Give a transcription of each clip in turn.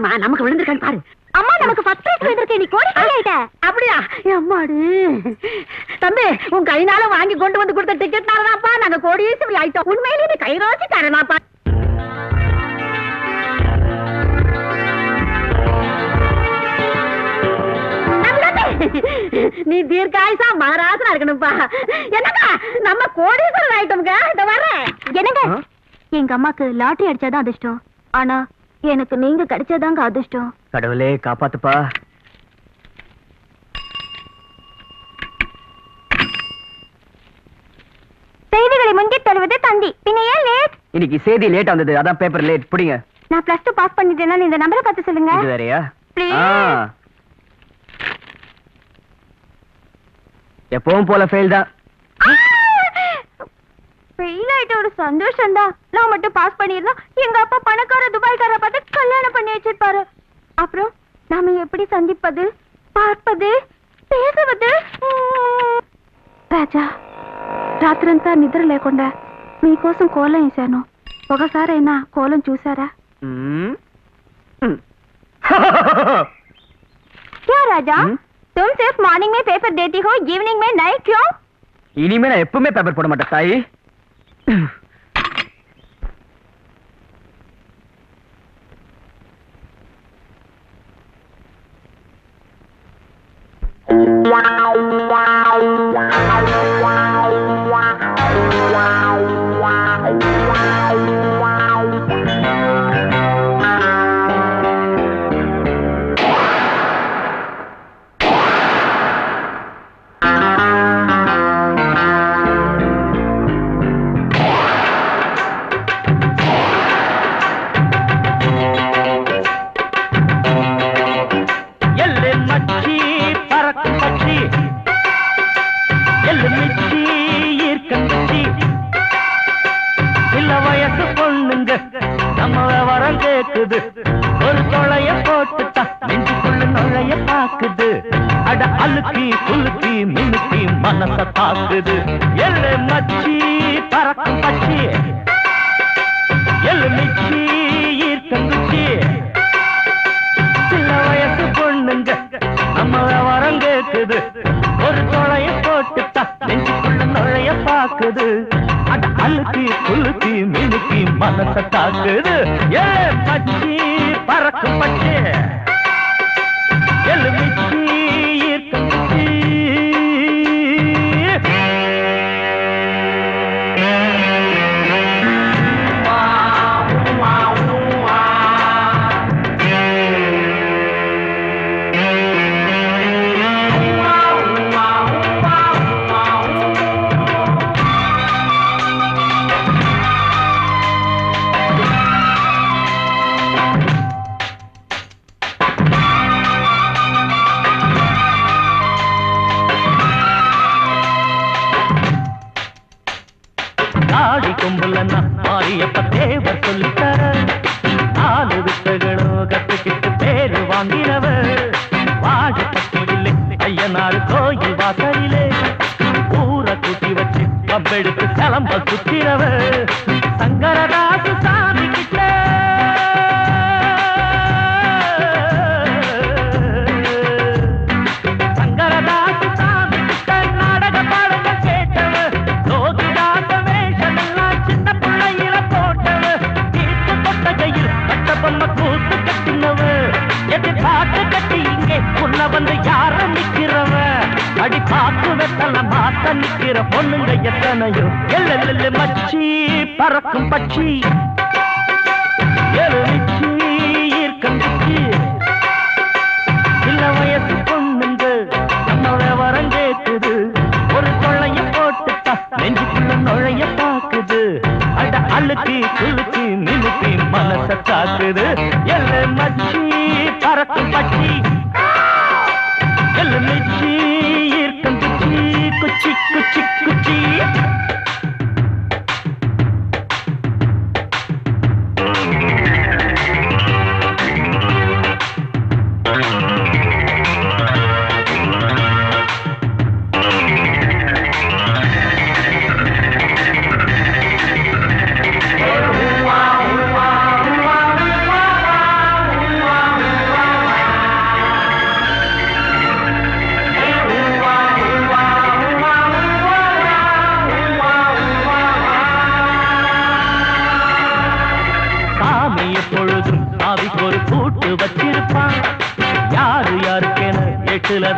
பாருமா நமக்கு விழுந்திருக்கான்னு பாரு அம்மா நமக்கு ஃபர்ஸ்ட் பிரைஸ் வந்திருக்கு நீ கோடிக்காரி ஆயிட்ட அப்படியா அம்மாடி தம்பி உன் கைனால வாங்கி கொண்டு வந்து கொடுத்த டிக்கெட்னாலதான்ப்பா நாங்க கோடீஸ்வரி ஆயிட்டோம் உண்மையிலேயே நீ கைரோசி தரனாப்பா நீ தீர்க்காயுசா மகாராசனா இருக்கணும்ப்பா என்னக்கா நம்ம கோடீஸ்வரர் ஆயிட்டோம்ங்க இந்த வர்றேன் என்னங்க எங்க அம்மாக்கு லாட்டரி அடிச்சாதான் அதிர்ஷ்டம் ஆனா எனக்கு நீங்க கிடைச்சாதாங்க அதிர்ஷ்டம் கடவுளே காப்பாத்துப்பா செய்திகளை முந்தி தருவது தந்தி பின்ன ஏன் லேட் இன்னைக்கு செய்தி லேட் வந்தது அதான் பேப்பர் லேட் பிடிங்க நான் பிளஸ் டூ பாஸ் பண்ணிட்டேன்னா இந்த நம்பரை பார்த்து சொல்லுங்க இது வேறயா Please. ஆ. எப்பவும் போல ஃபெயில் தான் ஃபெயில் ஆயிட்ட ஒரு சந்தோஷம் தான் நான் மட்டும் பாஸ் பண்ணிருந்தா எங்க அப்பா பணக்கார துபாய்க்கார பார்த்து கல்யாணம் பண்ணி வச்சிருப்பாரு அப்புறம் நாம எப்படி சந்திப்பது பார்ப்பது பேசுவது రాజా రాత్రంతా నిద్ర లేకుండా మీకోసం కోలం వేశాను ఒకసారైనా కోలం చూసారా ம். ம். क्या राजा हम्म? तुम सिर्फ मॉर्निंग में पेपर देती हो इवनिंग में नहीं क्यों இனிமே நான் எப்பவுமே பேப்பர் போட மாட்டேன் தாயி எல்லு மச்சி பறக்கும் பச்சி எல்லு மிச்சி ஈர்க்கும் பச்சி இல்ல வயசு பொண்ணுங்க நம்ம விவரம் கேக்குது ஒரு தொலைய போட்டுட்டா நெஞ்சுக்குள்ள நுழைய பாக்குது அட அழுக்கி குலுக்கி மினுக்கி மனச தாக்குது எல்லு மச்சி பறக்கும் பச்சி எல்லு மிச்சி ஈர்க்கும் குச்சி சின்ன வயசு பொண்ணுங்க நம்ம விவரம் கேக்குது ஒரு தொலைய போட்டுட்டா நெஞ்சுக்குள்ள நுழைய பாக்குது அட அழுக்கி குலுக்கி மினுக்கி மனச தாக்குது ஏ பச்சி பறக்கும் பச்சி எலுமிச்சி ஈர்க்கும் குச்சி. தாடி கும்பலன்னா மாரியப்ப தேவர் சொல்லித்தர நாலு வித்தைகளும் கத்துக்கிட்டு பேரு வாங்கினவர் வாழப்பட்டியிலே ஐயனார் கோயில் வாசலிலே ஊரை கூட்டி வச்சு கம்பெடுத்து கிளம்ப சுத்தினவர் சங்கரதாசு சாமி கிட்ட சங்கரதாசு சாமி கிட்ட நாடக பாடங்கள் கேட்டவர் லோகிதாச வேஷமெல்லாம் சின்ன பிள்ளையில போட்டவர் தீர்ப்பு கொட்டகையில் கட்ட பொம்மை கூத்து கட்டினவர் எது பாட்டு கட்டி இங்கே உன்ன வந்து யார நிக்கிறவ அடி பாத்து வெத்தல மாத்த நிக்கிற பொண்ணுங்க எத்தனையோ எல்லெல்லு மச்சி பறக்கும் பச்சி எலுமிச்சி ஈர்க்கம் குச்சி சின்ன வயசு பொண்ணுங்க நம்ம விவரம் கேக்குது ஒரு கொள்ளைய போட்டுட்டா நெஞ்சுக்குள்ள நுழைய பாக்குது அட அழுக்கி குலுக்கி மினுக்கி மனச தாக்குது எல்ல மச்சி பறக்கும் பச்சி எல்ல மிச்சி ஈர்க்கம் குச்சி குச்சி குச்சி குச்சி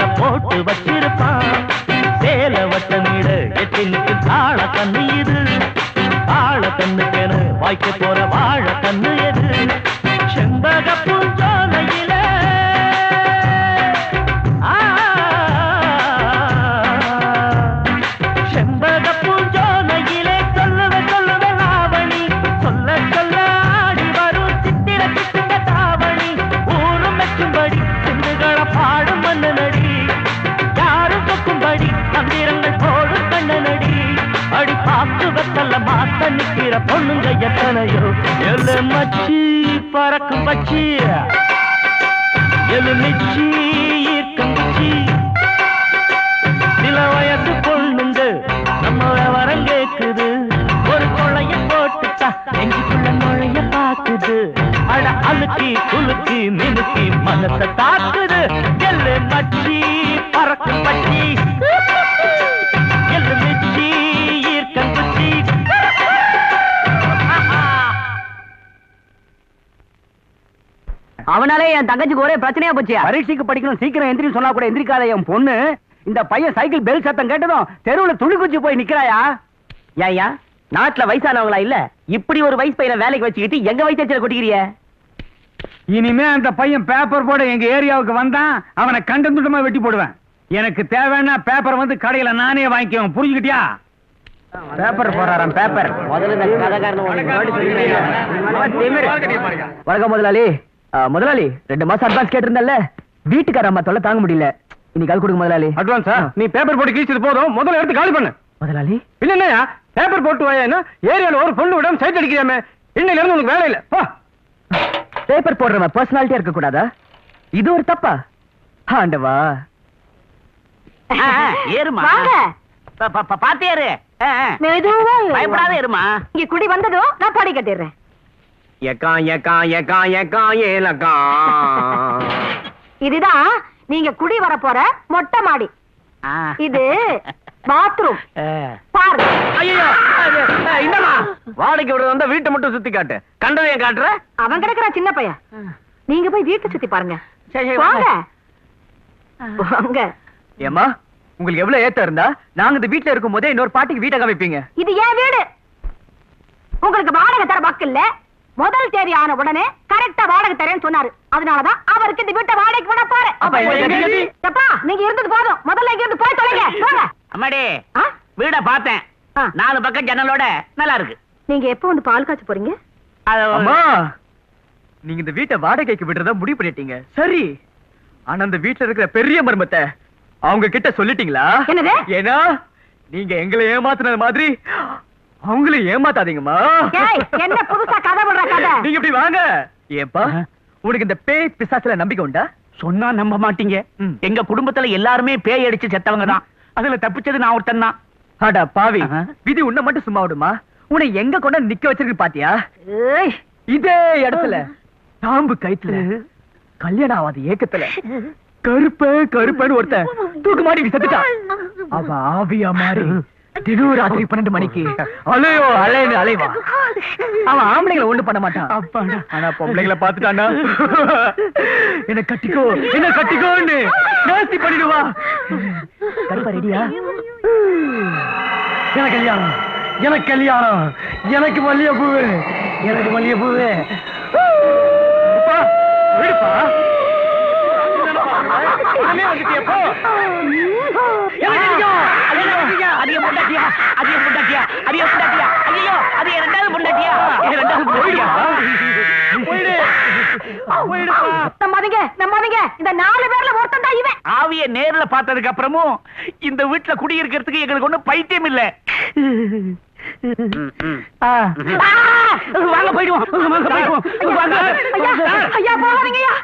வேற போட்டு வச்சிருப்பான் சேல வட்ட நீட எட்டினுக்கு தாழ கண்ணு இது தாழ கண்ணுக்கென வாய்க்க போற வாழ கண்ணு எது செண்பக பூஞ்சோலையில ஆ, செண்பக பூஞ்சோலையிலே சொல்லுவ சொல்லுவ லாவணி சொல்ல சொல்ல ஆடி வரும் சித்திர சித்திர தாவணி ஊரும் மெச்சும்படி சிந்துகளை பாடும் மன்னனடி யாரும் சொக்கும்படி மந்திரங்கள் போடும் கண்ணனடி அடி பார்த்து வெத்தல மாத்த நிக்கிற பொண்ணுங்க எத்தனையோ எல்லு மச்சி பறக்கும் பச்சி எலு மிச்சி ஈர்க்கம் குச்சி சில வயசு பொண்ணுங்க நம்ம விவரம் கேக்குது ஒரு கொள்ளைய போட்டுட்டா நெஞ்சுக்குள்ள நுழைய பாக்குது அட அழுக்கி குலுக்கி மினுக்கி மனசை தாக்குது எல்லு மச்சி பறக்கும் பச்சி எல்லு மிச்சி ஈர்க்கம் குச்சி அவனாலே என் தங்கச்சிக்கு ஒரே பிரச்சனையா போச்சு பரீட்சைக்கு படிக்கணும் சீக்கிரம் எந்திரி சொன்னா கூட எந்திரிக்காத என் பொண்ணு இந்த பையன் சைக்கிள் பெல் சத்தம் கேட்டதும் தெருவுல துணி குச்சி போய் நிக்கிறாயா ஏயா நாட்டுல வயசானவங்களா இல்ல இப்படி ஒரு வயசு பையனை வேலைக்கு வச்சுக்கிட்டு எங்க வயசு கொட்டிக்கிறிய இனிமே அந்த பையன் பேப்பர் போட எங்க ஏரியாவுக்கு வந்தான் அவனை கண்டம் துண்டமா வெட்டி போடுவேன் எனக்கு தேவைன்னா பேப்பர் வந்து கடையில நானே வாங்கிக்குவேன் புரிஞ்சுக்கிட்டியா பேப்பர் போறாராம் பேப்பர் வணக்கம் முதலாளி ஆ, முதலாளி ரெண்டு மாசம் அட்வான்ஸ் கேட்டிருந்தல்ல வீட்டுக்கார அம்மா தொல்லை தாங்க முடியல இன்னைக்கு கால் கொடுங்க முதலாளி அட்வான்ஸா நீ பேப்பர் போட்டு கீச்சது போதும் முதல்ல எடுத்து காலி பண்ணு முதலாளி இல்ல என்னய்யா பேப்பர் போட்டு வாயேன்னா ஏரியால ஒரு பொண்ணு விடாம சைட் அடிக்கிறாமே இன்னையில இருந்து உனக்கு வேலை இல்ல போ பேப்பர் போடுறவன் பர்சனாலிட்டியா இருக்க கூடாதா இது ஒரு தப்பா ஆண்டவா ஏறுமா வாங்க பாத்தேரு மெதுவா ஏறுங்க. பயப்படாத ஏறுமா இங்க குடி வந்ததும் நான் பாடி கட்டிடுறேன் ஏக்கா ஏக்கா ஏக்கா ஏக்கா ஏலக்கா இதுதான் நீங்க குடி வர போற மொட்டை மாடி இது பாத்ரூம் பாருங்க ஐயோ இந்தமா வாடகைக்கு விடுறது வந்தா வீட்டை மட்டும் சுத்தி காட்டு கண்டதையும் காட்டுற அவன் கிடக்குறான் சின்ன பையன் நீங்க போய் வீட்டை சுத்தி பாருங்க சரி, சரி, வாங்க வாங்க ஏமா உங்களுக்கு எவ்வளவு ஏத்தம் இருந்தா நாங்க இந்த வீட்ல இருக்கும் போதே இன்னொரு பாட்டிக்கு வீட்டை காமிப்பீங்க இது ஏன் வீடு உங்களுக்கு வாடகை தர வக்கு இல்ல முதல் தேதி ஆன உடனே கரெக்டா வாடகை தரேன்னு சொன்னாரு அதனாலதான் அவருக்கு இந்த வீட்டை வாடகைக்கு விட போறேன் அப்ப எங்க வீடு? எப்பா நீங்க இருந்தது போதும் முதல்ல இங்க இருந்து போய் தொலைங்க போங்க அம்மாடி ஆ? வீட பார்த்தேன் ஆ. நாலு பக்கம் ஜன்னலோட நல்லா இருக்கு நீங்க எப்போ வந்து பால் காய்ச்ச போறீங்க அது அம்மா நீங்க இந்த வீட்டை வாடகைக்கு விடுறதா முடிவு பண்ணிட்டீங்க சரி ஆனா அந்த வீட்ல இருக்கிற பெரிய மர்மத்தை அவங்க கிட்ட சொல்லிட்டீங்களா என்னது? ஏன்னா நீங்க எங்களை ஏமாத்துனது மாதிரி அவங்கள ஏமாத்தாதீங்கம்மா ஏய், என்ன புதுசா கதை விடுற கதை நீங்க இப்படி வாங்க ஏப்பா உனக்கு இந்த பேய் பிசாசுல நம்பிக்கை உண்டா சொன்னா நம்ப மாட்டீங்க ம். எங்க குடும்பத்துல எல்லாருமே பேய் அடிச்சு செத்தவங்க தான் அதுல தப்பிச்சது நான் ஒருத்தன் தான் அடா பாவி ஆஹா. விதி உன்னை மட்டும் சும்மா விடுமா உன்னை எங்க கொண்டு வந்து நிக்க வச்சிருக்கு பாத்தியா ஏய், இதே இடத்துல தாம்பு கைத்துல கல்யாணம் ஆகாத ஏக்கத்துல கருப்ப கருப்பன்னு ஒருத்தன் தூக்கு மாடி செத்துட்டான் அவ ஆவியா மாறி தினம் ராத்திரி பன்னெண்டு மணிக்கு அலையோ அலைன்னு அலைவா அவன் ஆம்பளைங்களை ஒண்ணு பண்ண மாட்டான் ஆனா பொம்பளைங்களை பாத்துட்டானா என்ன கட்டிக்கோ என்ன கட்டிக்கோன்னு நாஸ்தி பண்ணிடுவா கருப்பா ரெடியா எனக்கு கல்யாணம் எனக்கு கல்யாணம் எனக்கு மல்லிகைப்பூ எனக்கு மல்லிகைப்பூ விடுப்பா உடனே வந்துட்டியே, போ. எனக்கு அடிக்கும். அது என்ன பண்றீங்க? அது என் பொண்டாட்டியா? அது என் பொண்டாட்டியா? அது என் பொண்டாட்டியா? ஐயையோ, அது என் ரெண்டாவது பொண்டாட்டியா? என் ரெண்டாவது பொண்டாட்டியா? போயிடு போயிடுப்பா நம்பாதீங்க நம்பாதீங்க இந்த நாலு பேர்ல ஒருத்தன் தான் இவன் ஆவிய நேர்ல பார்த்ததுக்கு அப்புறமும் இந்த வீட்டுல குடியிருக்கிறதுக்கு எங்களுக்கு ஒண்ணும் பைத்தியம் இல்ல ஆ. வாங்க போயிடுவோம் வாங்க போயிடுவோம் வாங்க ஐயா ஐயா போகாதீங்க ஐயா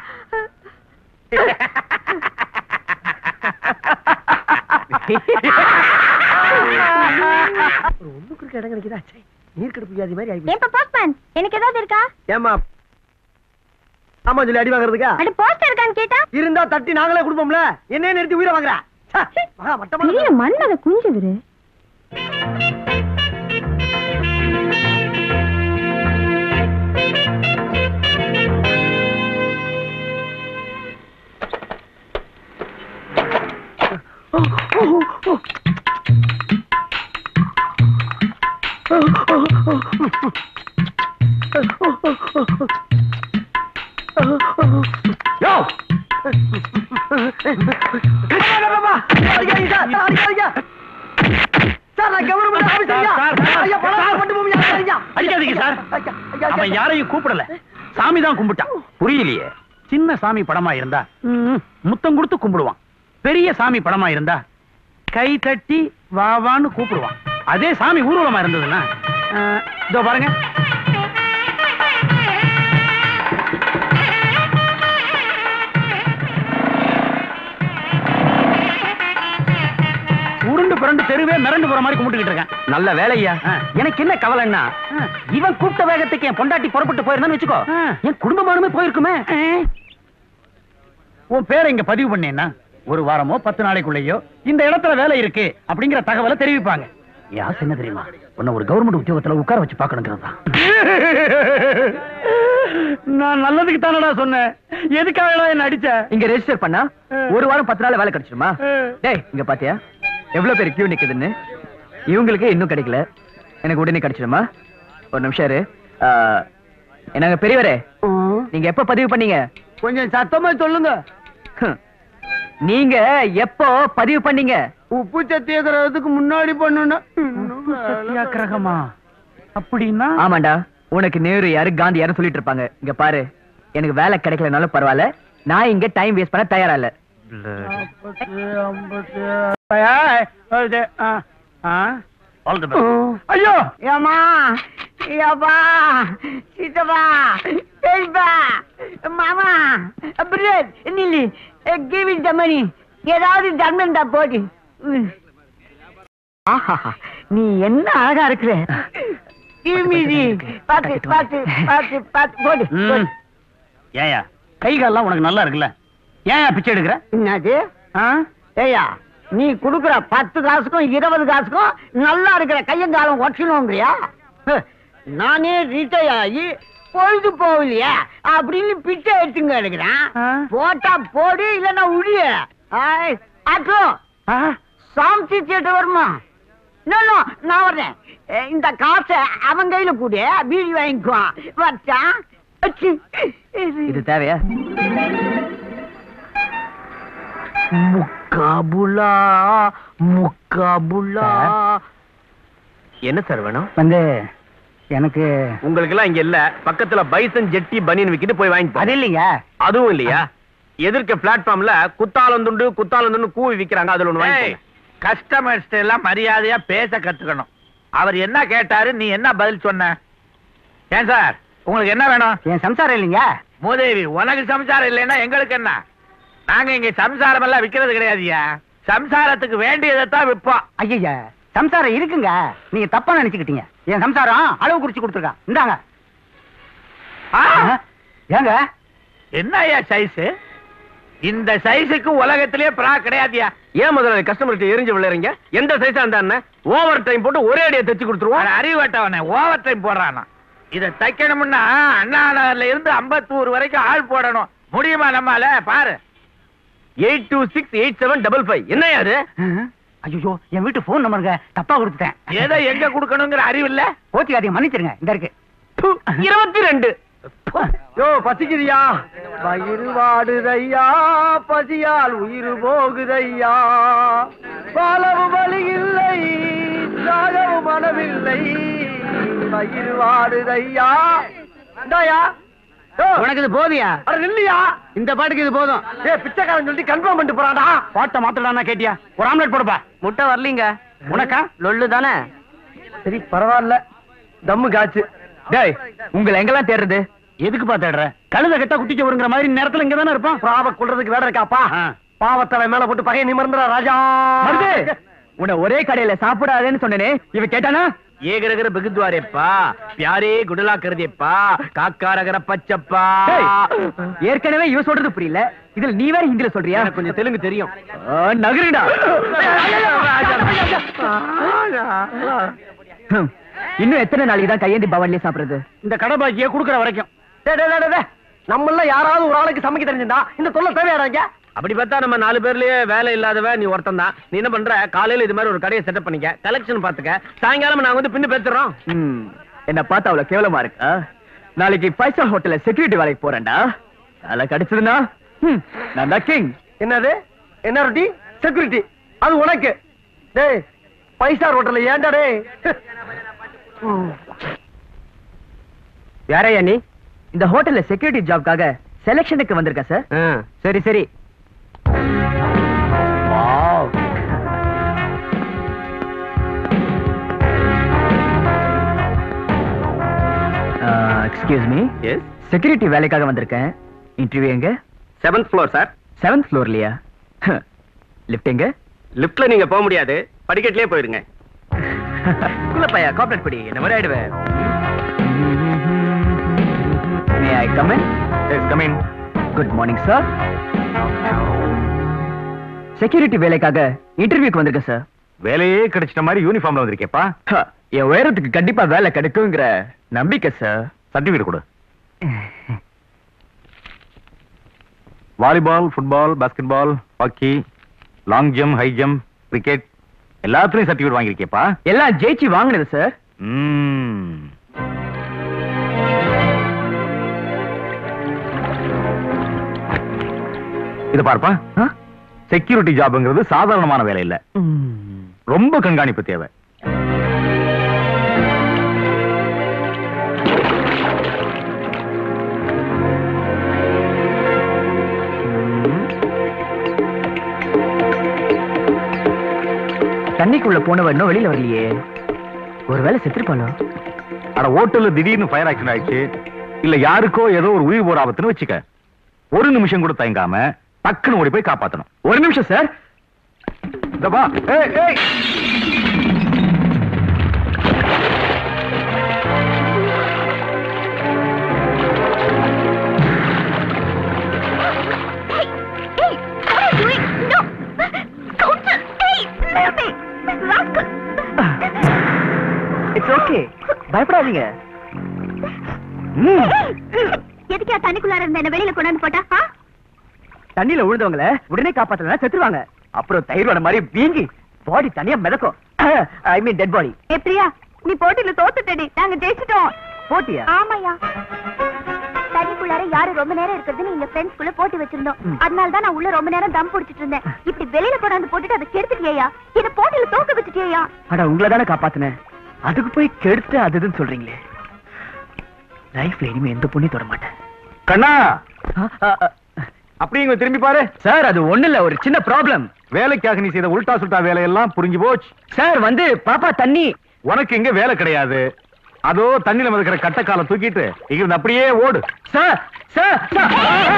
ஒண்ணுக்கு இடம் கிடைக்குதா நீர் கடுப்பு வியாதி மாதிரி ஆகி ஏப்பா போஸ்ட்மேன் எனக்கு ஏதாவது இருக்கா ஏமா ஆமா சொல்லி அடி வாங்குறதுக்கா அடி போஸ்ட் இருக்கான்னு கேட்டா இருந்தா தட்டி நாங்களே கொடுப்போம்ல என்ன நிறுத்தி உயிரை வாங்குறா ச்சே, மகா மட்டமான மண்ணத குஞ்சு விரு யோ சார் நான் கவர்மெண்ட் ஆபீசர்யா சார், சார், ஐயா பணம் சார். கொண்டு போய் யாரையா அடிக்காதீங்க சார் அவன் யாரையும் கூப்பிடல சாமி தான் கும்பிட்டான் புரியலையே சின்ன சாமி படமா இருந்தா ம், முத்தம் கொடுத்து கும்பிடுவான் பெரிய சாமி படமா இருந்தா கை தட்டி வா வான்னு கூப்பிடுவான் அதே சாமி ஊர்வலமா இருந்ததுன்னா அஹ், இதோ பாருங்க உருண்டு புரண்டு தெருவே மிரண்டு போற மாதிரி கும்பிட்டுக்கிட்டு இருக்கேன் நல்ல வேலையா ஆ. எனக்கு என்ன கவலைன்னா ஆ. இவன் கூப்பிட்ட வேகத்துக்கு என் பொண்டாட்டி புறப்பட்டு போயிருந்தான்னு வச்சுக்கோ ஆ. என் குடும்பமானுமே போயிருக்குமே உன் பேரை இங்க பதிவு பண்ணேன்னா ஒரு வாரமோ பத்து நாளைக்குள்ளேயோ இந்த இடத்துல வேலை இருக்கு அப்படிங்கிற தகவலை தெரிவிப்பாங்க என் ஆசை என்ன தெரியுமா உன்னை ஒரு கவர்மெண்ட் உத்தியோகத்துல உட்கார வச்சு பார்க்கணுங்கிறது தான் நான் நல்லதுக்கு தானடா சொன்னேன் எதுக்காகடா என்ன அடிச்ச இங்க ரெஜிஸ்டர் பண்ணா ஒரு வாரம் பத்து நாள் வேலை கிடைச்சிருமா டேய் இங்க பாத்தியா எவ்வளவு பேர் கியூ நிக்குதுன்னு இவங்களுக்கு இன்னும் கிடைக்கல எனக்கு உடனே கிடைச்சிருமா ஒரு நிமிஷம் இரு ஆ, என்னங்க பெரியவரே நீங்க எப்ப பதிவு பண்ணீங்க கொஞ்சம் சத்தமா சொல்லுங்க ஹம். நீங்க எப்போ பதிவு பண்ணீங்க உப்பு சத்தியாகிரகத்துக்கு முன்னாடி பண்ணணும் சத்தியாகிரகமா அப்படின்னா ஆமாண்டா உனக்கு நேரு யாரு காந்தி யாரும் சொல்லிட்டு இருப்பாங்க இங்க பாரு எனக்கு வேலை கிடைக்கலனாலும் பரவாயில்ல நான் இங்க டைம் வேஸ்ட் பண்ண தயாரா இல்ல ஐயோ ஏமா ஏப்பா சித்தப்பா பெரியப்பா மாமா பிரதர் நில்லு கிவ் இட் த மணி ஏதாவது தர்மம் தான் போடு ம். ஆஹா நீ என்ன அழகா இருக்கிற Give me this. பாத்து பாத்து பாத்து பாத்து போடு போடு. ஏயா கை கால்லாம் உனக்கு நல்லா இருக்குல்ல ஏன் பிச்சை எடுக்கிற என்னது ஆ? ஏய்யா நீ குடுக்குற பத்து காசுக்கும் இருபது காசுக்கும் நல்லா இருக்கிற கையங்காலம் ஒட்டணுங்கிறியா ஹ், நானே ரிட்டையர் ஆகி பொழுது போகலையா அப்படின்னு பிச்சை எடுத்துங்க எடுக்கிறேன் ஆ? போட்டா போடு இல்லைன்னா உழிய அப்புறம் ஆ? சாந்தி தியேட்டர் வருமா இன்னும் நான் வர்றேன் அஹ், இந்த காசை அவன் கையில கூட பீடி வாங்கிக்குவான் வச்சான் இது தேவையா முக்காபுலா முக்காபுலா என்ன சார் வேணும் வந்து எனக்கு உங்களுக்கு எல்லாம் இங்க இல்ல பக்கத்துல பைசன் ஜெட்டி பனியன் விக்கிட்டு போய் வாங்கிட்டு அது இல்லைங்க அதுவும் இல்லையா எதிர்க்க பிளாட்ஃபார்ம்ல குத்தாலந்துண்டு குத்தாலந்துண்டு கூவி விக்கிறாங்க அதுல ஒண்ணு வாங்கி கஸ்டமர்ஸ் எல்லாம் மரியாதையா பேச கத்துக்கணும் அவர் என்ன கேட்டாரு நீ என்ன பதில் சொன்ன ஏன் சார் உங்களுக்கு என்ன வேணும் என் சம்சாரம் இல்லைங்க மூதேவி உனக்கு சம்சாரம் இல்லைன்னா எங்களுக்கு என்ன நாங்க இங்க சம்சாரம் எல்லாம் விக்கிறது கிடையாதுயா சம்சாரத்துக்கு வேண்டியதைத்தான் விற்போம் ஐயா சம்சாரம் இருக்குங்க நீங்க தப்பா நினைச்சுக்கிட்டீங்க என் சம்சாரம் அளவு குறிச்சு கொடுத்துருக்கா இந்தாங்க ஆ, ஏங்க என்ன ஐயா சைஸ் இந்த சைஸுக்கு உலகத்திலேயே பிரா கிடையாதுயா ஏன் முதல்ல கஸ்டமர்கிட்ட எரிஞ்சு விளையாறீங்க எந்த சைஸா இருந்தா ஓவர் டைம் போட்டு ஒரே அடியா தைச்சு கொடுத்துருவோம் ஒரு அறிவட்டவனே ஓவர் டைம் போடுறானா இதை தைக்கணும்னா அண்ணா நகர்ல இருந்து அம்பத்தூர் வரைக்கும் ஆள் போடணும் முடியுமா நம்மால பாரு eight two six eight seven double five என்ன அது ஐயோ என் வீட்டு போன் நம்பருங்க தப்பா கொடுத்துட்டேன் எதை எங்க கொடுக்கணுங்கிற அறிவு இல்ல கோச்சிக்காதீங்க மன்னிச்சிருங்க இந்த இருக்கு இருபத்தி ரெண்டு யோ பசிக்குதியா வயிறு வாடுதையா பசியால் உயிர் போகுதையா பாலவும் வழி இல்லை சாகவும் மனமில்லை வயிறு வாடுதையா இந்தாயா யோ, உனக்கு இது போதியா அட நில்லையா இந்த பாட்டுக்கு இது போதும் ஏ பிச்சைக்காரன் சொல்லி கன்ஃபார்ம் பண்ணிட்டு போறான்டா பாட்டை மாத்தடானா கேட்டியா ஒரு ஆம்லெட் போடுப்பா முட்டை வரலீங்க உனக்கா லொல்லு தானே சரி பரவாயில்ல தம்மு காச்சு டேய் உங்களை எங்கெல்லாம் தேடுறது எதுக்குப்பா தேடுற கழுத கட்டா குட்டிக்கு வருங்கிற மாதிரி நேரத்துல இங்க தானே இருப்பான் பாவ கொள்றதுக்கு வேட இருக்காப்பா ஆ. பாவத்தலை மேல போட்டு பகைய நிமிர்ந்துடா ராஜா மருது உன்னை ஒரே கடையில சாப்பிடாதேன்னு சொன்னேனே இவ கேட்டானா ஏகரகர பிகுத்வாரேப்பா பியாரே குடலா கருதேப்பா காக்காரகர பச்சப்பா டேய், ஏற்கனவே இவ சொல்றது புரியல இதுல நீ வேற ஹிந்தில சொல்றியா எனக்கு கொஞ்சம் தெலுங்கு தெரியும் ஆ, நகருடா ஹம், இன்னும் எத்தனை நாளைக்கு தான் கையேந்தி பவன்லயே சாப்பிடுறது இந்த கடை பாக்கிய குடுக்கற வரைக்கும் நம்ம எல்லாம் யாராவது ஒரு ஆளுக்கு சமைக்க தெரிஞ்சிருந்தா இந்த தொல்லை தேவையாடாங்க அப்படி பார்த்தா நம்ம நாலு பேர்லயே வேலை இல்லாதவ நீ ஒருத்தன் தான் நீ என்ன பண்ற காலையில இது மாதிரி ஒரு கடையை செட்டப் பண்ணிக்க கலெக்ஷன் பாத்துக்க சாயங்காலம் நாங்க வந்து பின்னு பேசுறோம் ம், என்ன பார்த்தா அவ்வளவு கேவலமா இருக்கா நாளைக்கு ஃபைவ் ஸ்டார் ஹோட்டல்ல செக்யூரிட்டி வேலைக்கு போறேன்டா வேலை கிடைச்சதுன்னா ம், நான் தான் கிங் என்னது என்ன ரொட்டி செக்யூரிட்டி அது உனக்கு டேய் ஃபைவ் ஸ்டார் ஹோட்டல்ல ஏன்டா டேய் யாரையா நீ இந்த ஹோட்டல்ல செக்யூரிட்டி ஜாப்காக செலெக்ஷனுக்கு வந்திருக்க சார் சரி சரி எக்ஸ்கியூஸ் மீ எஸ் செக்யூரிட்டி வேலைக்காக வந்திருக்கேன் இன்டர்வியூ எங்க செவன்த் ஃப்ளோர் சார் செவன்த் ஃப்ளோர்லயா லிஃப்ட் எங்க லிஃப்ட்ல நீங்க போக முடியாது படிக்கட்டிலே போயிருங்க குள்ள பையா கார்ப்பரேட் படி என்ன மாதிரி ஆயிடுவேன் may I come in yes come in good morning sir security வேலைக்காக இன்டர்வியூக்கு வந்திருக்கேன் சார் வேலையே கிடைச்சிட்ட மாதிரி யூனிஃபார்ம்ல வந்திருக்கேப்பா என் உயரத்துக்கு கண்டிப்பா வேலை கிடைக்குங்கிற நம்பிக்கை சார் சர்டிபிகேட் கொடு volleyball football basketball hockey long jump high jump cricket எல்லாத்துலயும் சர்டிபிகேட் வாங்கியிருக்கேப்பா எல்லாம் ஜெயிச்சு வாங்கினது சார் ம் இத பார்ப்பா செக்யூரிட்டி ஜாப்ங்கிறது சாதாரணமான வேலை இல்ல ரொம்ப கண்காணிப்பு தேவை தண்ணிக்குள்ள போனவர் இன்னும் வெளியில வரலையே ஒருவேளை செத்துருப்பாளோ அட ஹோட்டல்ல திடீர்னு ஃபயர் ஆக்சிடென்ட் ஆயிடுச்சு இல்ல யாருக்கோ ஏதோ ஒரு உயிர் போற ஆபத்துன்னு வச்சுக்க ஒரு நிமிஷம் கூட தயங்காம டக்குன்னு ஓடி போய் காப்பாத்தணும் ஒரு நிமிஷம் சார் இந்த வா ஏய் ஏய் Hey, what are you doing? No! Counter! Hey, leave me! Rascal! It's okay பயப்படாதீங்க எதுக்கே தண்ணிக்குள்ளார இருந்த என்ன வெளியில கொண்டாந்து போட்டா ஆ? தண்ணியில விழுந்தவங்கள உடனே காப்பாத்தலாம் செத்துருவாங்க அப்புறம் தயிர் வட மாதிரி வீங்கி பாடி தனியா மிதக்கும் ஐ மீன் டெட் பாடி ஏ பிரியா நீ போட்டியில தோத்துட்டடி நாங்க ஜெயிச்சிட்டோம் போட்டியா ஆமாயா தண்ணிக்குள்ளார யாரு ரொம்ப நேரம் இருக்கிறதுன்னு எங்க ஃப்ரெண்ட்ஸ் குள்ள போட்டி வச்சிருந்தோம் ம். அதனால தான் நான் உள்ள ரொம்ப நேரம் தம் பிடிச்சிட்டு இருந்தேன் இப்படி வெளியில கொண்டாந்து போட்டுட்டு அதை கெடுத்துட்டியா என்ன போட்டியில தோக்க வச்சுட்டியா அட உங்களை தானே காப்பாத்தினேன் அதுக்கு போய் கெடுத்து அது இதுன்னு சொல்றீங்களே லைஃப்ல இனிமே எந்த பொண்ணையும் தொட மாட்டேன் கண்ணா அப்படி இங்க திரும்பி பாரு சார் அது ஒண்ணு இல்ல ஒரு சின்ன ப்ராப்ளம் வேலைக்காக நீ செய்த உல்டா சுல்டா வேலையெல்லாம் புரிஞ்சு போச்சு சார் வந்து பாப்பா தண்ணி உனக்கு இங்க வேலை கிடையாது அதோ தண்ணியில மிதக்கிற கட்டக்கால தூக்கிட்டு இங்க அப்படியே ஓடு சார் சார் சார்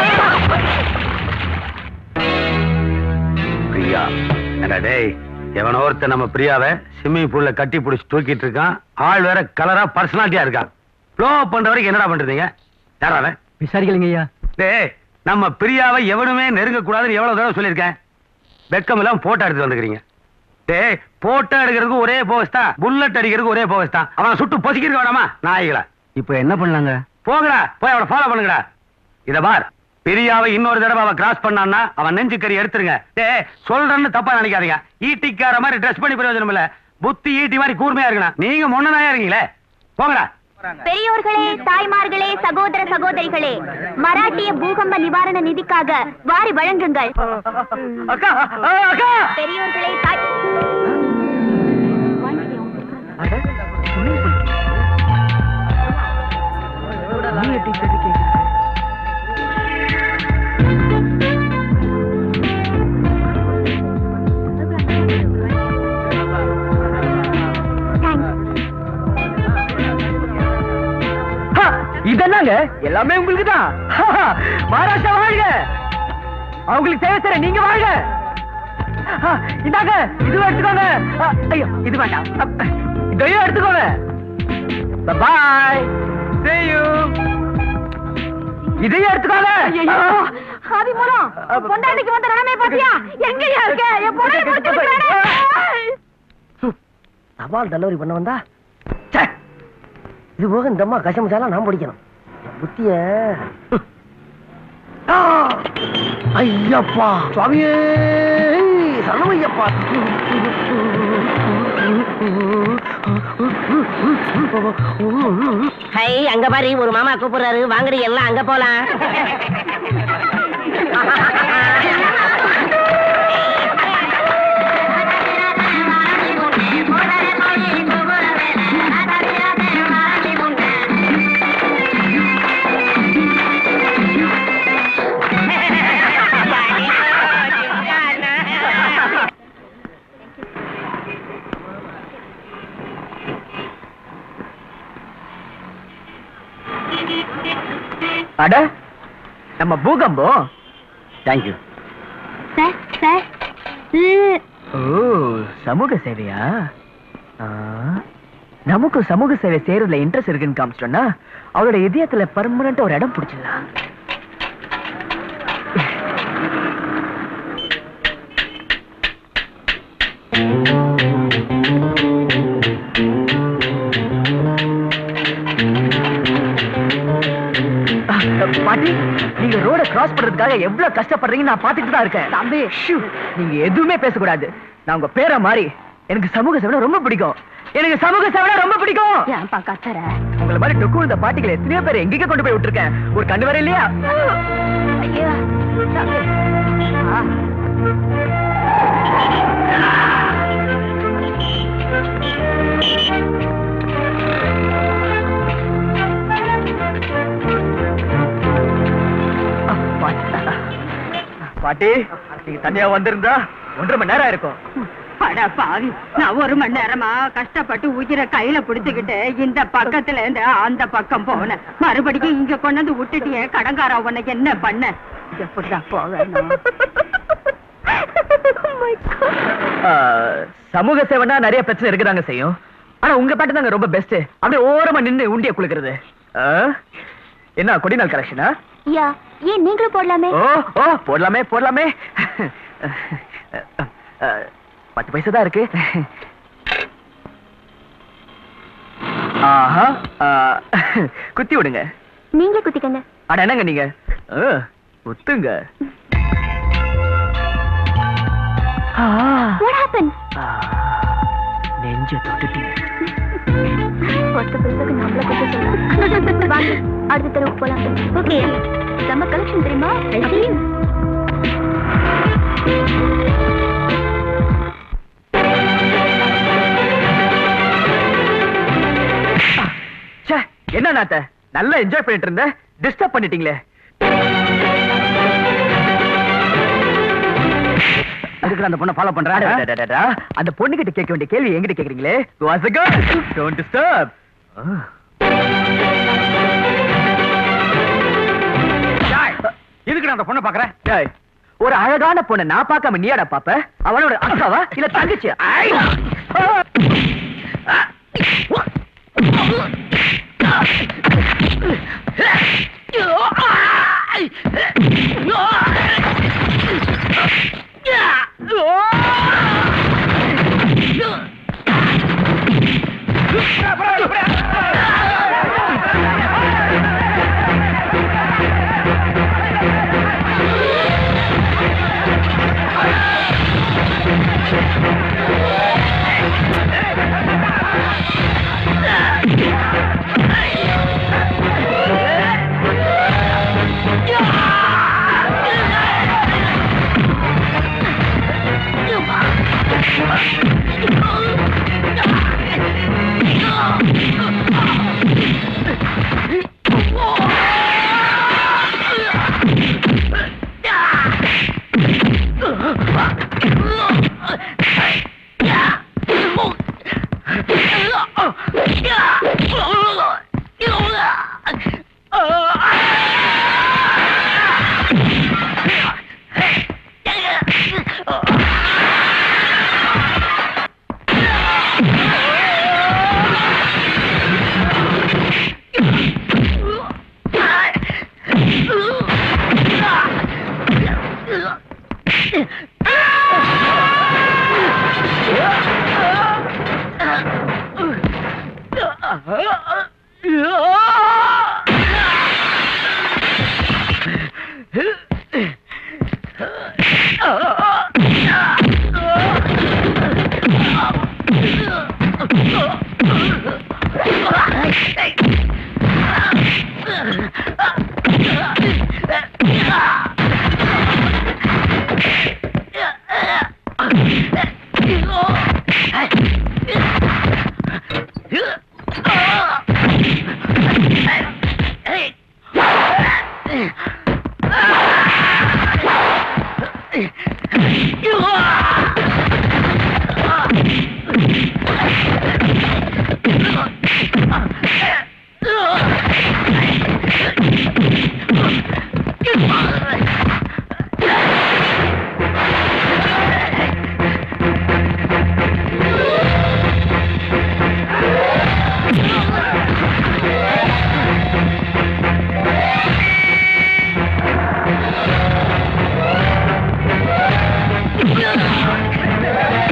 பிரியா என்னடா டேய் எவனோ ஒருத்தன் நம்ம பிரியாவை ஸ்விம்மிங் பூல்ல கட்டி பிடிச்சி தூக்கிட்டு இருக்கான் ஆள் வேற கலரா பர்சனாலிட்டியா இருக்கான் ப்ளோ பண்ற வரைக்கும் என்னடா பண்றீங்க யாரா அவன் விசாரிக்கலைங்க ஐயா டேய் நம்ம பிரியாவை எவனுமே நெருங்க கூடாதுன்னு எவ்வளவு தடவை சொல்லியிருக்கேன் வெக்கம் எல்லாம் போட்டோ எடுத்து வந்துக்கிறீங்க டேய் போட்டோ எடுக்கிறதுக்கு ஒரே போகஸ் தான் புல்லட் அடிக்கிறதுக்கு ஒரே போகஸ் தான் அவன் சுட்டு பொசிக்கிறதுக்கு வேணாமா நாய்களா இப்போ என்ன பண்ணலாங்க போங்கடா போய் அவனை ஃபாலோ பண்ணுங்கடா இத பார் பிரியாவை இன்னொரு தடவை அவன் கிராஸ் பண்ணான்னா அவன் நெஞ்சு கறி எடுத்துருங்க டேய் சொல்றேன்னு தப்பா நினைக்காதீங்க ஈட்டிக்கார மாதிரி ட்ரெஸ் பண்ணி பிரயோஜனம் இல்ல புத்தி ஈட்டி மாதிரி கூர்மையா இருக்கணும் நீங்க முன்னதாயா இருக்கீங்களே போங்கடா பெரியோர்களே தாய்மார்களே சகோதர சகோதரிகளே மராட்டிய பூகம்ப நிவாரண நிதிக்காக வாரி வழங்குங்கள் அக்கா ஆ, அக்கா பெரியோர்களே தாய் தேங்க்ஸ் ஹா, இதென்னங்க எல்லாமே உங்களுக்கு தான் மகாராஷ்டிரா வாழ்க அவங்களுக்கு தேவை சார் நீங்க வாழ்க ஆ, இந்தாங்க இதுவும் எடுத்துக்கோங்க ஆ, ஐயோ இது வேண்டாம் அப், இதையும் எடுத்துக்கோங்க பாய் see you இதையும் எடுத்துக்கோங்க ஐயோ ஆதி மூலம் பொண்டாட்டிக்கு வந்த நிலைமை பாத்தியா எங்கயா இருக்க என் பொண்ணை முடிச்சிருக்கேன் தபால் டெலிவரி பண்ண வந்தா ச்சே. இது போக இந்த அம்மா கசமுசாலாம் நான் பிடிக்கணும் என் புத்திய ஐயப்பா சுவாமியே சரணமையப்பா ஹை அங்க பாரு ஒரு மாமா கூப்பிடுறாரு வாங்குறீ எல்லாம் அங்க போலாம் அட நம்ம பூகம்பம் தேங்க்யூ சார் சார் ம், ஓ சமூக சேவையா ஆ, நமக்கு சமூக சேவை செய்யறதுல இன்ட்ரெஸ்ட் இருக்குன்னு காமிச்சிட்டோம்னா அவளோட இதயத்துல பர்மனண்டா ஒரு இடம் பிடிச்சிடலாம் பாட்டி நீங்க ரோட கிராஸ் பண்றதுக்காக எவ்வளவு கஷ்டப்படுறீங்க நான் பாத்துட்டு தான் இருக்கேன் தம்பி ஷூ, நீங்க எதுவுமே பேசக்கூடாது நான் உங்க பேரை மாறி எனக்கு சமூக சேவை ரொம்ப பிடிக்கும் எனக்கு சமூக சேவை ரொம்ப பிடிக்கும் ஏன்பா கத்துற உங்களை மாதிரி டொக்கு இந்த பாட்டிகளை எத்தனையோ பேர் எங்கேயும் கொண்டு போய் விட்டுருக்கேன் ஒரு கண்ணு வர இல்லையா ஐயோ சாமி. ஆ. பாட்டி பாட்டி நீங்க தனியா வந்திருந்தா ஒன்றரை மணி நேரம் இருக்கும் அட பாவி நான் ஒரு மணி நேரமா கஷ்டப்பட்டு உயிரை கையில புடிச்சுக்கிட்டு இந்த பக்கத்துல இருந்து அந்த பக்கம் போனேன் மறுபடியும் இங்க கொண்டு வந்து விட்டுட்டியே கடங்காரா உனக்கு என்ன பண்ண எப்படிதான் போவேணும் Oh my God. ஆ, சமூக சேவைனா நிறைய பிரச்சனை இருக்குதாங்க செய்யும் ஆனா உங்க பாட்டு தாங்க ரொம்ப பெஸ்ட் அப்படியே ஓரமா நின்னு உண்டிய குளுக்கிறது ஆ? என்ன கொடிநாள் கலெக்ஷனா யா ஏன் நீங்களும் போடலாமே ஓ ஓ போடலாமே போடலாமே ஆ, பத்து பைசா தான் இருக்கு ஆஹா ஆ, குத்தி விடுங்க நீங்களே குத்திக்கங்க அட என்னங்க நீங்க ஆ, குத்துங்க ஆ, What happened? ஆ, நெஞ்ச தொட்டுட்டீங்க ஒருத்த பெருசாக நம்மள குத்த சொல்லலாம் வாங்க அடுத்த தெருவுக்கு போலாம் ஓகே நம்ம கலெக்ஷன் தெரியுமா ச்சே, என்ன நாத்த நல்லா என்ஜாய் பண்ணிட்டு இருந்த டிஸ்டர்ப் பண்ணிட்டீங்களே அதுக்கு அந்த பொண்ணை ஃபாலோ பண்றேன் அடடடடடா, அந்த பொண்ணு கிட்ட கேட்க வேண்டிய கேள்வி எங்கிட்ட கேக்குறீங்களே Was a girl. Don't disturb. ஆ. எதுக்கு அந்த பொண்ணை பாக்குறேன் டேய், ஒரு அழகான பொண்ணை நான் பார்க்காம நீயாடா பாப்ப அவளோட அக்காவா இல்ல தங்கச்சி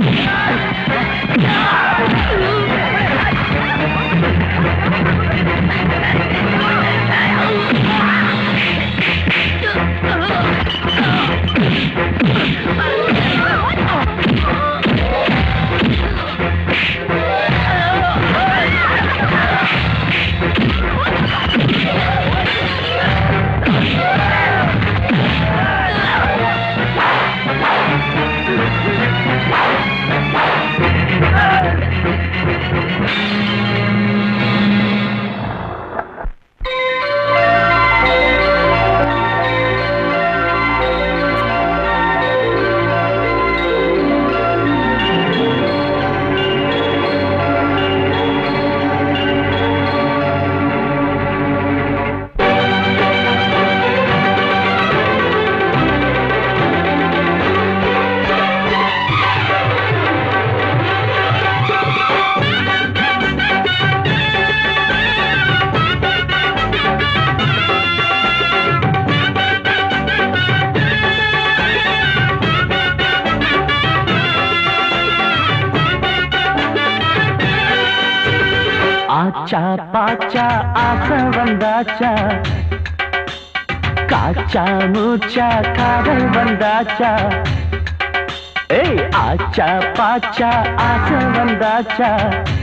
ஆச்சா பாச்சா ஆசை வந்தாச்சா காச்சா மூச்சா காதல் வந்தாச்சா ஏய் ஆச்சா பாச்சா ஆசை வந்தாச்சா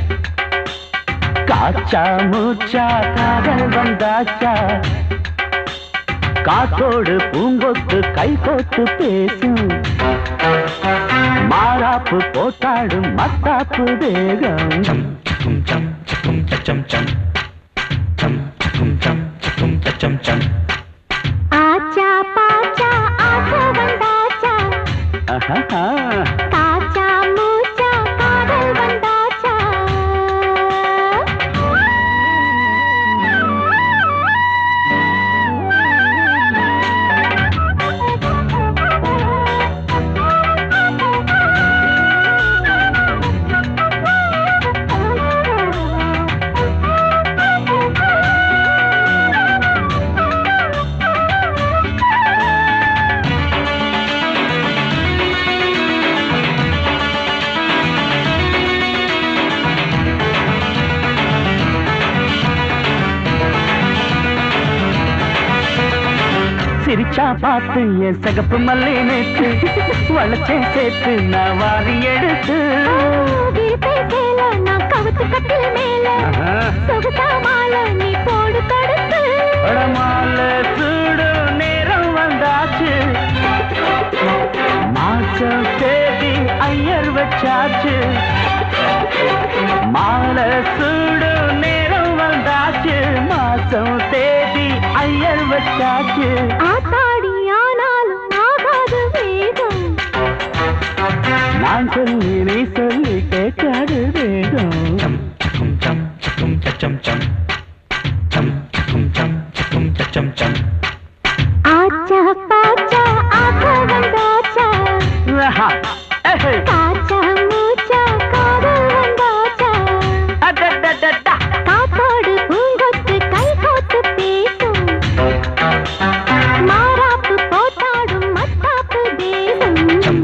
காச்சா மூச்சா காதல் வந்தாச்சா காத்தோடு பூங்கொத்து கை கோத்து பேசும் மாறாப்பு போட்டாடும் மத்தாப்பு தேகம் ஆச்சா பாச்சா ஆசை வந்தாச்சா ஆஹா காச்சா மூச்சா காதல் வந்தாச்சா சிரிச்சா பார்த்து என் சகப்பு மல்லை நேற்று வளச்சேன் சேர்த்து நான் வாரி எடுத்து விருப்பை சேல நான் கவுத்து கட்டில் மேல ஆஹா. சொகுசா மாலை நீ போடு தடுத்து அடமால சூடு நேரம் வந்தாச்சு மாசம் தேதி ஐயர் வச்சாச்சு மாலை சூடு நேரம் வந்தாச்சு மாசம் தேதி ஐயர் வச்சாச்சு ஆத்தாடி ஆனாலும் ஆகாது வேகம் நான் சொல்லி நீ சொல்லி கேட்காது வேகம் ஆச்சா பாச்சா ஆசை வந்தாச்சா ஆஹா. ஏஹே. காச்சா மூச்சா காதல் வந்தாச்சா அடடடடா. காத்தோடு பூங்கொத்து கை கோத்து பேசும் மாறாப்பு போட்டாடும் மத்தாப்பு தேசம்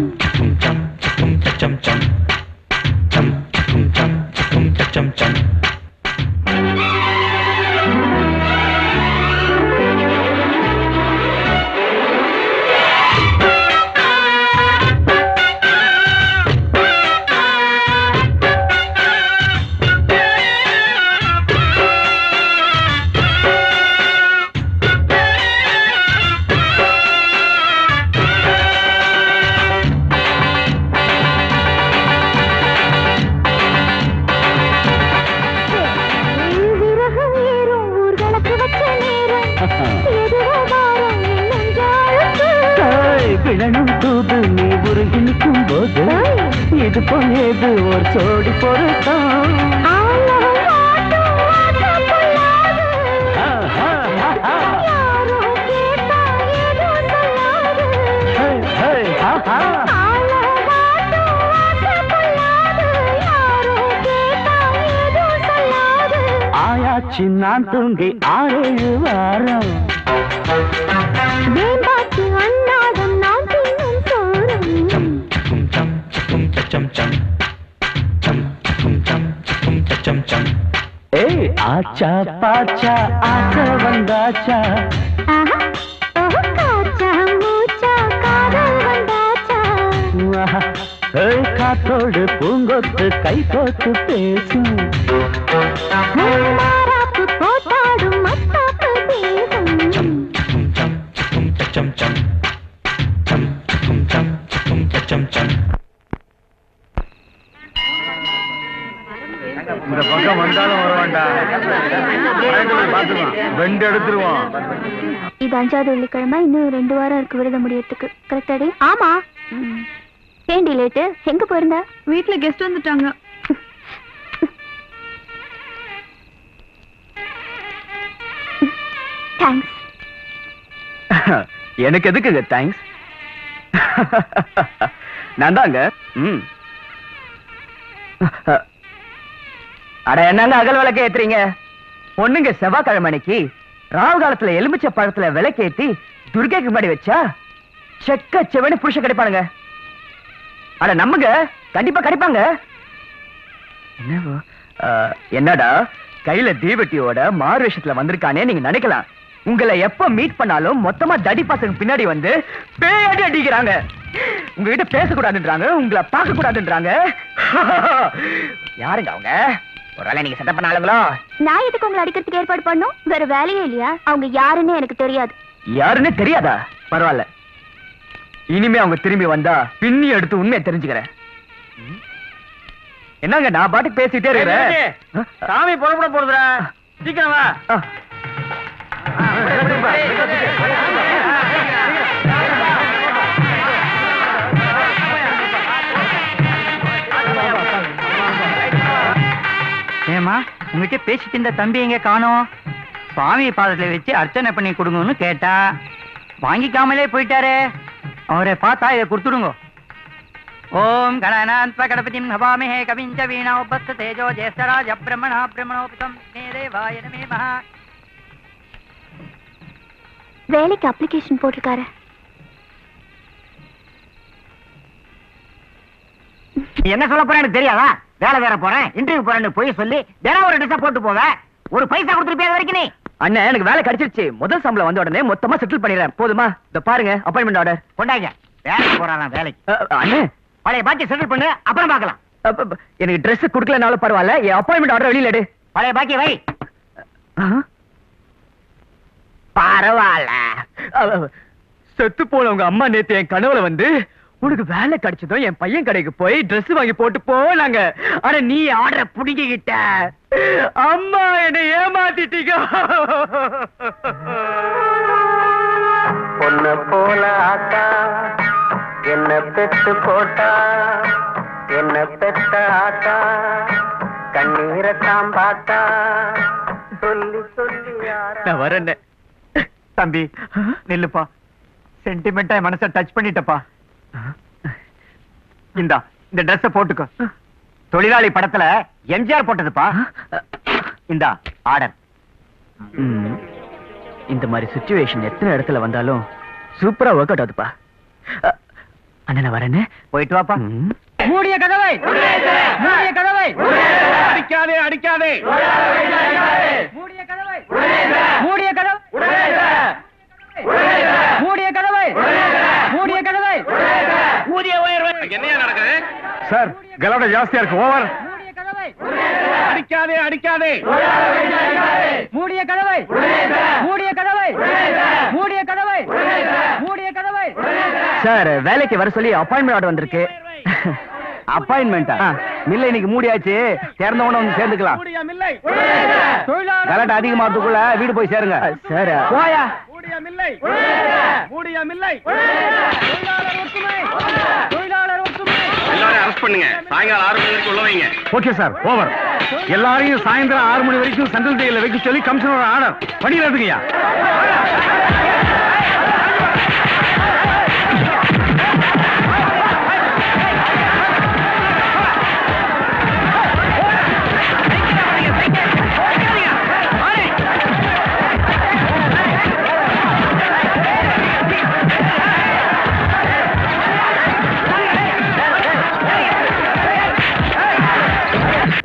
விறகு ஏறும் ஊர்களுக்கு வச்ச நேரம் எதுவோ வாரம் நெஞ்சாளுக்கு ஏய், விழணும் தூது நீ உருகி நிற்கும் போது இது போயது ஒரு சோடி பொருத்தம் ஆலம் ஆட்டம் ஆட்டம் கொள்ளாது ஆஹா, ஆஹா. யாரோ கேட்டா ஏதோ சொல்லாது ஹே, ஹே, ஆஹா. ஆலம் ஆட்டம் ஆட்டம் கொள்ளாது யாரோ கேட்டா ஏதோ சொல்லாது ஆயாச்சு நான் தூங்கி ஆறேழு வாரம் மேம்பாட்டு அன்னாடம் நான் தின்னும் சோறும் ஏய் ஆச்சா பாச்சா ஆச்சா வந்தாச்சா ஆஹா, ஓஹோ, காச்சா, மூச்சா, காதல் வந்தாச்சா. ஆஹா. ஏய் காத்தோடு பூங்கொத்து கை கோத்து பேசும் மாறாப்பு போட்டாடும் மத்தாப்பு தேசம். இந்த பக்கம் வந்தாலும் வருவான்டா பாத்துக்கலாம் ரெண்டு எடுத்துருவான் இது அஞ்சாவது வெள்ளிக்கிழமை இன்னும் ரெண்டு வாரம் இருக்கு விரதம் முடியறதுக்கு கரெக்டாடி ஆமா ஏண்டி லேட்டு எங்க போயிருந்த வீட்ல கெஸ்ட் வந்துட்டாங்க தேங்க்ஸ் எனக்கு எதுக்குங்க தேங்க்ஸ் நான் தாங்க ம் அட என்னங்க அகல் விளக்கு ஏத்துறீங்க பொண்ணுங்க செவ்வாய்க்கிழமை அன்னைக்கு ராவு காலத்துல எலுமிச்சை பழத்துல விளக்கேத்தி துர்கைக்கு முன்னாடி வச்சா செக்க செவனு புருஷ கிடைப்பானுங்க அட நம்புங்க கண்டிப்பா கிடைப்பாங்க என்னவோ ஆ, என்னடா கையில தீவெட்டியோட மாறு வேஷத்துல வந்திருக்கானே நீங்க நினைக்கலாம் உங்களை எப்ப மீட் பண்ணாலும் மொத்தமா தடி பசங்க பின்னாடி வந்து பேடி அடிக்கிறாங்க உங்ககிட்ட பேசக்கூடாதுன்றாங்க உங்களை பார்க்க கூடாதுன்றாங்க யாருங்க அவங்க ஒருவேளை நீங்க செட்டப் பண்ண ஆளுங்களோ நான் எதுக்கு உங்களை அடிக்கிறதுக்கு ஏற்பாடு பண்ணோம் வேற வேலையே இல்லையா அவங்க யாருன்னு எனக்கு தெரியாது யாருன்னு தெரியாதா பரவாயில்ல இனிமே அவங்க திரும்பி வந்தா பின்னி எடுத்து உண்மையை தெரிஞ்சுக்கிறேன் என்னங்க நான் பாட்டுக்கு பேசிட்டே இருக்கிறேன் சாமி புறப்பட போறதுடா சீக்கிரம் வா ஆ. ஏமா உங்ககிட்ட பேசிட்டு இருந்த தம்பி எங்க காணோம் சுவாமி பாதத்துல வச்சு அர்ச்சனை பண்ணி கொடுங்கன்னு கேட்டா வாங்கிக்காமலே போயிட்டாரே அவரை பார்த்தா இதை கொடுத்துடுங்க ஓம் கணநாத்வ கடபதி நபாமிஹே கவிஞ்ச வீணா உபஸ்த தேஜோ ஜேஷ்டராஜ பிரம்மணா பிரம்மணோபதம் தேவாய நமே மகா வேலைக்கு அப்ளிகேஷன் போட்டிருக்காரு நீ என்ன சொல்ல போற எனக்கு தெரியாதா வேலை வேற போறேன் இன்டர்வியூ போறேன்னு போய் சொல்லி தினம் ஒரு ட்ரெஸ் போட்டு போவ ஒரு பைசா கொடுத்துருப்பியா இது வரைக்கும் நீ அண்ணன் எனக்கு வேலை கிடைச்சிருச்சு முதல் சம்பளம் வந்த உடனே மொத்தமா செட்டில் பண்ணிடுறேன் போதுமா இந்த பாருங்க அப்பாயின்மெண்ட் ஆர்டர் கொண்டாங்க வேலைக்கு போறானா வேலைக்கு அண்ணன் பழைய பாக்கி செட்டில் பண்ணு அப்புறம் பார்க்கலாம் அப்ப, அப்ப, எனக்கு Dress குடுக்கலனாலும் பரவாயில்ல என் அப்பாயின்மெண்ட் ஆர்டர் வெளியில எடு பழைய பாக்கி வை ஆ? பரவாயில்ல அவ- செத்து போன உங்க அம்மா நேத்து என் கனவுல வந்து உனக்கு வேலை கிடைச்சதும் என் பையன் கடைக்கு போய் Dress வாங்கி போட்டு போனாங்க ஆனா நீ ஆர்டரை புடிங்கிக்கிட்ட அம்மா என்னை ஏமாத்திட்டீங்க பொண்ண போல ஆத்தா என்ன பெத்து போட்டா என்ன பெத்த ஆத்தா கண்ணீரத்தான் பார்த்தா சொல்லி சொல்லி யாரா நான் வரேன் தம்பி நில்லுப்பா சென்டிமெண்டா என் மனசை டச் பண்ணிட்டப்பா இந்தா இந்த Dress போட்டுக்கோ தொழிலாளி படத்துல எம்ஜிஆர் போட்டதுப்பா இந்தா ஆர்டர் ம். இந்த மாதிரி சுச்சுவேஷன் எத்தனை இடத்துல வந்தாலும் சூப்பரா ஒர்க் அவுட் ஆகுதுப்பா அ, அண்ணா நான் வரேன்னு போயிட்டு வாப்பா ம். மூடிய கதவை மூடிய கதவை அடிக்காதே அடிக்காதே மூடிய கதவை மூடிய கதவை மூடிய கதவை மூடிய கதவை ஊதிய உயர்வு என்னையா நடக்குது சார் கலோட ஜாஸ்தியா இருக்கு ஓவர் மூடிய கதவை அடிக்காதே அடிக்காதே மூடிய கதவை மூடிய கதவை மூடிய கதவை மூடிய கதவை சார் வேலைக்கு வர சொல்லி அப்பாயின்மெண்ட் ஆர்டர் வந்திருக்கு அப்பாயின்மெண்டா மில்ல இன்னைக்கு மூடியாச்சு திறந்தவன வந்து சேர்ந்துக்கலாம் ஊதியம் இல்லை தொழிலாளர் கலட்ட அதிகமாகறதுக்குள்ள வீடு போய் சேருங்க சார் போயா ஊதியம் இல்லை ஊதியம் இல்லை தொழிலாளர் ஒற்றுமை தொழிலாளர் ஒற்றுமை எல்லாரும் அரெஸ்ட் பண்ணுங்க சாயங்காலம் ஆறு மணி வரைக்கும் உள்ள வைங்க ஓகே சார் ஓவர் எல்லாரையும் சாயந்தரம் ஆறு மணி வரைக்கும் சென்ட்ரல் ஜெயில வைக்க சொல்லி கமிஷனர் ஆர்டர் பண்ணிடுறதுங்கய்யா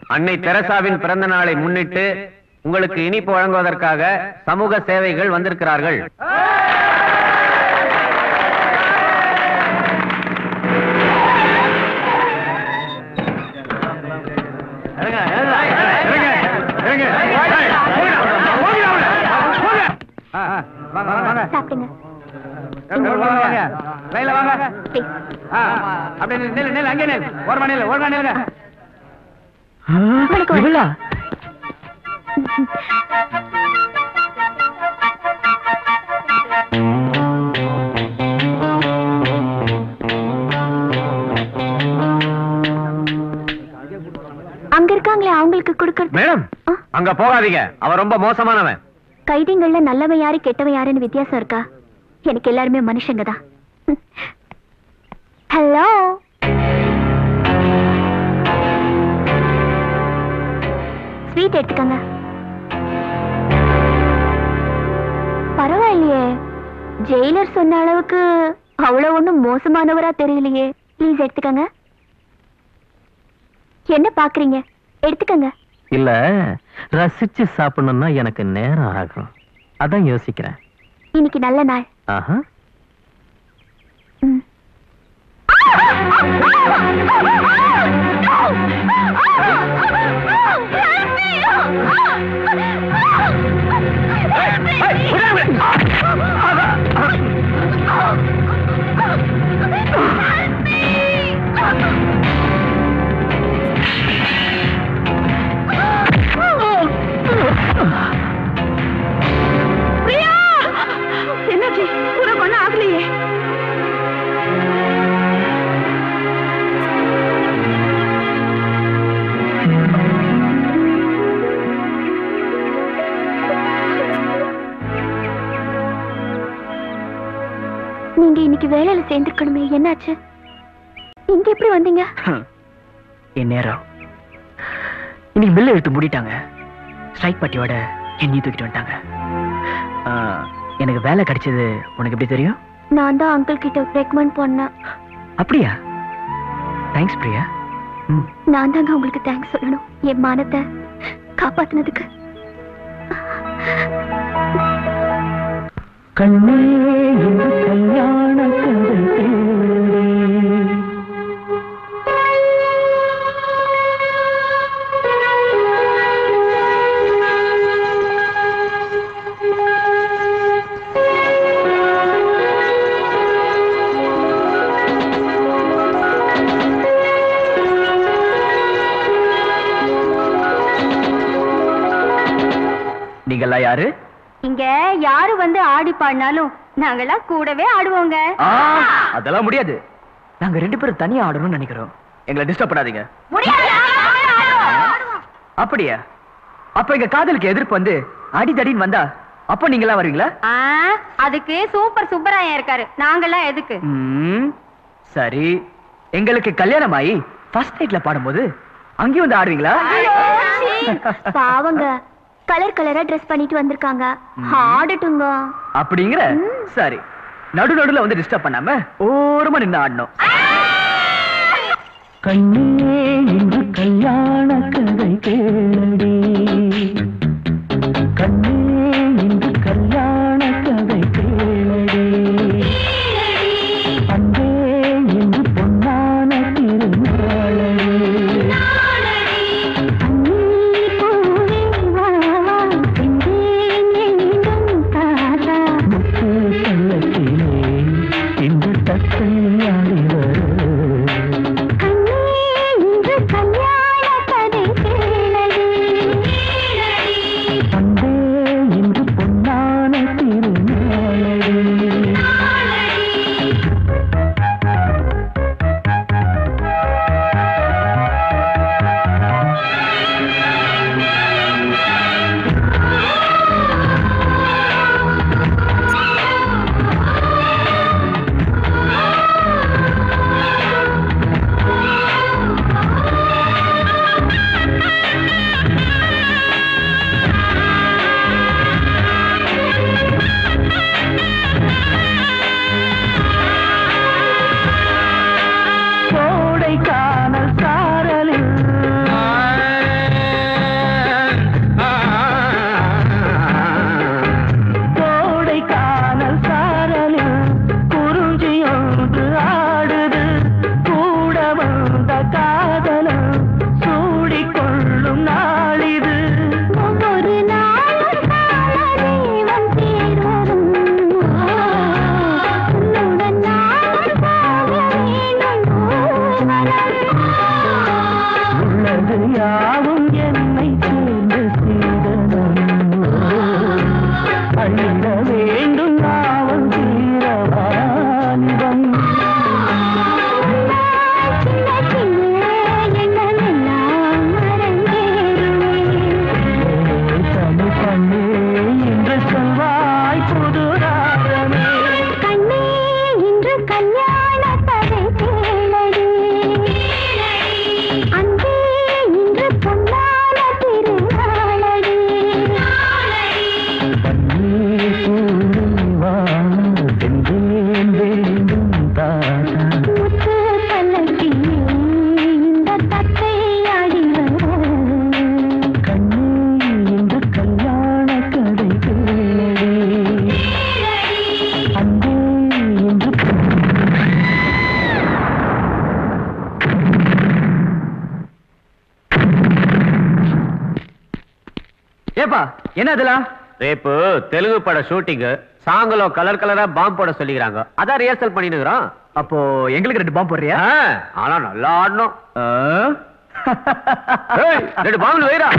அன்னை தெரசாவின் பிறந்த நாளை முன்னிட்டு உங்களுக்கு இனிப்பு வழங்குவதற்காக சமூக சேவைகள் வந்திருக்கிறார்கள் சாப்பிடுங்க லைன்ல வாங்க Please. அப்படியே நில்லு நில்லு அங்கே நில்லு ஓரமா நில்லு ஓரமா நில்லுங்க வணக்கம். இவளா அங்க இருக்காங்களே அவங்களுக்கு கொடுக்கறது மேடம் ஆ? அங்க போகாதீங்க அவன் ரொம்ப மோசமானவன் கைதிங்கள்ல நல்லவன் யாரு கெட்டவன் யாருன்னு வித்தியாசம் இருக்கா எனக்கு எல்லாருமே மனுஷங்க தான் ஹலோ ஸ்வீட் எடுத்துக்கங்க பரவாயில்லையே ஜெயிலர் சொன்ன அளவுக்கு அவ்வளவு ஒண்ணும் மோசமானவரா தெரியலையே ப்ளீஸ் எடுத்துக்கங்க என்ன பாக்குறீங்க எடுத்துக்கங்க இல்ல ரசிச்சு சாப்பிடணும்னா எனக்கு நேரம் ஆகும் அதான் யோசிக்கிறேன் இன்னைக்கு நல்ல நாள் ஆஹா ம். என்னாச்சு உனக்கு ஒன்னும் ஆகலையே நீங்க இன்னைக்கு வேலையில சேர்ந்துருக்கணுமே என்னாச்சு இங்க எப்படி வந்தீங்க என் நேரம் இன்னைக்கு பில்ல எடுத்து மூடிட்டாங்க ஸ்ட்ரைக் பார்ட்டியோட என்னையும் தூக்கிட்டு வந்துட்டாங்க ஆ, எனக்கு வேலை கிடைச்சது உனக்கு எப்படி தெரியும் நான் தான் அங்கிள் கிட்ட ரெக்கமெண்ட் பண்ணேன் அப்படியா தேங்க்ஸ் பிரியா ம் நான் தாங்க உங்களுக்கு தேங்க்ஸ் சொல்லணும் என் மானத்தை காப்பாத்துனதுக்கு கண்ணே இந்த கல்யாண கதை தேடி நீங்கெல்லாம் யாரு இங்க யாரு வந்து ஆடி பாடினாலும் நாங்கெல்லாம் கூடவே ஆடுவோங்க ஆ, அதெல்லாம் முடியாது நாங்க ரெண்டு பேரும் தனியா ஆடணும்னு நினைக்கிறோம் எங்களை டிஸ்டர்ப் பண்ணாதீங்க அப்படியா அப்ப எங்க காதலுக்கு எதிர்ப்பு வந்து அடிதடின்னு வந்தா அப்ப நீங்க எல்லாம் வருவீங்களா அதுக்கு சூப்பர் சுப்பராயன் இருக்காரு நாங்கெல்லாம் எதுக்கு ம், சரி எங்களுக்கு கல்யாணம் ஆகி ஃபர்ஸ்ட் நைட்ல பாடும்போது அங்கேயும் வந்து ஆடுவீங்களா பாவங்க கலர் கலரா ட்ரெஸ் பண்ணிட்டு வந்திருக்காங்க ஆடட்டுங்க அப்படிங்கிற சரி நடு நடுல வந்து டிஸ்டர்ப் பண்ணாம ஓரமா நின்னு ஆடணும் கண்ணே இந்த கல்யாண கதை கேளடி கண்ணே இந்த கல்யாண கதை கேளடி அன்பே என்று பொன்னான திருநாளடி முத்து பல்லக்கிலே இந்த தத்தை ஆடி வர கண்ணே யாவும் என்னை சேர்ந்த சீதனம் அழிட வேண்டும் நாவல் தீரவானிடம் தமிழ் பண்ணே என்று சொல்வாய் புது ராகமே கண்ணே இன்று கல்யாண கதை கேளடி அன்பே இன்று பொன்னான திருநாளடி கண்ணீர் பூவா சென்றேன் வேண்டும் தானா முத்து பல்லக்கிலே இந்த தத்தை ஆடி வர கண்ணே இந்த கல்யாண கதை கேளடி அன்பே என்று ஏப்பா என்ன அதெல்லாம் ரேப்பு தெலுங்கு பட ஷூட்டிங் சாங்கலோ கலர் கலரா பாம்பு போட சொல்லிக்கிறாங்க அதான் ரிஹர்சல் பண்ணினுக்கிறோம் அப்போ எங்களுக்கு ரெண்டு பாம்பு போடுறியா ஆனா நல்லா ஆடணும் ஆ? ஏய், ரெண்டு பாம்பு வைரா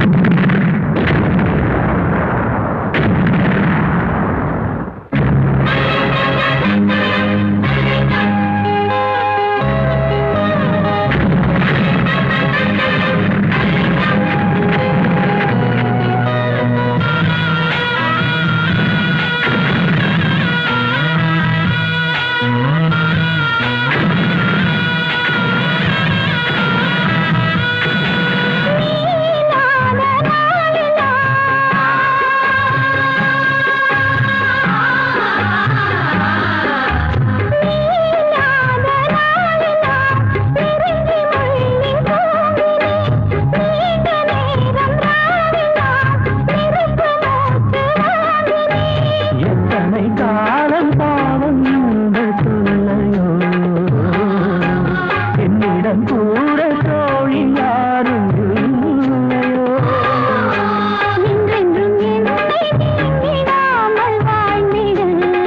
எத்தனை காலம் பாவம் இந்த சொல்லையோ என்னிடம் கூட தோழி யாரும் இல்லையோ நின்றென்றும் என்னை நீங்கிடாமல் வாழ்ந்திடு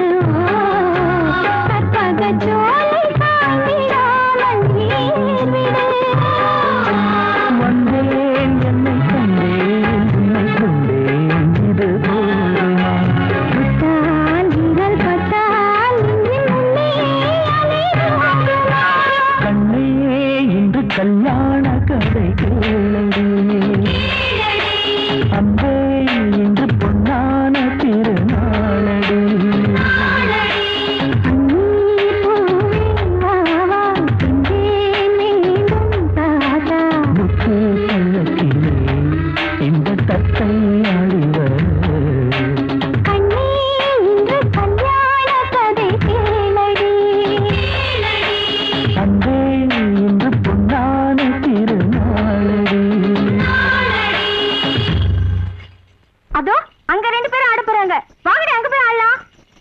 கற்பகச் சோலை சாய்ந்திடாமல் நீர்விடு வந்தேன் என்னை கண்டேன் உன்னை கொண்டேன் இது போதுமா பட்டால் விரல் பட்டால் இன்றி முன்னே அலைவாங்குமா கண்ணே இன்று கல்யாண கதை கேளடி அன்பே இன்று பொன்னான திருநாளடி அன்னீர் பூவே வா வா சென்றேன் மீண்டும் தாதா முத்து பல்லக்கிலே இந்த தத்தை ஆடிவர் கண்ணே இன்று கல்யாண கதை கேளடி அன்பே இன்று பொன்னான திருநாளடி அதோ அங்க ரெண்டு பேரும் ஆட போறாங்க வாங்கடி அங்க போய் ஆடலாம்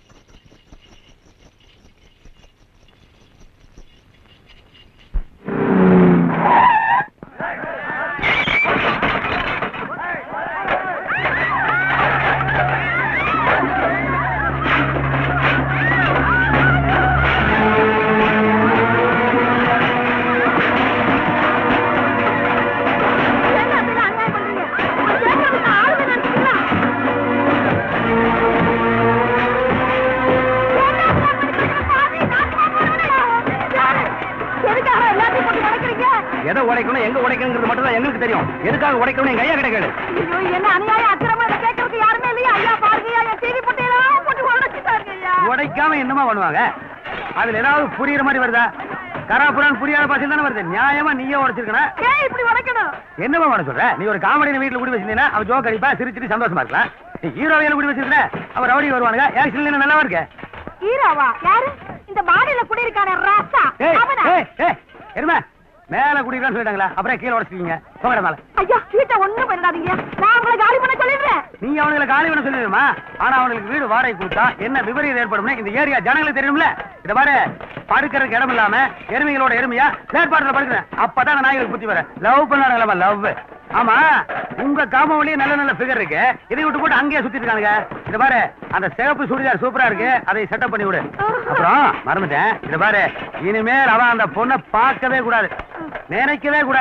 எதுக்காக எல்லாத்தையும் போட்டு உடைக்கிறீங்க எதை உடைக்கணும் எங்க உடைக்கணுங்கிறது மட்டும் தான் எங்களுக்கு தெரியும் எதுக்காக உடைக்கணும் எங்க ஐயா கிட்ட கேளு ஐயோ என்ன அநியாயம் அக்கிரமம் இதை கேட்கறதுக்கு யாருமே இல்லையா ஐயா பாருங்க ஐயா டிவி போட்டெல்லாம் போட்டு உடைச்சிட்டாருங்க ஐயா உடைக்காம என்னமா பண்ணுவாங்க அதுல ஏதாவது புரியுற மாதிரி வருதா கராபுரான் புரியாத பாசையில் தானே வருது நியாயமா நீயே உடைச்சிருக்கணும் ஏன் இப்படி உடைக்கணும் என்னமா பண்ண சொல்ற நீ ஒரு காமெடி வீட்டுல குடி வச்சிருந்தீங்கன்னா அவன் ஜோக் அடிப்பா சிரிச்சிட்டு சந்தோஷமா இருக்கலாம் நீ ஹீரோவையில குடி வச்சிருந்த அவன் ரவுடி வருவானுங்க ஆக்சுவலி நல்லாவா இருக்க ஹீரோவா யாரு இந்த பாடியில குடியிருக்கான ராசா ஏய் அவனா ஏய் ஏய் எருமை மேல குடிக்கிறான்னு சொல்லிட்டாங்களா அப்புறம் கீழே உடச்சிருக்கீங்க போங்கட மேல ஐயா வீட்டை ஒண்ணும் பண்ணிடாதீங்க நான் உங்களை காலி பண்ண சொல்லிடுறேன் நீ அவனுங்களை காலி பண்ண சொல்லிடுமா ஆனா அவனுக்கு வீடு வாடகை கொடுத்தா என்ன விபரீதம் ஏற்படும் இந்த ஏரியா ஜனங்களுக்கு தெரியும்ல இத பாரு படுக்கிறதுக்கு இடம் இல்லாம எருமைகளோட எருமையா பிளேட்பாட்டில் படுக்கிறேன் அப்பதான் அந்த நாய்களுக்கு புத்தி வர லவ் பண்ணாங்களா லவ் ஆமா உங்க காமவழியே நல்ல நல்ல ஃபிகர் இருக்கு இதை விட்டு போட்டு அங்கேயே சுத்திட்டு இருக்கானுங்க இத பாரு அந்த சிகப்பு சுடிதார் சூப்பரா இருக்கு அதை செட்டப் பண்ணி விடு அப்புறம் மறந்துட்டேன் இத பாரு இனிமேல் அவன் அந்த பொண்ணை பார்க்கவே கூடாது நினைக்கவே கூடாது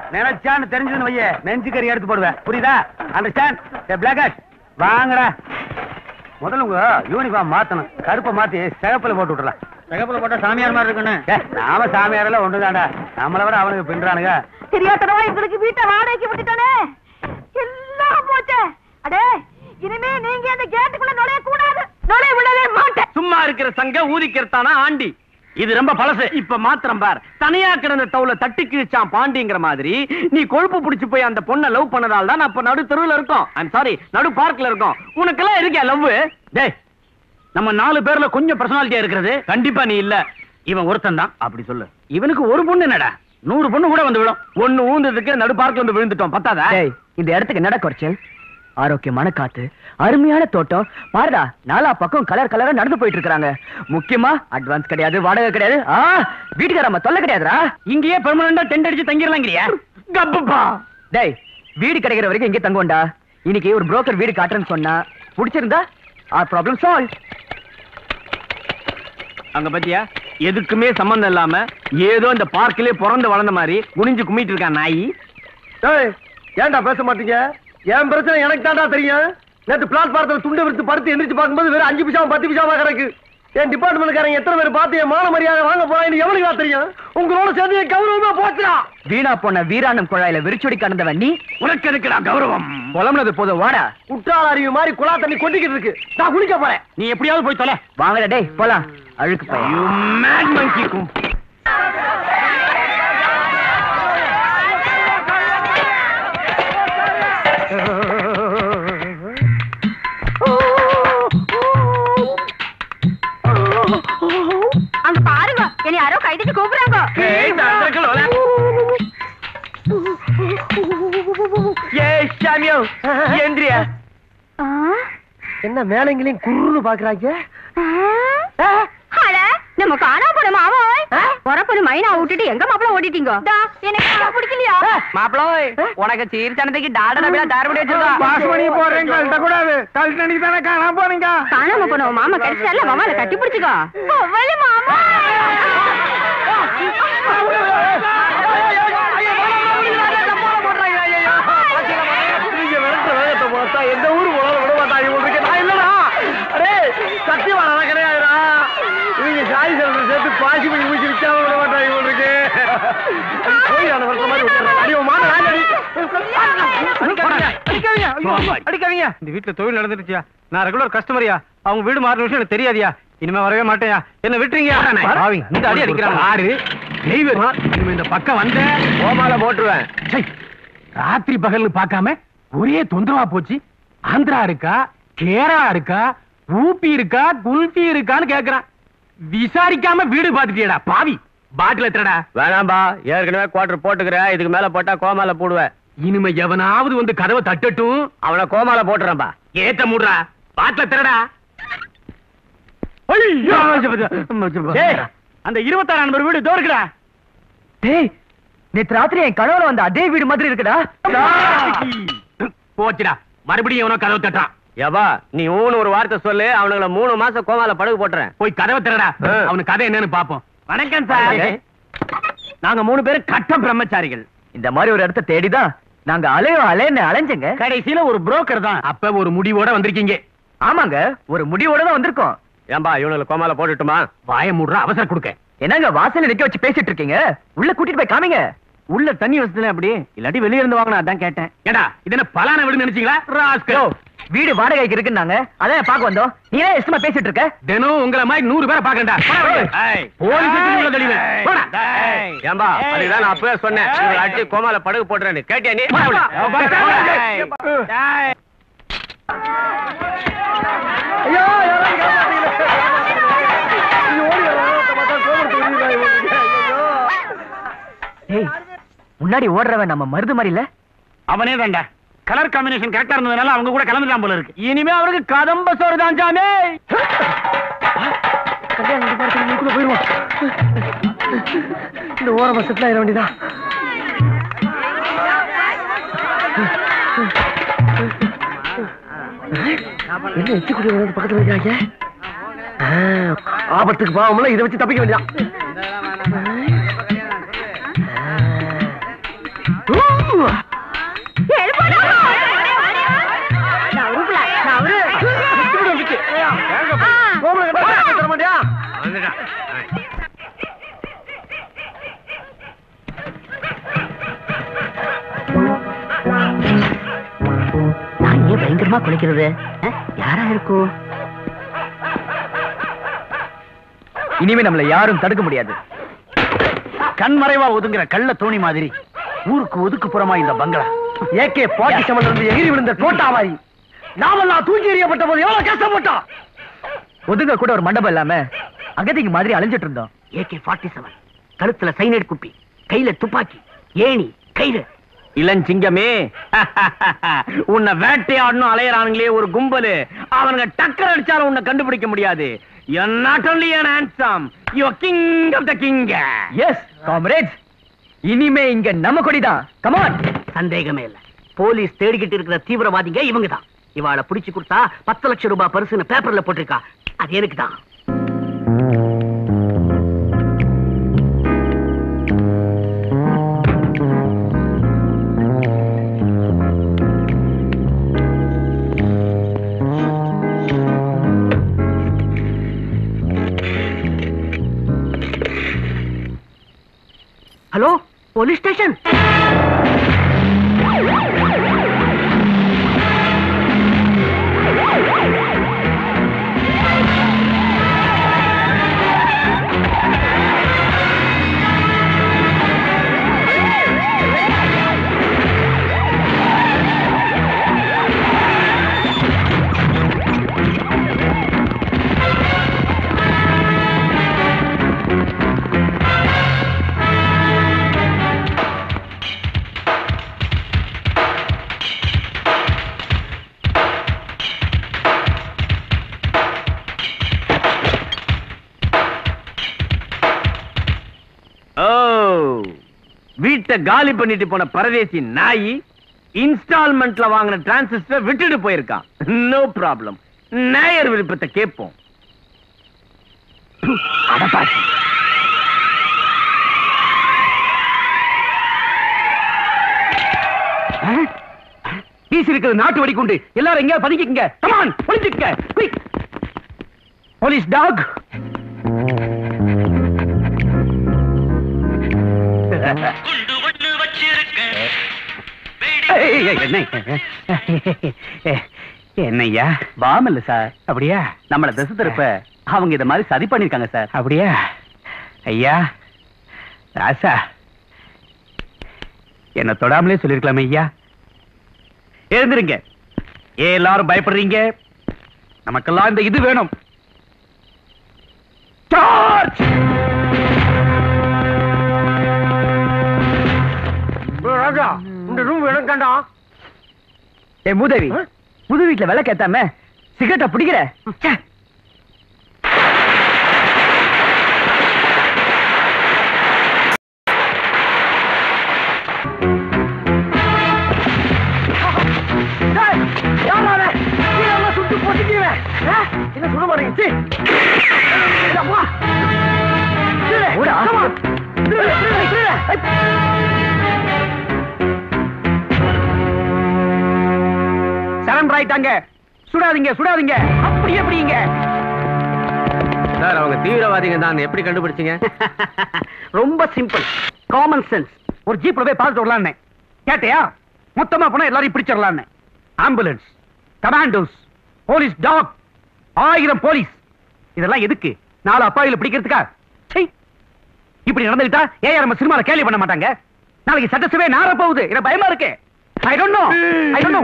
நினைச்சான்னு தெரிஞ்சதுன்னு வையே நெஞ்சு கறி எடுத்து போடுவேன் புரியுதா அண்டர்ஸ்டாண்ட் பிளாக் வாங்கடா முதல்ல உங்க யூனிஃபார்ம் மாத்தணும் கருப்பை மாத்தி சிகப்புல போட்டு விட்டுறலாம் சிகப்புல போட்டா சாமியார் மாதிரி இருக்குன்னு நாம சாமியாரெல்லாம் ஒண்ணுதான்டா நம்மளை விட அவனுக்கு பின்றானுங்க தெரியாதனமா எங்களுக்கு வீட்டை வாடகைக்கு விட்டுட்டானே எல்லாம் போச்சே அடே இனிமே நீங்க அந்த கேட்டுக்குள்ள நுழைய கூடாது நுழைய விடவே மாட்டேன் சும்மா இருக்கிற சங்க ஊதிக்கிறதானா ஆண்டி இது ரொம்ப பழசு இப்ப மாத்திரம் பார் தனியா கிடந்த தவுல தட்டி கிழிச்சான் பாண்டிங்கிற மாதிரி நீ கொழுப்பு புடிச்சு போய் அந்த பொண்ணை லவ் பண்ணதால தான் அப்ப நடு தெருவுல இருக்கோம் ஐம் சாரி நடு பார்க்ல இருக்கோம் உனக்கெல்லாம் இருக்கியா லவ் டேய் நம்ம நாலு பேர்ல கொஞ்சம் பர்சனாலிட்டியா இருக்கிறது கண்டிப்பா நீ இல்ல இவன் ஒருத்தன் தான் அப்படி சொல்லு இவனுக்கு ஒரு பொண்ணு என்னடா நூறு பொண்ணு கூட வந்து விடும் ஒண்ணு ஊந்ததுக்கு நடு பார்க்ல வந்து விழுந்துட்டோம் பத்தாதா இந்த இடத்துக்கு என்னடா குறைச்சல் ஆரோக்கியமான காத்து அருமையான தோட்டம் பாருடா நாலா பக்கம் கலர் கலரா நடந்து போயிட்டு இருக்காங்க முக்கியமா அட்வான்ஸ் கிடையாது வாடகை கிடையாது ஆ வீட்டுக்காரம்மா தொல்லை கிடையாதுடா இங்கேயே பெர்மனண்டா டென்ட் அடிச்சு தங்கிடலாங்கிறியா கப்புப்பா டேய் வீடு கிடைக்கிற வரைக்கும் இங்கே தங்குவோம்டா இன்னைக்கு ஒரு புரோக்கர் வீடு காட்டுறேன்னு சொன்னா பிடிச்சிருந்தா ஆ ப்ராப்ளம் சால்வ் அங்க பாத்தியா எதுக்குமே சம்பந்தம் இல்லாம ஏதோ இந்த பார்க்கிலே பிறந்து வளர்ந்த மாதிரி குனிஞ்சு குமிட்டு இருக்கான் நாய் ஏன்டா பேச மாட்டீங்க என் பிரச்சனை எனக்கு தான்டா தெரியும் நேத்து பிளாட்பாரத்தில் துண்டு விரித்து படுத்து எந்திரிச்சு பார்க்கும்போது வெறும் அஞ்சு பிசாம பத்து பிசாமா கிடக்கு என் டிபார்ட்மெண்ட்காரங்க எத்தனை பேர் பார்த்து என் மான மரியாதை வாங்க போறாங்க எவனுக்கு தான் தெரியும் உங்களோட சேர்ந்து என் கௌரவமா போச்சுடா வீணா போன வீராணம் குழாயில விரிச்சொடி கடந்தவன் நீ உனக்கு எதுக்குடா கௌரவம் புலம்புனது போதும் வாடா குற்றால அறிவு மாதிரி குழா தண்ணி கொட்டிக்கிட்டு இருக்கு நான் குளிக்க போறேன் நீ எப்படியாவது போய் தொலை வாங்கடா டேய் போலாம் அழுக்கு பையன் You mad monkey க்கும். அங்க பாருங்க என்னை யாரோ கைதட்டி கூப்பிடுறாங்க ஏய், இந்த அந்தரங்கள் வர. ஏய், சாமியோ, எந்திரியா. ஆ? என்ன மேலங்களையும் குருன்னு பாக்குறாங்க ஆ? அட, நம்ம காணாம போன மாமாவை உரப்பது மைனா விட்டுட்டு எங்க மாப்பிள ஓட்டிட்டீங்க டா, எனக்கு மாமா பிடிக்கலையா மாப்பிளோய் உனக்கு சீர்ச்சனத்துக்கு டாடா நபிலா தயார் பண்ணி வச்சிருக்கா பாஸ்மணி போறேன் கழட்ட கூடாது கழட்டணிக்கு தானே காணாம போனீங்க காணாம போன உன் மாமா கிடைச்சால மாமால கட்டி பிடிச்சுக்கோ அவ்வளவு மாமா நீங்க விரட்டுற வேகத்தை பார்த்தா எந்த ஊரு போனாலும் விட மாட்டாங்க உங்களுக்கு நான் இல்லடா அடே சத்தியமா நான் கிடையாதுடா இவங்க சாய் செல்வத்தை சேர்த்து பாசி பண்ணி மூச்சு விச்சாம விட மாட்டாங்க உங்களுக்கு போய் அந்த வருஷம் மாதிரி விட்டுறாங்க அடி உன் மான ராஜடி. அடிக்காதீங்க, அடிக்காதீங்க, ஐயோ, அடிக்காதீங்க இந்த வீட்டுல தொழில் நடந்துருச்சியா நான் ரெகுலர் கஸ்டமரியா அவங்க வீடு மாறின விஷயம் எனக்கு தெரியாதியா இனிமே வரவே மாட்டேயா என்ன விட்டுறீங்க பாவிங்க, இந்த அடி அடிக்கிறாங்க ஆறு நெய்வர் இனிமே இந்த பக்கம் வந்த கோமால போட்டுருவேன் சை, ராத்திரி பகல்னு பார்க்காம ஒரே தொந்தரவா போச்சு ஆந்திரா இருக்கா கேரளா இருக்கா ஊபி இருக்கா குல்பி இருக்கான்னு கேக்குறான் விசாரிக்காம வீடு பாத்துட்டியடா பாவி பாட்டில எத்தடா வேணாம்பா ஏற்கனவே குவார்டர் போட்டுக்கிறேன் இதுக்கு மேல போட்டா கோமால போடுவேன் இனிமே எவனாவது வந்து கதவை தட்டட்டும் அவனை கோமால போட்டுறேன்பா ஏத்த மூடுறா பாட்டில திறடா ஐயோ! ஏய், அந்த இருபத்தாறு நம்பர் வீடு தோற்குடா டேய் நேத்து ராத்திரி என் கனவுல வந்த அதே வீடு மாதிரி இருக்குடா போச்சுடா மறுபடியும் எவனோ கதவை தட்டான் யப்பா நீ ஊன்னு ஒரு வார்த்தை சொல்லு அவனுங்கள மூணு மாசம் கோமால படுகு போட்டுறேன் போய் கதவை திறடா ஆ. அவனுக்கு கதை என்னன்னு பாப்போம் வணக்கம் சார் நாங்க மூணு பேரும் கட்ட பிரம்மச்சாரிகள் இந்த மாதிரி ஒரு இடத்த தேடிதான் நாங்க அலையோ அலைன்னு அலைஞ்சங்க கடைசியில ஒரு புரோக்கர் தான் அப்ப ஒரு முடிவோட வந்திருக்கீங்க ஆமாங்க ஒரு முடிவோட தான் வந்திருக்கோம் ஏன்பா இவனுங்களை கோமால போட்டுட்டுமா வாய மூடுற அவசரம் கொடுக்க என்னங்க வாசல்ல நிக்க வச்சு பேசிட்டு இருக்கீங்க உள்ள கூட்டிட்டு போய் காமிங்க உள்ள தண்ணி வசதில அப்படி இல்லாட்டி வெளிய இருந்து வாங்கினா அதான் கேட்டேன் ஏடா இது என்ன பலான வீடு நினைச்சீங்களா ராஸ்கல். யோ, வீடு வாடகைக்கு இருக்குன்னாங்க அதான் பார்க்க வந்தோம் நீ ஏன் இஷ்டமா பேசிட்டு இருக்க தினம் உங்கள மாதிரி நூறு பேரை பாக்கண்டா போலீஸ் ஸ்டேஷன் உள்ள தள்ளிடுவேன். போடா. ஏன்பா அதுதான் நான் அப்பவே சொன்னேன் இவங்களை அடிச்சு கோமால படுகு போட்டுறேன்னு கேட்டியா நீ ஐயோ யாராவது காப்பாத்துங்களே. ஐயோ, ஓடி வரலாம். பார்த்தா கோபுரத்து உரியுதா இவனுக்கு. ஐயோ. ஏய் முன்னாடி ஓடுறவன் நம்ம மருது மாதிரி இல்ல அவனே தான்டா கலர் காம்பினேஷன் கரெக்டா இருந்ததுனால அவங்க கூட கலந்துட்டான் போல இருக்கு இனிமே அவருக்கு கதம்ப சோறு தான் சாமி கல்யாணம் டிபார்ட்மெண்ட் இதுக்குள்ள போயிருவான் இந்த ஓரமா செட்டில் ஆயிட வேண்டியதா என்ன எச்சு குடி வந்து பக்கத்துல வைக்கிறாங்க ஆ, ஆபத்துக்கு பாவம்ல இதை வச்சு தப்பிக்க வேண்டியதான் நான் ஏன் பயங்கரமா குளிக்கிறது அஹ், யாரா இருக்கும் இனிமே நம்மள யாரும் தடுக்க முடியாது கண்மறைவா ஒதுங்குற கள்ள தோணி மாதிரி ஊருக்கு ஒதுக்குப்புறமா இந்த பங்களா ஏகே பாட்டி செவன்ல இருந்து எகிரி விழுந்த தோட்டாவாரி நாமெல்லாம் தூக்கி எறியப்பட்ட போது எவ்வளவு கஷ்டப்பட்டோம் ஒதுங்க கூட ஒரு மண்டபம் இல்லாம அகதிக்கு மாதிரி அலைஞ்சிட்டு இருந்தோம் ஏகே ஃபார்ட்டி செவன் கழுத்துல சைனைட் குப்பி கையில துப்பாக்கி ஏணி கையில இளஞ்சிங்கமே உன்னை வேட்டையாடணும் அலையறானுங்களே ஒரு கும்பலு அவனுங்க டக்கர் அடிச்சாலும் உன்னை கண்டுபிடிக்க முடியாது You're not only an handsome, you're king of the king. Yes comrades இனிமே இங்க நம்ம கொடிதான் கமான் சந்தேகமே இல்ல போலீஸ் தேடிக்கிட்டு இருக்கிற தீவிரவாதிங்க இவங்க தான் இவாளை பிடிச்சு கொடுத்தா பத்து லட்சம் ரூபாய் பரிசுன்னு பேப்பர்ல போட்டிருக்கா அது எனக்கு தான் ஹலோ போலீஸ் ஸ்டேஷன் ஓ வீட்டை காலி பண்ணிட்டு போன பரதேசி நாய் இன்ஸ்டால்மெண்ட்ல வாங்கின டிரான்சிஸ்டர் விட்டுட்டு போயிருக்கான் நோ ப்ராப்ளம் நேயர் விருப்பத்தை கேட்போம் அடப்பாசி பீஸ் இருக்கிறது நாட்டு வெடிக்குண்டு எல்லாரும் எங்கேயாவது பதுக்கிக்கங்க கமான் ஒளிஞ்சுக்கங்க குயிக் போலீஸ் டாக் என்னய்யா பாம் இல்ல சார் அப்படியா நம்மள திசை திருப்ப அவங்க இத மாதிரி சதி பண்ணிருக்காங்க சார் அப்படியா ஐயா ராசா என்ன தொடாமலே சொல்லிருக்கலாமே ஐயா எழுந்திருங்க ஏன் எல்லாரும் பயப்படுறீங்க நமக்கெல்லாம் இந்த இது வேணும் சார்ஜ் ராஜா இந்த ரூம் எனக்காண்டா ஏ மூதேவி புது வீட்டுல விளக்கு ஏத்தாம சிகரெட்டை பிடிக்கிற ச்சே. டேய், யாரா அவன்? கீழே எல்லாம் சுட்டு பொசுக்கிடுவேன். ஆ? என்ன சுட மாட்டேங்க சீ. இல்ல, வா. கீழே, ஓடா. come on. கீழே, கீழே, கீழே. ஐ. சரண்டர் ஆயிட்டாங்க சுடாதீங்க சுடாதீங்க அப்படி எப்படிங்க சார் அவங்க தீவிரவாதிங்க தான் எப்படி கண்டுபிடிச்சீங்க ரொம்ப சிம்பிள் காமன் சென்ஸ் ஒரு ஜீப்ல போய் பார்த்துட்டு வரலான்னு கேட்டியா மொத்தமா போனா எல்லாரையும் பிடிச்சிடலான்னு ஆம்புலன்ஸ் கமாண்டோஸ் போலீஸ் டாக் ஆயிரம் போலீஸ் இதெல்லாம் எதுக்கு நாலு அப்பாவில பிடிக்கிறதுக்கா சை இப்படி நடந்துகிட்டா ஏன் நம்ம சினிமால கேள்வி பண்ண மாட்டாங்க நாளைக்கு சட்டசபை நார போகுது எனக்கு பயமா இருக்கு I don't know I don't know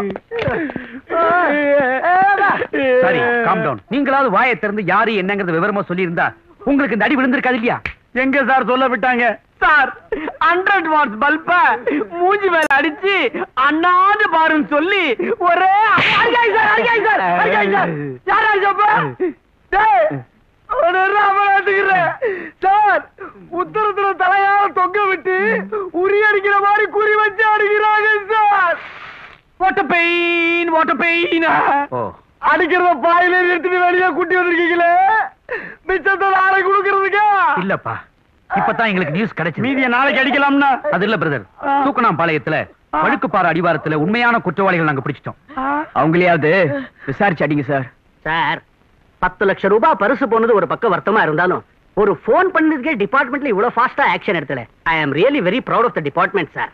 சரி காம் டவுன் நீங்களாவது வாயை திறந்து யாரு என்னங்கறது விவரமா சொல்லியிருந்தா உங்களுக்கு இந்த அடி விழுந்திருக்காது இல்லையா எங்க சார் சொல்ல விட்டாங்க சார் ஹண்ட்ரட் வாட்ஸ் பல்ப மூஞ்சி மேல அடிச்சு அண்ணாந்து பாருன்னு சொல்லி ஒரே அடிக்காய் சார் அடிக்காய் சார் அடிக்காய் சார் யார் அடிச்சப்ப டேய் ஒரு ராமநாட்டுக்கிறேன் சார் உத்தரத்துல தலையால தொங்க விட்டு உரி அடிக்கிற மாதிரி குறி வச்சு அடிக்கிறாங்க சார் வாட்ட பெயின் வாட்ட பெயின் ஓ அடிக்கிறத பாயில எடுத்துட்டு வெளியே கூட்டி வந்திருக்கீங்களே மிச்சத்தை நாளை கொடுக்கறதுக்கா இல்லப்பா இப்பதான் எங்களுக்கு நியூஸ் கிடைச்சது மீதிய நாளைக்கு அடிக்கலாம்னா அது இல்ல பிரதர் தூக்கணாம்பாளையத்துல பழுக்குப்பாறை அடிவாரத்துல உண்மையான குற்றவாளிகள் நாங்க பிடிச்சிட்டோம் அவங்களையாவது விசாரிச்சு அடிங்க சார் சார் பத்து லட்சம் ரூபாய் பரிசு போனது ஒரு பக்கம் வருத்தமா இருந்தாலும் ஒரு ஃபோன் பண்ணதுக்கே டிபார்ட்மெண்ட்ல இவ்வளவு ஃபாஸ்டா ஆக்ஷன் எடுத்தல I am really very proud of the department sir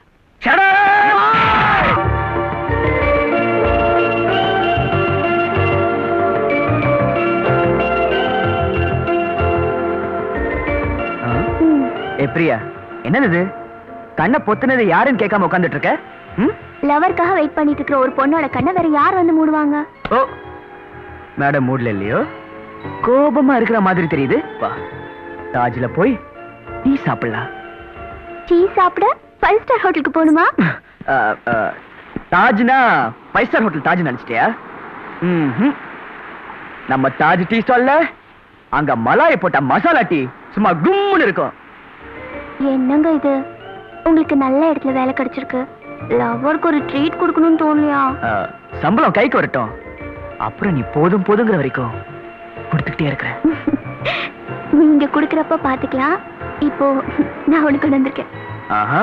ஏ பிரியா என்னது இது கண்ணை பொத்துனது யாருன்னு கேட்காம உட்காந்துட்டு இருக்க ம்? லவர்க்காக வெயிட் பண்ணிட்டு இருக்கிற ஒரு பொண்ணோட கண்ணை வேற யார் வந்து மூடுவாங்க ஓ மேடம் மூட்ல இல்லையோ கோபமா இருக்கிற மாதிரி தெரியுது வா தாஜ்ல போய் டீ சாப்பிடலாம் டீ சாப்பிட ஃபைவ் ஸ்டார் ஹோட்டலுக்கு போகணுமா ஆ, ஆ, தாஜ்னா ஃபைவ் ஸ்டார் ஹோட்டல் தாஜ் நினைச்சிட்டியா ம்ஹும். நம்ம தாஜ் டீ ஸ்டால்ல அங்க மலாய் போட்ட மசாலா டீ சும்மா கும்முன்னு இருக்கும் என்னங்க இது உங்களுக்கு நல்ல இடத்துல வேலை கிடைச்சிருக்கு லவருக்கு ஒரு ட்ரீட் கொடுக்கணும்னு தோணலையா ஆ, சம்பளம் கைக்கு வரட்டும் அப்புறம் நீ போதும் போதுங்கிற வரைக்கும் கொடுத்துக்கிட்டே இருக்கிற நீங்க குடுக்கறப்ப பாத்துக்கலாம் இப்போ நான் உனக்கு கொண்டு வந்திருக்கேன் ஆஹா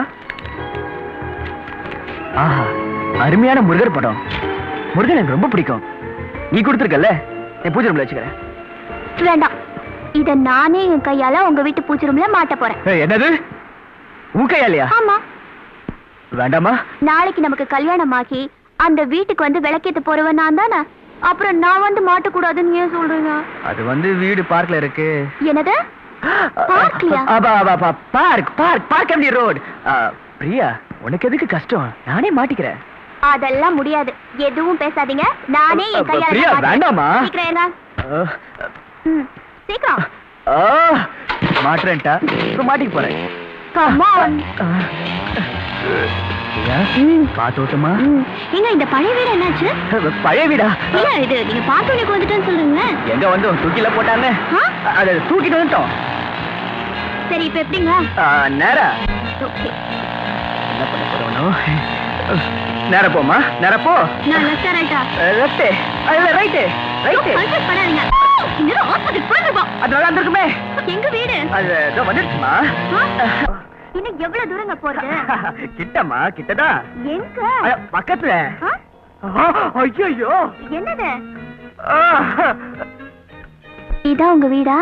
ஆஹா அருமையான முருகர் படம் முருகன் எனக்கு ரொம்ப பிடிக்கும் நீ கொடுத்துருக்கல என் பூஜை ரூம்ல வச்சுக்கிறேன் வேண்டாம் இத நானே என் கையால உங்க வீட்டு பூச்சி ரூம்ல மாட்ட போறேன் ஏய், என்னது உன் கையாலையா ஆமா வேண்டாமா நாளைக்கு நமக்கு கல்யாணம் ஆகி அந்த வீட்டுக்கு வந்து விளக்கேத்த போறவன் நான் தானே அப்புறம் நான் வந்து மாட்டக்கூடாதுன்னு ஏன் சொல்றீங்க அது வந்து வீடு பார்க்ல இருக்கு என்னது பார்க்லயா அப்பா, அப்பா, அப்பா, park park park empty road Priya உனக்கு எதுக்கு கஷ்டம் நானே மாட்டிக்கிறேன் அதெல்லாம் முடியாது எதுவும் பேசாதீங்க நானே என் கையால பிரியா, தான் மாட்டுறேன். வேண்டாமா? சீக்கிரம் இருங்க. ஆ, ம், சீக்கிரம் ஆ, மாட்டுறேன்டா இப்ப மாட்டிக்க போறேன் Come on. ஆ. பிரியா, காத்தோட்டமா ம், ஏங்க இந்த பழைய வீடு என்னாச்சு பழைய வீடா இல்ல இது நீங்க பார்த்தோன்னே வந்துட்டேன்னு சொல்றீங்க எங்க வந்து உன் தூக்கில போட்டானே ஆ? அதை தூக்கிட்டு வந்துட்டோம் சரி இப்ப எப்படிங்க ஆ, நேரா ஓகே என்ன பண்ண போறோம் நேரா போமா நேரா போ நான் லெஃப்ட் ரைட்டா லெஃப்ட் இல்ல ரைட் ரைட் கன்ஃபியூஸ் பண்ணாதீங்க இந்த ஹாஸ்பிடல் போயிடுவா அது நல்லா இருந்திருக்குமே எங்க வீடு அது இதோ வந்துருச்சுமா ஆ? இன்னும் எவ்வளவு தூரங்க போறது கிட்டமா கிட்டதான் எங்க அட, பக்கத்துல ஆ? ஐயோ என்னது இதான் உங்க வீடா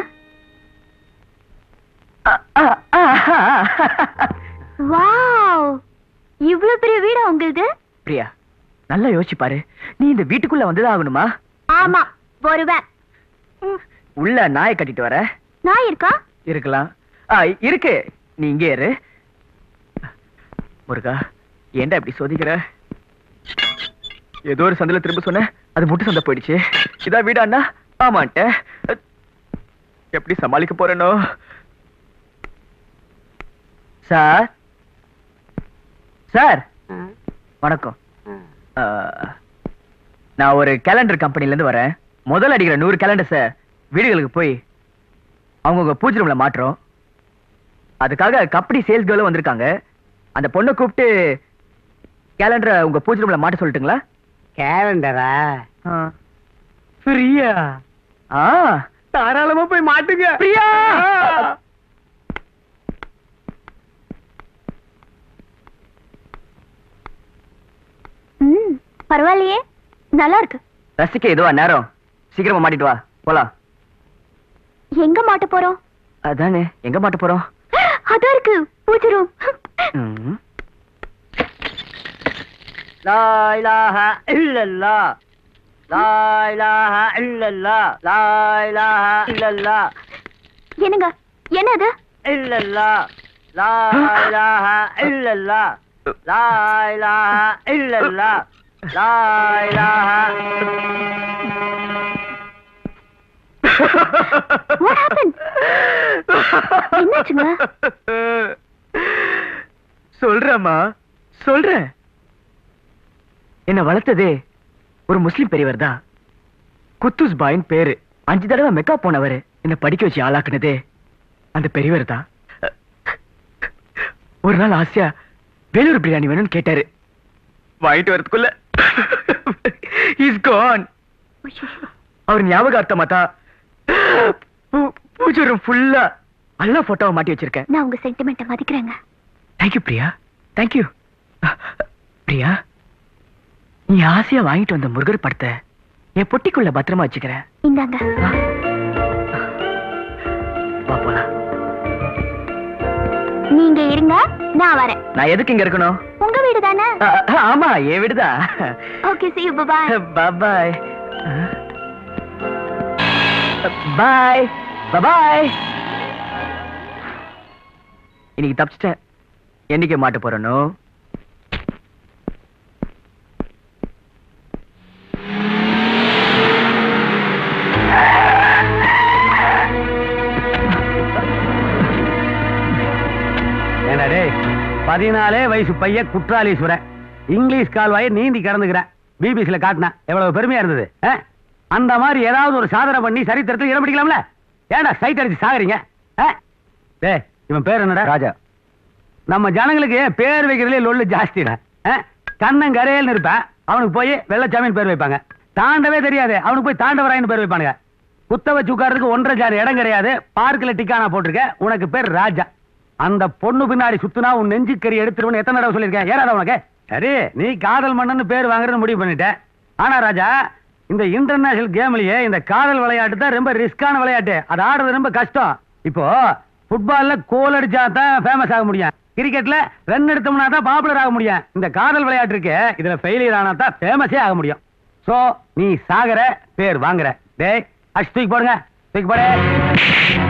வாவ் இவ்ளோ பெரிய வீடா உங்களுது பிரியா நல்லா யோசிச்சு பாரு நீ இந்த வீட்டுக்குள்ள வந்துதான் ஆகணுமா ஆமா வருவேன் உள்ள நாயை கட்டிட்டு வர நான் இருக்கா இருக்கலாம் ஆ, இருக்கு நீ இங்கே இரு முருகா ஏன்டா இப்படி சோதிக்கிற ஏதோ ஒரு சந்தில திரும்ப சொன்ன அது முட்டு சந்தை போயிடுச்சு இதான் வீடாண்ணா ஆமான்ட்ட எப்படி சமாளிக்க போறேனோ சார் சார் வணக்கம் ஆ, நான் ஒரு கேலண்டர் கம்பெனில இருந்து வரேன் முதல் அடிக்கிற நூறு கேலண்டர்ஸ வீடுகளுக்கு போய் அவங்கவுங்க பூஜை ரூம்ல மாட்டுறோம் அதுக்காக கம்பெனி சேல்ஸ் கேர்லும் வந்திருக்காங்க அந்த பொண்ணை கூப்பிட்டு கேலண்டரை உங்க பூஜை ரூம்ல மாட்ட சொல்லட்டுங்களா கேலண்டரா பிரியா ஆ தாராளமா போய் மாட்டுங்க பிரியா ம் பரவாயில்லையே நல்லா இருக்கு ரசிக்க இதுவா நேரம் சீக்கிரமா மாட்டிட்டு வா போலாம் எங்க மாட்ட போறோம் அதானே எங்க மாட்ட போறோம் அதான் இருக்கு பூஜை ரூம் ம். லா இலாஹ இல்லல்லா லா இலாஹ இல்லல்லா லா இலாஹ இல்லல்லா என்னங்க என்னது இல்லல்லா லா இலாஹ இல்லல்லா லா இலாஹ இல்லல்லா லா இலாஹ What happened? என்னாச்சுங்க சொல்றேம்மா சொல்றேன் என்ன வளர்த்ததே ஒரு முஸ்லிம் பெரியவர் தான் குத்துஸ் பாயின் பேரு அஞ்சு தடவை மெக்கா போனவர் என்ன படிக்க வச்சு ஆளாக்குனதே அந்த பெரியவர் தான் ஒரு நாள் ஆசையா வேலூர் பிரியாணி வேணும்னு கேட்டாரு வாங்கிட்டு வரதுக்குள்ள இஸ் கான் அவர் ஞாபகார்த்தமா தான் பூ- பூஜை ரூம் ஃபுல்லா நல்ல போட்டோவை மாட்டி வச்சிருக்கேன் நான் உங்க சென்டிமெண்ட்டை மதிக்கிறேங்க தேங்க்யூ பிரியா தேங்க்யூ பிரியா நீ ஆசையா வாங்கிட்டு வந்த முருகர் படத்தை என் பொட்டிக்குள்ள பத்திரமா வச்சுக்கிறேன் இந்தாங்க வா போலாம் நீங்க இருங்க நான் வரேன் நான் எதுக்கு இங்க இருக்கணும் உங்க வீடு தானே ஆ, ஆ, ஆமா என் வீடுதான் okay see you bye bye bye bye இன்னைக்கு தப்பிச்சிட்டேன் என்னைக்கு மாட்ட போறனோ ஏண்டா டேய் பதினாலே வயசு பையன் குற்றாலீஸ்வரன் இங்கிலீஷ் கால்வாயை நீந்தி கடந்துக்கிறேன் பிபிசில காட்டினா எவ்வளவு பெருமையா இருந்தது ஆ? அந்த மாதிரி ஏதாவது ஒரு சாதனை பண்ணி சரித்திரத்தில் இடம் பிடிக்கலாம்ல ஏன்டா சைட் அடிச்சு சாகுறீங்க ஆ? டேய் இவன் பேர் என்னடா ராஜா நம்ம ஜனங்களுக்கு பேர் வைக்கிறதுலே லொல்லு ஜாஸ்திடா ஆ? கண்ணங்கரையல்னு இருப்பேன் அவனுக்கு போய் வெள்ளச்சாமின்னு பேர் வைப்பாங்க தாண்டவே தெரியாது அவனுக்கு போய் தாண்டவராயன்னு பேர் வைப்பானுங்க குத்த வச்சு உட்கார்றதுக்கு ஒன்றரை ஜாதி இடம் கிடையாது பார்க்கில் டிக்கானா போட்டிருக்க உனக்கு பேர் ராஜா அந்த பொண்ணு பின்னாடி சுத்துனா உன் நெஞ்சுக்கறி எடுத்துருவனு எத்தனை தடவை சொல்லியிருக்கேன் ஏறாத உனக்கு சரி நீ காதல் மன்னன்னு பேர் வாங்குறதுன்னு முடிவு பண்ணிட்ட ஆனா ராஜா இந்த இன்டர்நேஷனல் கேம்லயே இந்த காதல் விளையாட்டு தான் ரொம்ப ரிஸ்கான விளையாட்டு அது ஆடுறது ரொம்ப கஷ்டம் இப்போ ஃபுட்பால்ல கோல் அடிச்சா தான் ஃபேமஸ் ஆக முடியும் கிரிக்கெட்ல ரன் எடுத்தோம்னா தான் பாப்புலர் ஆக முடியும் இந்த காதல் விளையாட்டு இருக்கு இதுல ஃபெயிலியர் ஆனா தான் ஃபேமஸே ஆக முடியும் சோ நீ சாகர பேர் வாங்குற டேய் அடிச்சு தூக்கி போடுங்க தூக்கி போடு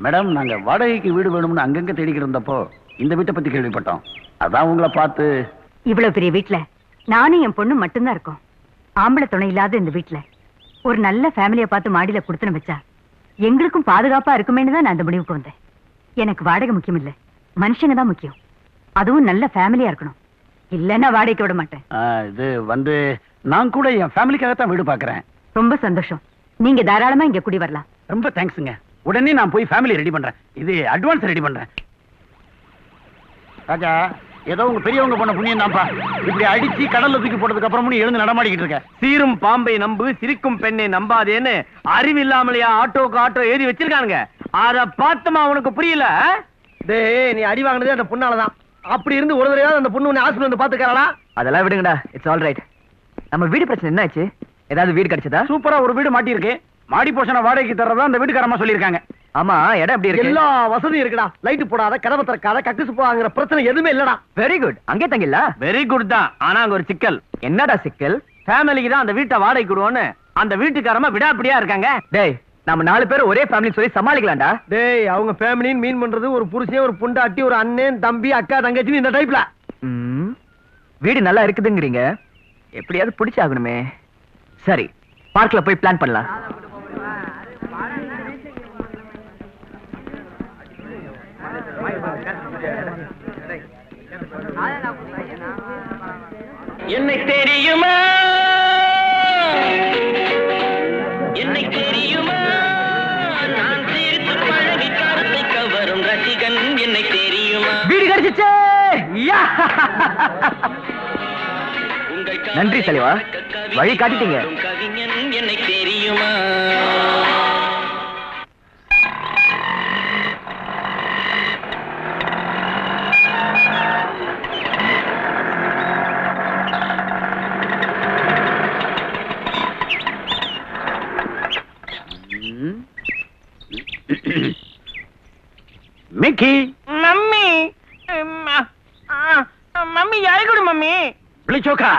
மேடம் நாங்க வாடகைக்கு வீடு வேணும்னு அங்கங்க தேடிக்கிட்டு இருந்தப்போ இந்த வீட்டை பத்தி கேள்விப்பட்டோம் அதான் உங்களை பார்த்து இவ்வளவு பெரிய வீட்ல நானும் என் பொண்ணு மட்டும்தான் இருக்கோம் ஆம்பளை துணை இல்லாத இந்த வீட்ல ஒரு நல்ல ஃபேமிலிய பார்த்து மாடியில கொடுத்துன வச்சா எங்களுக்கும் பாதுகாப்பா இருக்குமேன்னு தான் நான் அந்த முடிவுக்கு வந்தேன் எனக்கு வாடகை முக்கியம் இல்ல மனுஷங்க தான் முக்கியம் அதுவும் நல்ல ஃபேமிலியா இருக்கணும் இல்லன்னா வாடகைக்கு விட மாட்டேன் ஆ, இது வந்து நான் கூட என் ஃபேமிலிக்காகத்தான் வீடு பார்க்கறேன் ரொம்ப சந்தோஷம் நீங்க தாராளமா இங்க குடி வரலாம் ரொம்ப தேங்க்ஸுங்க உடனே நான் போய் ஃபேமிலி ரெடி பண்றேன் இது அட்வான்ஸ் ரெடி பண்றேன் ராஜா ஏதோ உங்க பெரியவங்க பண்ண புண்ணியம் தான்ப்பா இப்படி அடிச்சு கடல்ல தூக்கி போட்டதுக்கு அப்புறமும் நீ எழுந்து நடமாடிக்கிட்டு இருக்க சீரும் பாம்பை நம்பு சிரிக்கும் பெண்ணை நம்பாதேன்னு அறிவில்லாமலையா ஆட்டோக்கு ஆட்டோ எழுதி வச்சிருக்கானுங்க அத பார்த்தமா உனக்கு புரியல ஆ? டேய் நீ அடி வாங்கினதே அந்த பொண்ணாலதான் அப்படி இருந்து ஒரு தடவையாவது அந்த பொண்ணு உன்னை ஹாஸ்பிட்டல் வந்து பாத்துக்கறாளா அதெல்லாம் விடுங்கடா இட்ஸ் ஆல் ரைட் நம்ம வீடு பிரச்சனை என்ன ஆச்சு ஏதாவது வீடு கிடைச்சதா சூப்பரா ஒரு வீடு மாட்டியிருக்கு மாடி போஷனை வாடகைக்கு தர்றதா அந்த வீட்டுக்காரமா சொல்லியிருக்காங்க ஆமா இடம் எப்படி இருக்கு எல்லா வசதியும் இருக்குடா லைட் போடாத கதவை திறக்காத கக்குசு போவாங்கிற பிரச்சனை எதுவுமே இல்லடா வெரி குட் அங்கே தங்கில வெரி குட் தான் ஆனா அங்க ஒரு சிக்கல் என்னடா சிக்கல் ஃபேமிலிக்கு தான் அந்த வீட்டை வாடகை கொடுவோன்னு அந்த வீட்டுக்காரமா விடாப்பிடியா இருக்காங்க டேய் நம்ம நாலு பேர் ஒரே ஃபேமிலி சொல்லி சமாளிக்கலாம்டா டேய் அவங்க ஃபேமிலின்னு மீன் பண்றது ஒரு புருஷன் ஒரு பொண்டாட்டி ஒரு அண்ணன் தம்பி அக்கா தங்கச்சி இந்த டைப்ல ம், வீடு நல்லா இருக்குதுங்கிறீங்க எப்படியாவது பிடிச்சாகணுமே சரி பார்க்ல போய் பிளான் பண்ணலாம் என்னை தெரியுமா என்னை தெரியுமா நான் சிரித்து பழகி கருத்தை கவரும் ரசிகன் என்னை தெரியுமா வீடு கிடைச்சிச்சே யா! உங்கள் நன்றி தலைவா வழி காட்டிட்டீங்க கவிஞன் என்னை தெரியுமா மிக்கி மம்மி மம்மி யாரு மம்மி விழிச்சோக்கா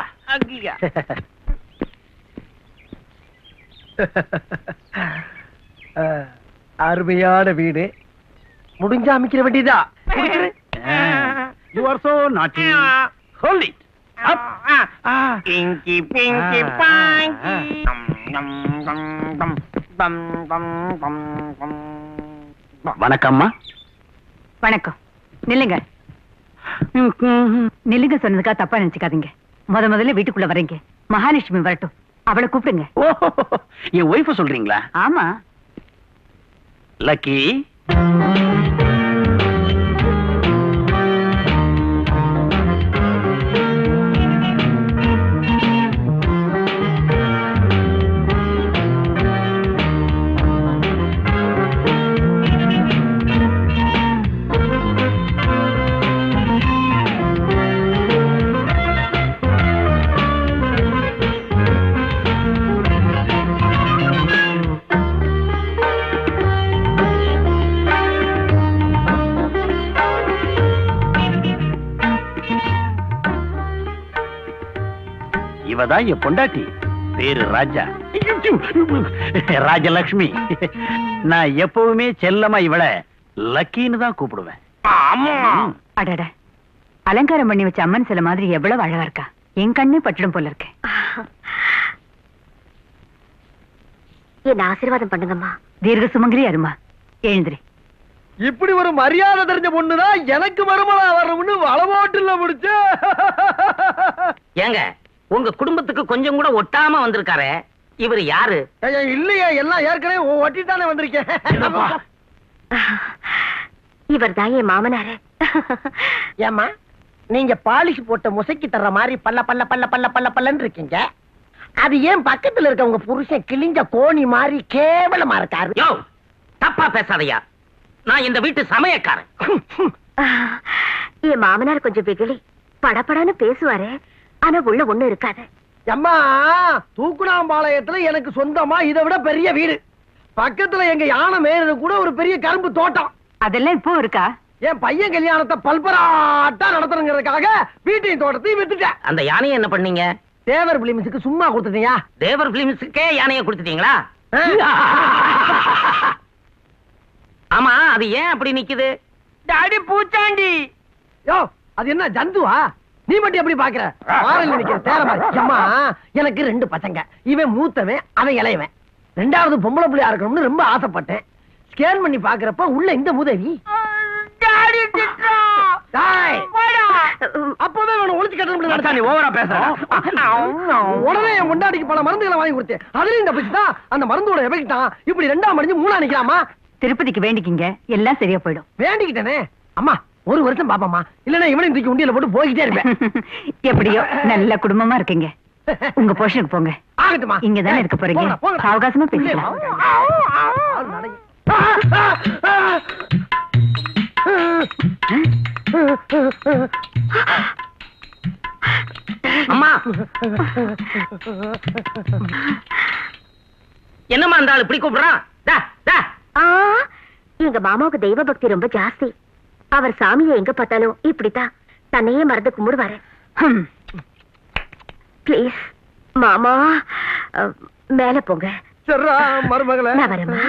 அஹ், அருமையான வீடு முடிஞ்சா அமைக்கிற வேண்டியதா you are so naughty hold it Pinky Pinky பாங்கி டம் டம் டம் டம் டம் டம் டம் வணக்கம்மா வணக்கம் நில்லுங்க நில்லுங்க சொன்னதுக்கா தப்பா நினைச்சுக்காதீங்க முத முதல்ல வீட்டுக்குள்ள வரீங்க மகாலட்சுமி வரட்டும் அவளை கூப்பிடுங்க ஓ என் ஒய்ஃப சொல்றீங்களா ஆமா லக்கி இவதான் என் பொண்டாட்டி பேரு ராஜா ராஜலக்ஷ்மி நான் எப்பவுமே செல்லமா இவள லக்கின்னு தான் கூப்பிடுவேன் ஆமா அடட அலங்காரம் பண்ணி வச்ச அம்மன் சில மாதிரி எவ்வளவு அழகா இருக்கா என் கண்ணே பட்டுடும் போல இருக்கு என்ன ஆசீர்வாதம் பண்ணுங்கம்மா தீர்க்க சுமங்கலி அருமா எழுந்திரி இப்படி ஒரு மரியாதை தெரிஞ்ச பொண்ணுதான் எனக்கு மருமலா வரணும்னு வளவோட்டுல முடிச்சு ஏங்க உங்க குடும்பத்துக்கு கொஞ்சம் கூட ஒட்டாம வந்திருக்காரே இவர் யாரு இல்லையே எல்லாம் ஏற்கனவே ஒட்டிட்டானே வந்திருக்கேன் இவர் தான் என் மாமனாரு ஏமா நீங்க பாலிஷ் போட்ட முசைக்கு தர்ற மாதிரி பல்ல பல்ல பல்ல பல்ல பல்ல பல்லன்னு இருக்கீங்க அது ஏன் பக்கத்துல இருக்க உங்க புருஷன் கிழிஞ்ச கோணி மாதிரி கேவலமா இருக்காரு யோ தப்பா பேசாதயா நான் இந்த வீட்டு சமயக்காரன் என் மாமனார் கொஞ்சம் வெகுளி படபடன்னு பேசுவாரு ஆனா உள்ள ஒண்ணு இருக்காது அம்மா தூக்குனாம்பாளையத்துல எனக்கு சொந்தமா இதை விட பெரிய வீடு பக்கத்துல எங்க யானை மேயறது கூட ஒரு பெரிய கரும்பு தோட்டம் அதெல்லாம் இப்போ இருக்கா என் பையன் கல்யாணத்தை பல்பராட்டா நடத்தணுங்கிறதுக்காக வீட்டையும் தோட்டத்தையும் வித்துட்டேன் அந்த யானையை என்ன பண்ணீங்க தேவர் பிலிம்ஸுக்கு சும்மா கொடுத்துட்டியா தேவர் பிலிம்ஸுக்கே யானையை கொடுத்துட்டீங்களா ஆமா அது ஏன் அப்படி நிக்குது டாடி பூச்சாண்டி யோ அது என்ன ஜந்துவா நீ மட்டும் எப்படி பாக்குற வாரல் நிக்கிற தேர மாதிரி அம்மா எனக்கு ரெண்டு பசங்க இவன் மூத்தவன் அவன் இளையவன் ரெண்டாவது பொம்பளை பிள்ளையா இருக்கணும்னு ரொம்ப ஆசைப்பட்டேன் ஸ்கேன் பண்ணி பாக்குறப்ப உள்ள இந்த உதவி டாடி திட்டுறான் டேய், போடா அப்பவே அவனை ஒளிச்சு மச்சான், நீ ஓவரா பேசுற கட்டணும் உடனே என் முண்டாடிக்கு பல மருந்துகளை வாங்கி கொடுத்தேன் அதுலயும் இந்த பிச்சு தான் அந்த மருந்தோட எஃபெக்ட் தான் இப்படி ரெண்டாம் மடிஞ்சு மூணா நிக்கலாமா திருப்பதிக்கு வேண்டிக்கிங்க எல்லாம் சரியா போயிடும் வேண்டிக்கிட்டேனே அம்மா ஒரு வருஷம் பாப்பாமா இல்லன்னா இவனையும் தூக்கி உண்டியல போட்டு போய்கிட்டே இருப்பேன் எப்படியோ நல்ல குடும்பமா இருக்கீங்க உங்க போஷனுக்கு போங்க ஆகட்டுமா இங்க தானே இருக்க போறீங்க போங்கடா, போங்கடா. சாவகாசமா பேசிக்கலாம் ஆள் நடை. அம்மா என்னம்மா அந்த ஆளு இப்படி கூப்பிடுறான் டா, டா. ஆ, எங்க மாமாவுக்கு தெய்வ பக்தி ரொம்ப ஜாஸ்தி அவர் சாமியை எங்க பார்த்தாலும் இப்படித்தான் தன்னையே மறந்து கும்பிடுவாரு ப்ளீஸ் மாமா அ, மேல போங்க சரிடா, மருமகளே நான் வரேம்மா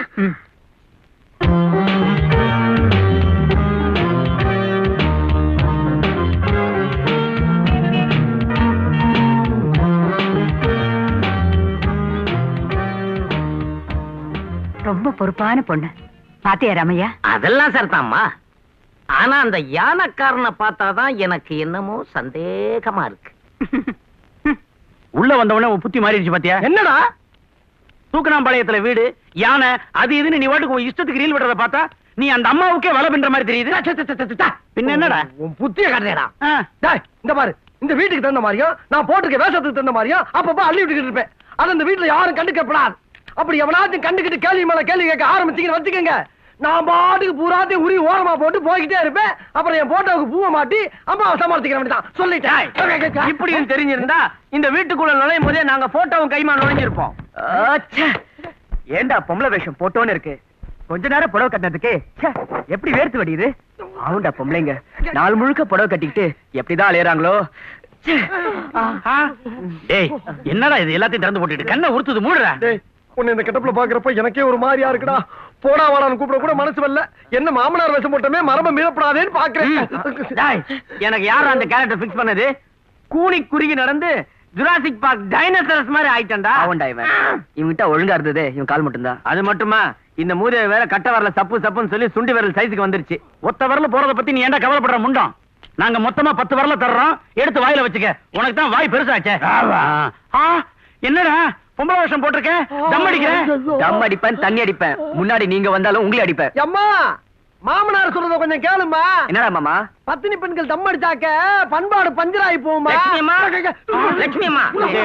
ரொம்ப பொறுப்பான பொண்ணு பாத்தியா ராமையா அதெல்லாம் சரிதாம்மா ஆனா அந்த யானைக்காரனை பார்த்தாதான் எனக்கு என்னமோ சந்தேகமா இருக்கு உள்ள வந்தவொடனே உன் புத்தி மாறிடுச்சு பாத்தியா என்னடா தூக்கணாம்பாளையத்துல வீடு யானை அது இதுன்னு நீ வாட்டுக்கு உன் இஷ்டத்துக்கு ரீல் விடுறத பார்த்தா நீ அந்த அம்மாவுக்கே வலை பின்ற மாதிரி தெரியுது பின்ன என்னடா உன் புத்திய காட்டுறேடா ஆ. டேய் இந்த பாரு இந்த வீட்டுக்கு தகுந்த மாதிரியும் நான் போட்டிருக்க வேஷத்துக்கு தகுந்த மாதிரியும் அப்பப்ப அள்ளி விட்டுக்கிட்டு இருப்பேன் அது அந்த வீட்டுல யாரும் கண்டுக்கப்படாது அப்படி எவனாச்சும் கண்டுக்கிட்டு கேள்வி மேல கேள்வி கேட்க ஆரம்பிச்சீங்கன்னு வச்சுக்கோங்க நான் பாட்டுக்கு பூராத்தையும் உரி ஓரமா போட்டு போய்கிட்டே இருப்பேன் அப்புறம் என் போட்டோவுக்கு பூவை மாட்டி அம்மாவை சமாளிச்சுக்கிற வேண்டியதான் சொல்லிட்டேன் இப்படியும் தெரிஞ்சிருந்தா இந்த வீட்டுக்குள்ள நுழையும் போதே நாங்க போட்டோவும் கைமா நுழைஞ்சிருப்போம் ஆச்சே. ஏண்டா பொம்பளை வேஷம் போட்டோன்னு இருக்கு கொஞ்ச நேரம் புடவை கட்டினதுக்கு ச்சே, எப்படி வேர்த்து வடியுது ஆவுண்டா பொம்பளைங்க நாள் முழுக்க புடவை கட்டிக்கிட்டு எப்படிதான் அலையறாங்களோ ச்சே. ஆ. டேய் என்னடா இது எல்லாத்தையும் திறந்து போட்டுட்டு கண்ணை உறுத்துது மூடுற டேய் உன்னை இந்த கெட்டப்புல பாக்குறப்ப எனக்கே ஒரு மாதிரியா இருக்குடா போடா வாடான்னு கூப்பிட கூட மனசு வரல என்ன மாமனார் வேஷம் போட்டமே மரப மீறப்படாதேன்னு பாக்குறேன் டேய், எனக்கு யார் அந்த கேரக்டர் பிக்ஸ் பண்ணது கூனி குறுகி நடந்து ஜுராசிக் பார்க் டைனோசரஸ் மாதிரி ஆயிட்டேன்டா ஆவுண்டா இவன் இவன்கிட்ட ஒழுங்கா இருந்தது இவன் கால் மட்டும்தான் அது மட்டுமா இந்த மூதேவி வேற கட்ட வரல சப்பு சப்புன்னு சொல்லி சுண்டி விரல் சைஸுக்கு வந்துருச்சு ஒத்த வரல போறத பத்தி நீ ஏன்டா கவலைப்படுற முண்டம் நாங்க மொத்தமா பத்து வரல தர்றோம் எடுத்து வாயில வச்சுக்க உனக்கு தான் வாய் பெருசாச்சே ஆ, என்னடா பொம்பளை வேஷம் போட்டிருக்க தம் அடிக்கிற தம் அடிப்பேன் தண்ணி அடிப்பேன் முன்னாடி நீங்க வந்தாலும் உங்களை அடிப்பேன் அம்மா மாமனார் சொல்றத கொஞ்சம் கேளுமா என்னடா மாமா பத்தினி பெண்கள் தம் அடிச்சாக்க பண்பாடு பஞ்சராயி போகுமா லட்சுமி அம்மா லட்சுமி அம்மா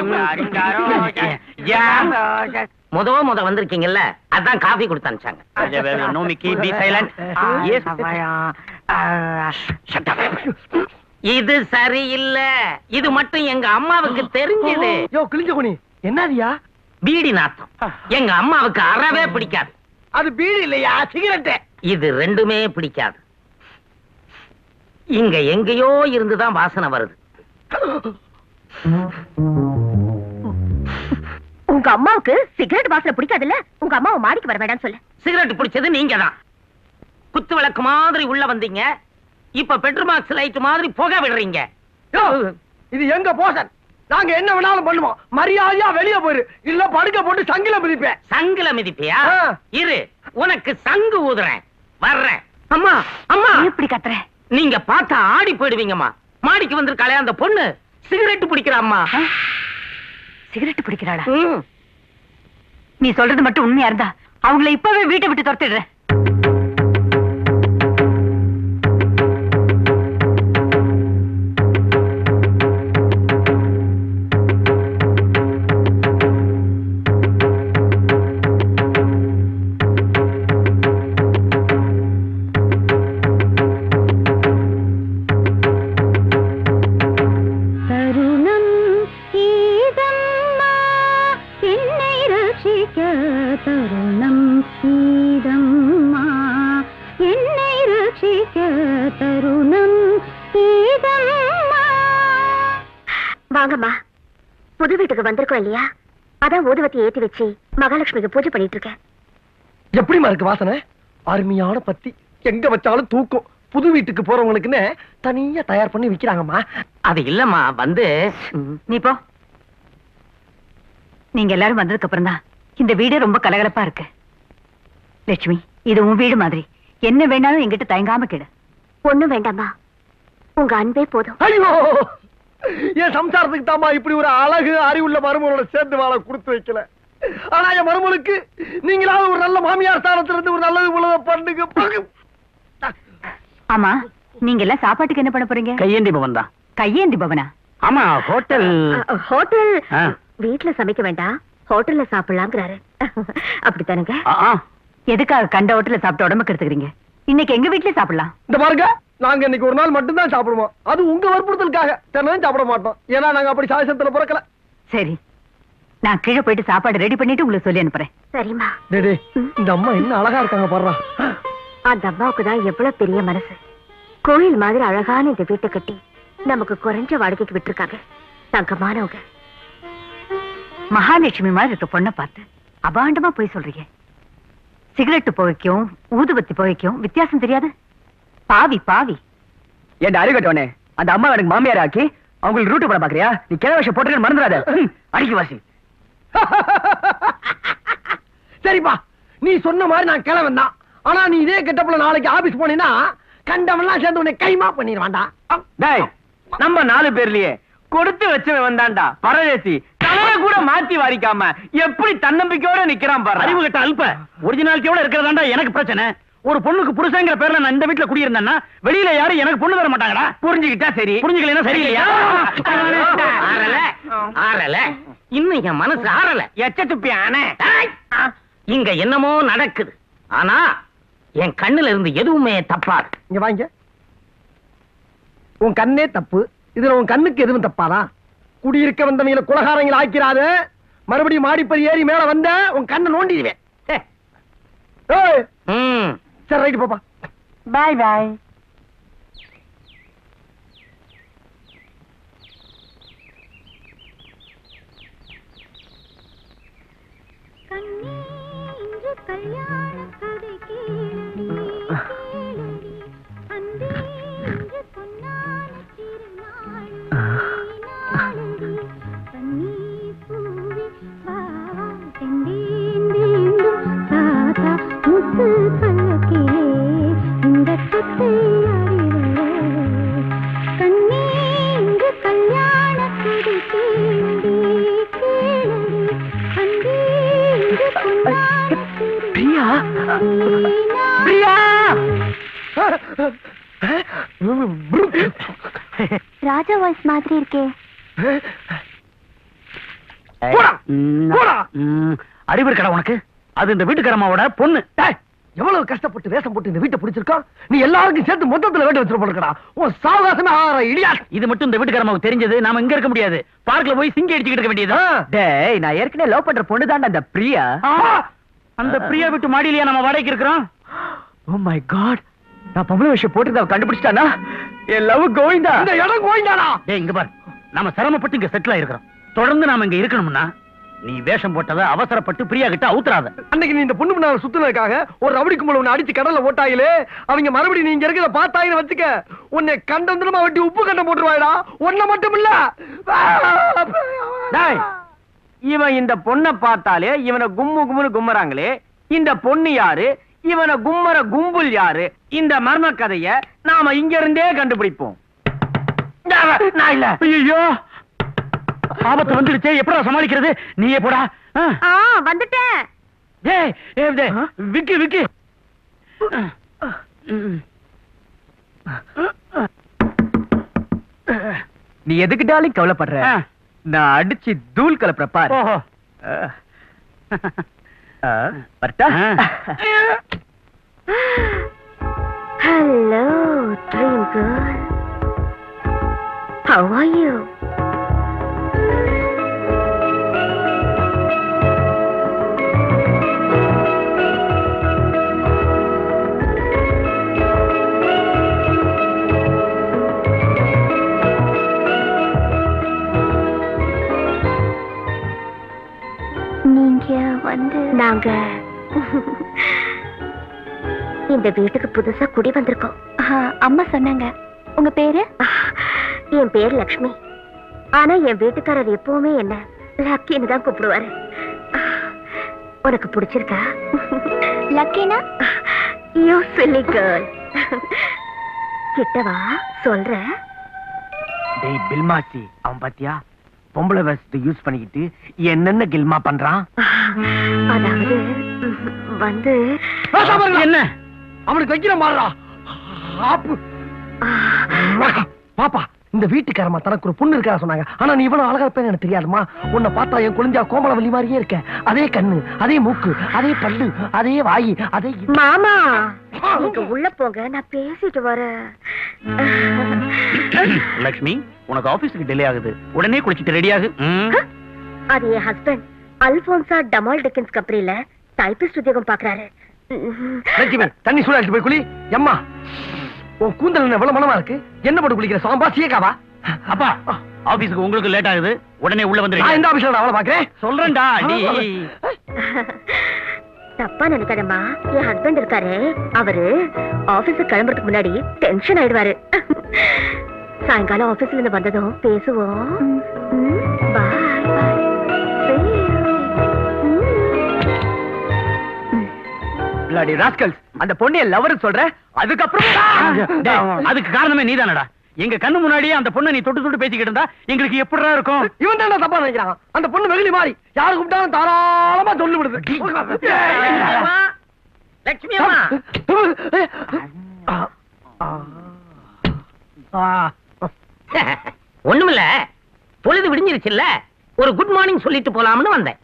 முத முத வந்திருக்கீங்கல்ல அதான் காபி கொடுத்து அனுப்பிச்சாங்க நோமிக்கி பி சைலண்ட் இது சரியில்லை இது மட்டும் எங்க அம்மாவுக்கு தெரிஞ்சது யோ கிழிஞ்ச குனி என்னதியா பீடி நாத்தம் எங்க அம்மாவுக்கு அறவே பிடிக்காது அது பீடி இல்லையா சிகரெட் இது ரெண்டுமே பிடிக்காது இங்க எங்கேயோ இருந்துதான் வாசனை வருது உங்க அம்மாவுக்கு சிகரெட் வாசனை பிடிக்காதுல்ல உங்க அம்மாவை மாடிக்கு வர வேண்டாம்னு சொல்லு சிகரெட் பிடிச்சது நீங்க தான் குத்து விளக்கு மாதிரி உள்ள வந்தீங்க இப்ப பெட்ரோமாக்ஸ் லைட் மாதிரி புகை விடுறீங்க யோ இது எங்க போசன் நாங்க என்ன வேணாலும் பண்ணுவோம் மரியாதையா வெளிய போயிரு இல்ல படுக்க போட்டு சங்கில மிதிப்பேன் சங்குல மிதிப்பியா ஆ. இரு உனக்கு சங்கு ஊதுறேன் வர்றேன் அம்மா அம்மா இப்படி கத்துற நீங்க பார்த்தா ஆடி போயிடுவீங்கம்மா மாடிக்கு வந்திருக்காளே அந்த பொண்ணு சிகரெட் பிடிக்கிற அம்மா சிகரெட் பிடிக்கிறாளா ம். நீ சொல்றது மட்டும் உண்மையா இருந்தா அவங்கள இப்பவே வீட்டை விட்டு துரத்திடுறேன் தருணம் ஈதம்மா என்னை ரட்சிக்க தருணம் ஈதம்மா என்னை ரட்சிக்க தருணம் ஈதம்மா வாங்கம்மா புது வீட்டுக்கு வந்திருக்கோம் இல்லையா அதான் ஊதுவத்தி ஏத்தி வச்சு மகாலட்சுமிக்கு பூஜை பண்ணிட்டு இருக்கேன் எப்படிமா இருக்கு வாசனை அருமையான பத்தி எங்க வச்சாலும் தூக்கும் புது வீட்டுக்கு போறவங்களுக்குன்னு தனியா தயார் பண்ணி விக்கிறாங்கம்மா அது இல்லம்மா வந்து நீ போ நீங்க எல்லாரும் வந்ததுக்கு அப்புறம் தான் இந்த வீடு ரொம்ப கலகலப்பா இருக்கு லட்சுமி இது உன் வீடு மாதிரி என்ன வேணாலும் என்கிட்ட தயங்காம கேடு ஒண்ணும் வேண்டாமா உங்க அன்பே போதும் ஐயோ என் சம்சாரத்துக்கு தாமா இப்படி ஒரு அழகு அறிவுள்ள மருமகளோட சேர்ந்து வாழ கொடுத்து வைக்கல ஆனா என் மருமகளுக்கு நீங்களாவது ஒரு நல்ல மாமியார் ஸ்தானத்துல இருந்து ஒரு நல்லது உலக பண்ணுங்க பகு. ஆமா நீங்க எல்லாம் சாப்பாட்டுக்கு என்ன பண்ண போறீங்க கையேந்தி பவன் தான் கையேந்தி பவனா ஆமா ஹோட்டல் ஹோட்டல் ஆ. வீட்ல சமைக்க வேண்டாம் ஹோட்டல்ல சாப்பிடலாங்கிறாரு அப்படித்தானுங்க ஆ, ஆ. எதுக்காக கண்ட ஹோட்டல்ல சாப்பிட்டு உடம்புக்கு எடுத்துக்கிறீங்க இன்னைக்கு எங்க வீட்லயே சாப்பிடலாம் இந்த பாருங்க நாங்க இன்னைக்கு ஒரு நாள் மட்டும்தான் சாப்பிடுவோம் அது உங்க வற்புறுத்தலுக்காக தினம் சாப்பிட மாட்டோம் ஏன்னா நாங்க அப்படி சாயசத்துல பிறக்கல சரி நான் கீழே போயிட்டு சாப்பாடு ரெடி பண்ணிட்டு உங்களுக்கு சொல்லி அனுப்புறேன் சரிம்மா டேடே இந்த அம்மா என்ன அழகா இருக்காங்க பாடுறா அந்த அம்மாவுக்கு தான் எவ்வளவு பெரிய மனசு கோயில் மாதிரி அழகான இந்த வீட்டை கட்டி நமக்கு குறைஞ்ச வாடகைக்கு விட்டுருக்காங்க தங்கமானவங்க மகாலட்சுமி மாதிரி இருக்க பொண்ணை பார்த்து அபாண்டமா போய் சொல்றீங்க சிகரெட் புகைக்கும் ஊதுபத்தி புகைக்கும் வித்தியாசம் தெரியாது பாவி பாவி என் அறிகட்டவனே அந்த அம்மா எனக்கு மாமியார் ஆக்கி அவங்களுக்கு ரூட்டு போட பாக்குறியா நீ கிழ வருஷம் போட்டு மறந்துடாத ம், அடிக்கு வாசி சரிப்பா நீ சொன்ன மாதிரி நான் கிளவன் தான் ஆனா நீ இதே கெட்டப்புல நாளைக்கு ஆபீஸ் போனீங்கன்னா கண்டவன்லாம் சேர்ந்து உன்னை கைமா பண்ணிடுவான்டா டேய் நம்ம நாலு பேர்லயே கொடுத்து வச்சவன் வந்தான்டா பரதேசி தலைய கூட மாத்தி வாரிக்காம எப்படி தன்னம்பிக்கையோட நிக்கிறான் பாரு அறிவு கட்ட அல்ப ஒரிஜினாலிட்டியோட இருக்கிறதாண்டா எனக்கு பிரச்சனை ஒரு பொண்ணுக்கு புருஷங்கிற பேர்ல நான் இந்த வீட்டுல குடியிருந்தேன்னா வெளியில யாரும் எனக்கு பொண்ணு தர மாட்டாங்கடா புரிஞ்சுக்கிட்டா சரி புரிஞ்சுக்கலைன்னா சரியில்லையா ஆறல ஆறல இன்னும் என் மனசு ஆறல எச்ச துப்பியானே டேய், இங்க என்னமோ நடக்குது ஆனா என் கண்ணுல இருந்து எதுவுமே தப்பாது இங்க வாங்க உன் கண்ணே தப்பு இதுல உன் கண்ணுக்கு எதுவும் தப்பாதா குடியிருக்க வந்தவங்கள குலகாரங்களை ஆக்கிறாத மறுபடியும் மாடிப்படி ஏறி மேல வந்த உன் கண்ணை நோண்டிடுவேன் ஏ. ஏய், ம் சரி ரைட்டு பாப்பா bye bye Priya Priya Raja voice மாதிரி இருக்கே போடா, போடா. ம், அறிவு இருக்கடா உனக்கு அது இந்த வீட்டுக்காரம்மாவோட பொண்ணு டேய், எவ்வளவு கஷ்டப்பட்டு வேஷம் போட்டு இந்த வீட்டை பிடிச்சிருக்கோம் நீ எல்லாருக்கும் சேர்த்து மொத்தத்துல வேட்ட வச்சிருப்பா இருக்கடா உன் சாவகாசமே ஆற இடியா இது மட்டும் இந்த வீட்டுக்காரம்மாவுக்கு தெரிஞ்சது நாம இங்க இருக்க முடியாது பார்க்ல போய் சிங்கி அடிச்சுக்கிட்டு இருக்க வேண்டியது டேய் நான் ஏற்கனவே லவ் பண்ற பொண்ணு தான்டா அந்த பிரியா அந்த பிரியா விட்டு மாடியிலயா நம்ம வாடகைக்கு இருக்கிறோம் ஓ மை காட் நான் பொம்பளை விஷயம் போட்டு அவ கண்டுபிடிச்சிட்டானா என் லவ் கோவிந்தா இந்த இடம் கோயிந்தாடா டேய் இங்க பாரு நாம சிரமப்பட்டு இங்க செட்டில் ஆயிருக்கிறோம் தொடர்ந்து நாம இங்க இருக்கணும்னா நீ வேஷம் போட்டத அவசரப்பட்டு பிரியா கிட்ட அவுத்துறாத அன்னைக்கு நீ இந்த பொண்ணு பின்னால சுத்துனதுக்காக ஒரு ரவுடி கும்பல உன்னை அடிச்சு கடல்ல ஓட்டாயிலே அவங்க மறுபடியும் நீங்க இருக்கிறத பார்த்தாயின்னு வச்சுக்க உன்னை கண்டந்திரமா வெட்டி உப்பு கண்ட போட்டுருவாடா ஒன்ன மட்டும் இல்ல டேய், இவன் இந்த பொண்ணை பார்த்தாலே இவனை கும்மு கும்முன்னு கும்மறாங்களே இந்த பொண்ணு யாரு இவனை கும்மற கும்பல் யாரு இந்த மர்ம கதைய நாம இங்க இருந்தே கண்டுபிடிப்போம் நான் இல்ல ஐயோ ஆபத்து வந்துடுச்சே எப்படா சமாளிக்கிறது நீயே போடா ஆ. ஆ வந்துட்டேன் ஏய் ஏய், டேய், விக்கி விக்கி நீ எதுக்கிட்டாலும் கவலைப்படுற ஆ. நான் அடிச்சு தூள் கலப்புற பாரு ஓஹோ ஆ, வரட்டா hello dream girl how are you நீங்க வந்து நாங்க இந்த வீட்டுக்கு புதுசா குடி வந்திருக்கோம் அம்மா சொன்னாங்க உங்க பேரு என் பேர் லக்ஷ்மி ஆனா என் வீட்டுக்காரர் எப்பவுமே என்ன லக்கின்னு தான் கூப்பிடுவாரு உனக்கு பிடிச்சிருக்கா லக்கினா யூ சில்லி கேர்ள் கிட்டவா சொல்றேன் டேய் பில்மாசி அவன் பாத்தியா பொம்பளை வேஷத்தை யூஸ் பண்ணிக்கிட்டு என்னென்ன கில்மா பண்றான் அதாவது ம், வந்து என்ன அவனுக்கு வைக்கிற மாறா ஆப்பு பாப்பா இந்த வீட்டுக்காரமா தனக்கு ஒரு பொண்ணு இருக்கா சொன்னாங்க ஆனா நீ இவ்வளவு அழகா இருப்பேன்னு எனக்கு தெரியாதுமா உன்னை பார்த்தா என் குழந்தையா கோமலவல்லி மாதிரியே இருக்க அதே கண்ணு அதே மூக்கு அதே பல்லு அதே வாய் அதே மாமா நீங்க உள்ள போங்க நான் பேசிட்டு வரேன் லக்ஷ்மி உனக்கு ஆபீஸ்க்கு டிலே ஆகுது உடனே குளிச்சிட்டு ரெடி ஆகு ம். அது என் ஹஸ்பண்ட் அல்போன்சா டமால் டெக்கன்ஸ் கம்பெனில டைபிஸ்ட் உத்தியோகம் பாக்குறாரு லட்சுமி தண்ணி சூடாச்சு போய் குளி எம்மா உன் கூந்தல் என்ன எவ்வளவு மனமா இருக்கு என்ன போட்டு குளிக்கிற சாம்பா சீக்காவா அப்பா ஆபீஸ்க்கு உங்களுக்கு லேட் ஆகுது உடனே உள்ள நான் வந்துருங்க எந்த ஆபீஸ்ல அவளை பாக்குறேன் சொல்றேன்டா அடி தப்பா நினைக்காதம்மா என் ஹஸ்பண்ட் இருக்காரு அவரு ஆபீஸுக்கு கிளம்புறதுக்கு முன்னாடி டென்ஷன் ஆயிடுவாரு சாயங்காலம் ஆபீஸ்ல இருந்து வந்ததும் பேசுவோம் பாய் பிளாடி ராஸ்கல்ஸ் அந்த பொண்ணிய லவர் சொல்ற அதுக்கப்புறம் டேய், அதுக்கு காரணமே நீதானடா எங்க கண்ணு முன்னாடியே அந்த பொண்ணை நீ தொட்டு தொட்டு பேசிக்கிட்டு இருந்தா எங்களுக்கு எப்படிடா இருக்கும் இவன் தான் தப்பா நினைக்கிறான் அந்த பொண்ணு வெகுளி மாறி யாரு கூப்பிட்டாலும் தாராளமா சொல்லி விடுது லட்சுமி அம்மா ஒண்ணுமில்ல பொழுது விடிஞ்சிருச்சுல்ல ஒரு குட் மார்னிங் சொல்லிட்டு போலாம்னு வந்தேன்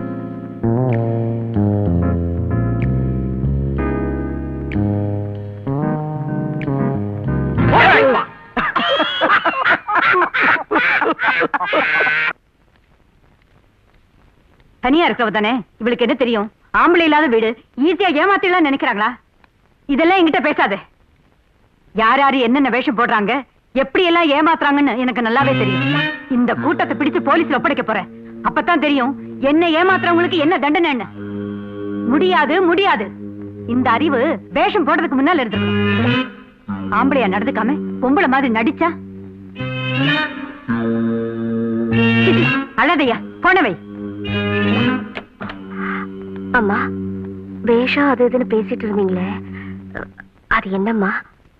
தனியா இருக்கவ தானே இவளுக்கு என்ன தெரியும் ஆம்பளை இல்லாத வீடு ஈஸியா ஏமாத்திடலாம் நினைக்கிறாங்களா இதெல்லாம் என்கிட்ட பேசாத யார் யாரு என்னென்ன வேஷம் போடுறாங்க எப்படி எல்லாம் ஏமாத்துறாங்கன்னு எனக்கு நல்லாவே தெரியும் இந்த கூட்டத்தை பிடிச்சு போலீஸ்ல ஒப்படைக்க போறேன் அப்பதான் தெரியும் என்ன ஏமாத்துறவங்களுக்கு என்ன தண்டனைன்னு முடியாது முடியாது இந்த அறிவு வேஷம் போடுறதுக்கு முன்னால இருந்திருக்கும் ஆம்பளையா நடந்துக்காம பொம்பளை மாதிரி நடிச்சா சிசி, அழாதையா போனவை அம்மா வேஷம் அது இதுன்னு பேசிட்டு இருந்தீங்களே அது என்னம்மா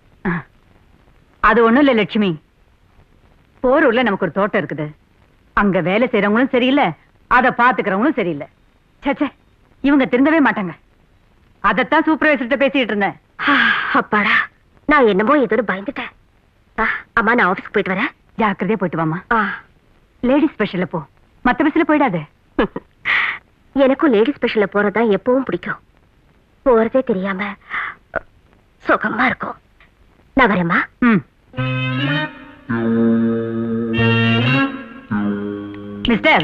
அது ஒண்ணும் இல்ல லட்சுமி போரூர்ல நமக்கு ஒரு தோட்டம் இருக்குது அங்க வேலை செய்யறவங்களும் சரியில்லை அத பாத்துக்கிறவங்களும் சரியில்லை ச்சே இவங்க திருந்தவே மாட்டாங்க அதத்தான் சூப்பர்வைசர்கிட்ட பேசிட்டு இருந்தேன் அப்பாடா நான் என்னமோ ஏதோ பயந்துட்டேன் ஆ, அம்மா நான் ஆபீஸ்க்கு போயிட்டு வரேன் ஜாக்கிரதையா போயிட்டு வாமா ஆ. லேடிஸ் ஸ்பெஷல்ல போ மத்த பஸ்ல போயிடாத எனக்கும் லேடி ஸ்பெஷல்ல போறதுதான் எப்பவும் பிடிக்கும் போறதே தெரியாம அ, சுகமா இருக்கும் நான் வரேம்மா ம் மிஸ்டர்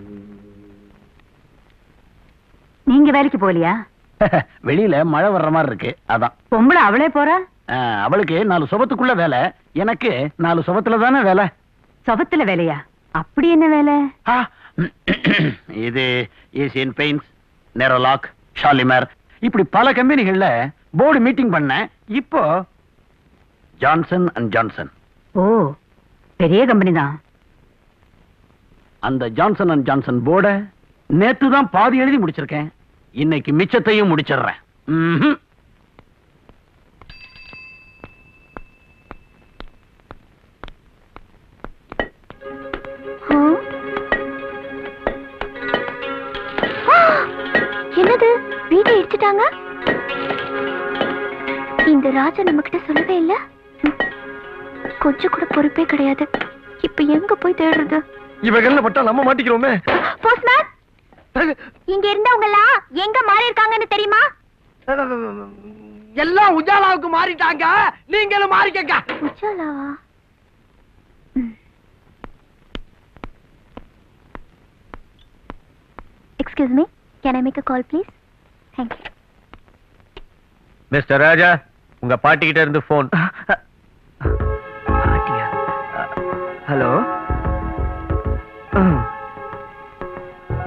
நீங்க வேலைக்கு போகலையா வெளியில மழை வர்ற மாதிரி இருக்கு அதான் பொம்பளை அவளே போறா ஆ, அவளுக்கு நாலு சுபத்துக்குள்ள வேலை எனக்கு நாலு சுபத்துல தானே வேலை சொபத்துல வேலையா அப்படி என்ன வேலை ஆ, இது ஏசியன் பெயிண்ட்ஸ் நெரோலாக் ஷாலிமர் இப்படி பல கம்பெனிகள்ல போர்டு மீட்டிங் பண்ணேன் இப்போ ஜான்சன் அண்ட் ஜான்சன் ஓ பெரிய கம்பெனி தான் அந்த ஜான்சன் அண்ட் ஜான்சன் போர்ட நேத்து தான் பாதி எழுதி முடிச்சிருக்கேன் இன்னைக்கு மிச்சத்தையும் முடிச்சிடுறேன் ம்ஹும். என்னது வீட்டை இடிச்சிட்டாங்க இந்த ராஜா நம்ம கிட்ட சொல்லவே இல்ல ம். கொஞ்சம் கூட பொறுப்பே கிடையாது இப்ப எங்க போய் தேடுறது இவகள்ல பட்டா நம்ம மாட்டிக்கிறோமே போஸ்ட்மேன் இங்க இருந்தவங்க எல்லாம் எங்க மாறி இருக்காங்கன்னு தெரியுமா எல்லாம் உஜாலாவுக்கு மாறிட்டாங்க நீங்களும் மாறிக்கங்க உஜாலாவா excuse me can I make a call please thank you mister Raja உங்க பாட்டி கிட்ட இருந்து போன் ஹலோ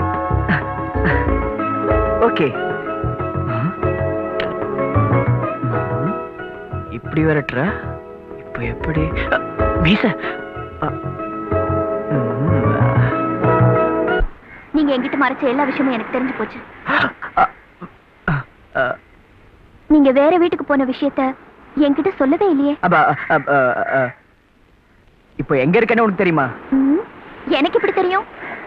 ஓகே இப்படி விரட்டுற இப்ப எப்படி அ, மீச அ, ம், நீங்க என்கிட்ட மறைச்ச எல்லா விஷயமும் எனக்கு தெரிஞ்சு போச்சு அ, நீங்க வேற வீட்டுக்கு போன விஷயத்த என்கிட்ட சொல்லவே இல்லையே அப்ப, அ, அ, அ, இப்போ எங்க இருக்கேன்னு உனக்கு தெரியுமா ம், எனக்கு எப்படி தெரியும்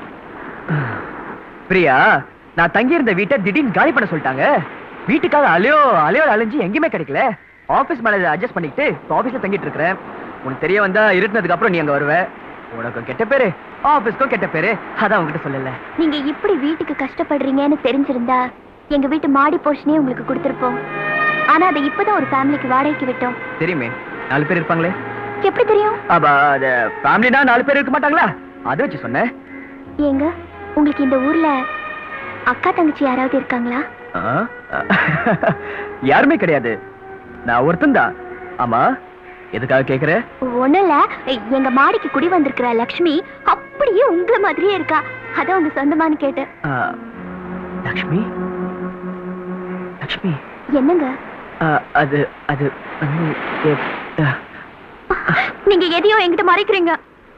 பிரியா நான் தங்கி இருந்த வீட்டை திடீர்னு காலி பண்ண சொல்லிட்டாங்க வீட்டுக்காக அலையோ அலையோ அலைஞ்சு எங்கேயுமே கிடைக்கல ஆபீஸ் மேல அட்ஜஸ்ட் பண்ணிக்கிட்டு ஆபீஸ்ல தங்கிட்டு இருக்கிறேன் உனக்கு தெரிய வந்தா இருட்டினதுக்கு அப்புறம் நீ அங்க வருவ உனக்கும் கெட்ட பேரு ஆபீஸ்க்கும் கெட்ட பேரு அதான் உங்ககிட்ட சொல்லல நீங்க இப்படி வீட்டுக்கு கஷ்டப்படுறீங்கன்னு தெரிஞ்சிருந்தா எங்க வீட்டு மாடி போர்ஷனே உங்களுக்கு கொடுத்திருப்போம் ஆனா அதை இப்பதான் ஒரு ஃபேமிலிக்கு வாடகைக்கு விட்டோம் தெரியுமே நாலு பேர் இருப்பாங்களே எப்படி தெரியும் அப்ப அது ஃபேமிலினா நாலு பேர் இருக்க மாட்டாங்களா அதை வச்சு சொன்னேன் ஏங்க உங்களுக்கு இந்த ஊர்ல அக்கா தங்கச்சி யாராவது இருக்காங்களா ஆ? யாருமே கிடையாது நான் ஒருத்தன் தான் ஆமா எதுக்காக கேக்குற ஒண்ணும் இல்ல எங்க மாடிக்கு குடி வந்திருக்கிற லக்ஷ்மி அப்படியே உங்களை மாதிரியே இருக்கா அதான் உங்க சொந்தமான்னு கேட்டேன் ஆ, லக்ஷ்மி லக்ஷ்மி என்னங்க ஆ, அது அது வந்து எ- ஆ, நீங்க எதையோ என்கிட்ட மறைக்கிறீங்க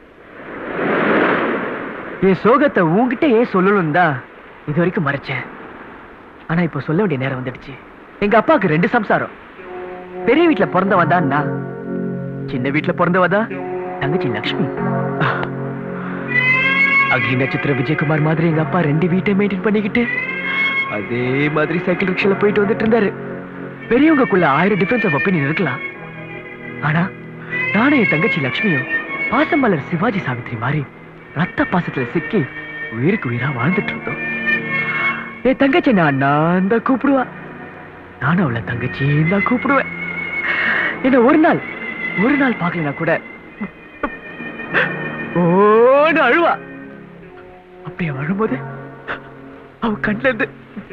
என் சோகத்தை உன்கிட்ட ஏன் சொல்லணும் தான் இது வரைக்கும் மறைச்சேன் ஆனா இப்போ சொல்ல வேண்டிய நேரம் வந்துடுச்சு எங்க அப்பாவுக்கு ரெண்டு சம்சாரம் பெரிய வீட்டுல பிறந்தவன் தான் நான் சின்ன வீட்டுல பிறந்தவ தான் தங்கச்சி லக்ஷ்மி அக்னி நட்சத்திர விஜயகுமார் மாதிரி எங்க அப்பா ரெண்டு வீட்டை மெயின்டைன் பண்ணிக்கிட்டு அதே மாதிரி சைக்கிள் ரிக்ஷால போயிட்டு வந்துட்டு இருந்தாரு பெரியவங்களுக்குள்ள ஆயிரம் டிஃபரன்ஸ் ஆஃப் ஒப்பீனியன் இருக்கலாம் ஆனா நானும் என் தங்கச்சி லக்ஷ்மியும் பாசமலர் சிவாஜி சாவித்ரி மாதிரி ரத்த பாசத்துல சிக்கி உயிருக்கு உயிரா வாழ்ந்துட்டு இருந்தோம் என் தங்கச்சி நான் நான் தான் கூப்பிடுவா நானும் அவளை தங்கச்சி தான் கூப்பிடுவேன் என்ன ஒரு நாள் ஒரு நாள் பார்க்கலனா கூட ஓன்னு அழுவா அப்படியே அழும்போது அவ கண்ணுல இருந்து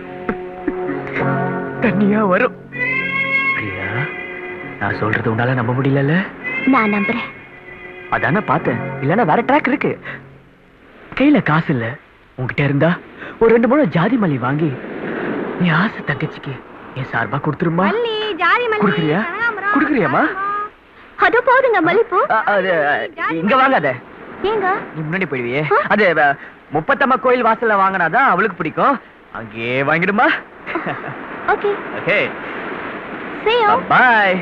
தண்ணியா வரும் பிரியா நான் சொல்றது உன்னால நம்ப முடியலல்ல நான் நம்புறேன் அதானே பார்த்தேன் இல்லைன்னா வேற ட்ராக் இருக்கு கையில காசு இல்ல உன்கிட்ட இருந்தா ஒரு ரெண்டு மூணு ஜாதி மல்லி வாங்கி நீ ஆசை தங்கச்சிக்கு என் சார்பா கொடுத்துருமா குடுக்குறியா குடுக்குறியாமா அது போதுங்க மல்லிப்பூ அது இங்க வாங்காத ஏங்க நீ முன்னாடி போயிடுவியே அது அஹ், முப்பத்தம்மா கோயில் வாசல்ல வாங்கினாதான் அவளுக்கு பிடிக்கும் அங்கேயே வாங்கிடுமா okay okay see you bye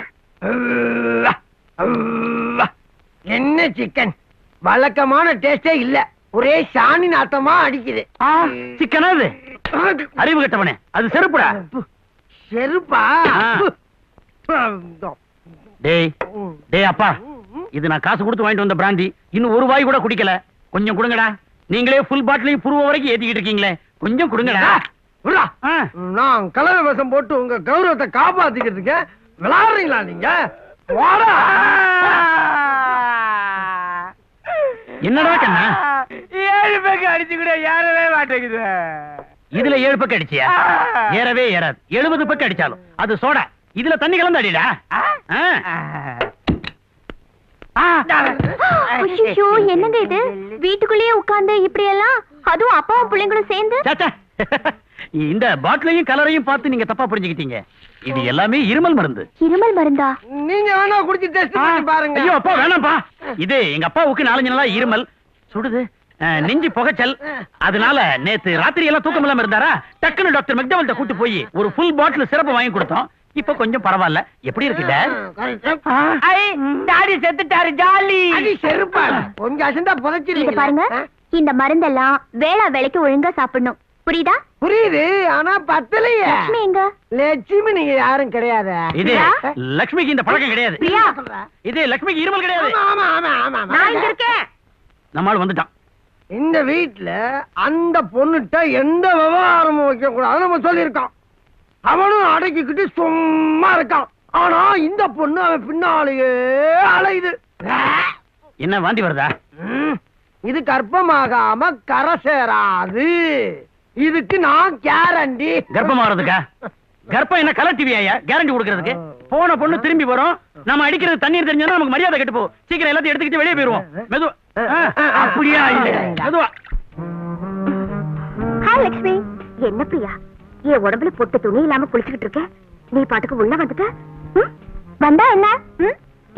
என்ன சிக்கன் வழக்கமான டேஸ்டே இல்ல ஒரே சாணி நாத்தமா அடிக்குது சிக்கனா இது அறிவு கட்டவனே அது செருப்புடா செருப்பா ஆ. டேய் டேய் அப்பா இது நான் காசு கொடுத்து வாங்கிட்டு வந்த பிராந்தி இன்னும் ஒரு வாய் கூட குடிக்கல கொஞ்சம் கொடுங்கடா நீங்களே ஃபுல் பாட்டிலையும் புருவ வரைக்கும் ஏத்திக்கிட்டு இருக்கீங்களே கொஞ்சம் கொடுங்கடா விட்றா. ஆ. நான் கலவை விஷம் போட்டு உங்க கௌரவத்தை காப்பாத்திக்கிறதுக்கு விளையாடுறீங்களா நீங்க வாடா என்னடா கண்ணா ஏழு பேக்கு அடிச்சு கூட யாரவே மாட்டேங்குது இதுல ஏழு பக்கம் அடிச்சியா ஏறவே ஏறாது எழுபது பக்கம் அடிச்சாலும் அது சோடா இதுல தண்ணி கலந்து அடிடா ஆ. ஐயோ என்னங்க இது வீட்டுக்குள்ளேயே உட்கார்ந்து இப்படி எல்லாம் அதுவும் அப்பாவும் பிள்ளைங்களும் சேர்ந்து சாச்சா. இந்த பாட்டிலையும் கலரையும் பார்த்து நீங்க தப்பா புரிஞ்சுக்கிட்டீங்க இது எல்லாமே இருமல் மருந்து இருமல் மருந்தா நீங்க வேணா குடிச்சு டெஸ்ட் பண்ணி பாருங்க ஐயோ அப்பா வேணாம்ப்பா இது எங்க அப்பாவுக்கு நாலஞ்சு நாளா இருமல் சுடுது அஹ், நெஞ்சு புகைச்சல் அதனால நேத்து ராத்திரி எல்லாம் தூக்கம் இல்லாம இருந்தாரா டக்குன்னு டாக்டர் மெக்டவல்ட்ட கூட்டு போய் ஒரு ஃபுல் பாட்டில் சிறப்பு வாங்கி கொடுத்தோம் இப்ப கொஞ்சம் பரவாயில்ல எப்படி இருக்கு டேட் டாடி செத்துட்டாரு ஜாலி அடி செருப்பா கொஞ்சம் அசந்தா இத புதைச்சிருக்கீங்க பாருங்க இந்த மருந்தெல்லாம் வேளா வேலைக்கு ஒழுங்கா சாப்பிடணும் புரியுதா புரியுது ஆனா பத்தலையே லட்சுமி எங்க லட்சுமி நீங்க யாரும் கிடையாது இது லக்ஷ்மிக்கு இந்த பழக்கம் கிடையாது பிரியா இது லக்ஷ்மிக்கு இருமல் கிடையாது ஆமா ஆமா ஆமா ஆமா நான் இங்க இருக்கேன் நம்மால் வந்துட்டான் இந்த வீட்ல அந்த பொண்ணுட்ட எந்த விவகாரமும் வைக்க கூடாது நம்ம சொல்லியிருக்கோம் அவனும் அடக்கிக்கிட்டு சும்மா இருக்கான் ஆனா இந்த பொண்ணு அவன் பின்னாலேயே அலையுது என்ன வாந்தி வருதா ம், இது கர்ப்பமாகாம கரை சேராது இதுக்கு நான் கேரண்டி கர்ப்பமாறதுக்கா கர்ப்பம் என்ன கலர் டிவி ஐயா கேரண்டி கொடுக்கறதுக்கு போன பொண்ணு திரும்பி வரும் நம்ம அடிக்கிறது தண்ணீர் தெரிஞ்சா நமக்கு மரியாதை கெட்டு போகும் சீக்கிரம் எல்லாத்தையும் எடுத்துக்கிட்டு வெளியே போயிருவோம் மெதுவா ஆ, அப்படியா இல்ல மெதுவா ஹாய் லட்சுமி என்ன பிரியா என் உடம்புல பொட்டு துணி இல்லாம குளிச்சுக்கிட்டு இருக்க நீ பாட்டுக்கு உள்ள வந்துட்ட ம்? வந்தா என்ன ம்?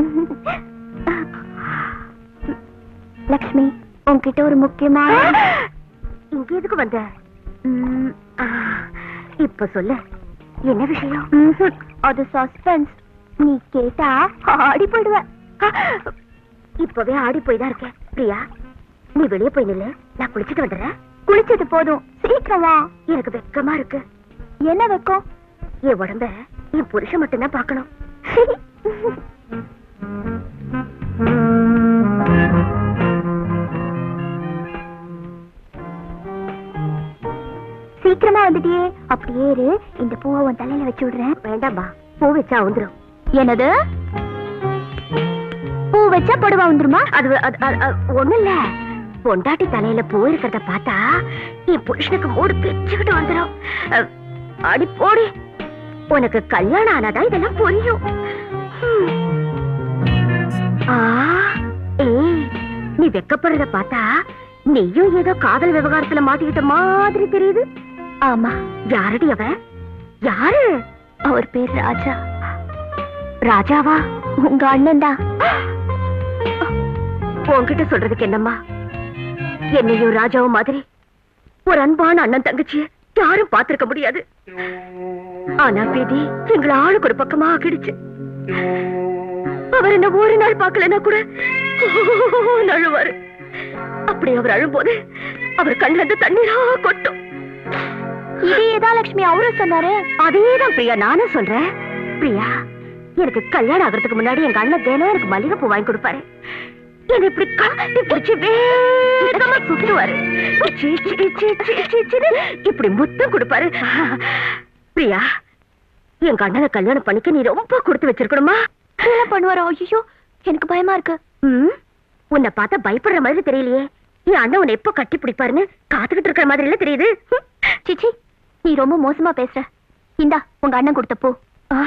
லக்ஷ்மி உன்கிட்ட ஒரு முக்கியமான இங்க எதுக்கு வந்த ம், ஆ, இப்ப சொல்லு என்ன விஷயம் ம்ஹும், அது சஸ்பென்ஸ் நீ கேட்டா ஆடி போயிடுவ இப்பவே ஆடி போய் தான் இருக்கேன் பிரியா நீ வெளியே போய் நில்லு நான் குளிச்சிட்டு வந்துடுறேன் குளிச்சது போதும் சீக்கிரமா எனக்கு வெக்கமா இருக்கு என்ன வெக்கம் என் உடம்ப என் புருஷன் மட்டும்தான் பார்க்கணும் சீக்கிரமா வந்துட்டியே அப்படியே இரு இந்த பூவை உன் தலையில வச்சு விடுறேன் வேண்டாம்பா பூ வச்சா வந்துரும் என்னது பூ வச்சா புடவா வந்துருமா அது அது- அது- அது ஒண்ணும் இல்ல பொண்டாட்டி தலையில பூ இருக்கிறத பார்த்தா என் புருஷனுக்கு மூடு பிச்சுக்கிட்டு வந்துரும் அஹ், அடி போடி உனக்கு கல்யாணம் ஆனாதான் இதெல்லாம் புரியும் ஹம். ஆ, ஏய், நீ வெக்கப்படுறத பார்த்தா நீயும் ஏதோ காதல் விவகாரத்துல மாட்டிக்கிட்ட மாதிரி தெரியுது ஆமா யாரடி அவன் யாரு அவர் பேர் ராஜா ராஜாவா உங்க அண்ணன் தான் உன்கிட்ட சொல்றதுக்கு என்னம்மா என்னையும் ராஜாவும் மாதிரி ஒரு அன்பான அண்ணன் தங்கச்சிய யாரும் பார்த்திருக்க முடியாது ஆனா விதி எங்களை ஆளுக்கு ஒரு பக்கமா ஆக்கிடுச்சு அவர் என்ன ஒரு நாள் பார்க்கலன்னா கூட அழுவாரு அப்படி அவர் அழும்போது அவர் கண்ணுல இருந்து தண்ணீரா கொட்டும் இதேதான் லட்சுமி அவரும் சொன்னாரு அதேதான் பிரியா நானும் சொல்றேன் பிரியா எனக்கு கல்யாணம் ஆகிறதுக்கு முன்னாடி எங்க அண்ணன் தினம் எனக்கு மல்லிகைப்பூ வாங்கி கொடுப்பாரு என்னை இப்படி காட்டி பிடிச்சி வேகமா சுத்துவாரு சீ, சீ, சீ, சீ, சீ, சீன்னு இப்படி முத்தம் கொடுப்பாரு பிரியா எங்க அண்ணனை கல்யாணம் பண்ணிக்க நீ ரொம்ப கொடுத்து வச்சிருக்கணுமா என்ன பண்ணுவாரோ ஐயோ எனக்கு பயமா இருக்கு ம் உன்னை பார்த்தா பயப்படுற மாதிரி தெரியலையே என் அண்ணன் உன்னை எப்போ கட்டி பிடிப்பாருன்னு காத்துக்கிட்டு இருக்கிற மாதிரி இல்ல தெரியுது ஹம். சிச்சி நீ ரொம்ப மோசமா பேசுற இந்தா உங்க அண்ணன் கொடுத்த பூ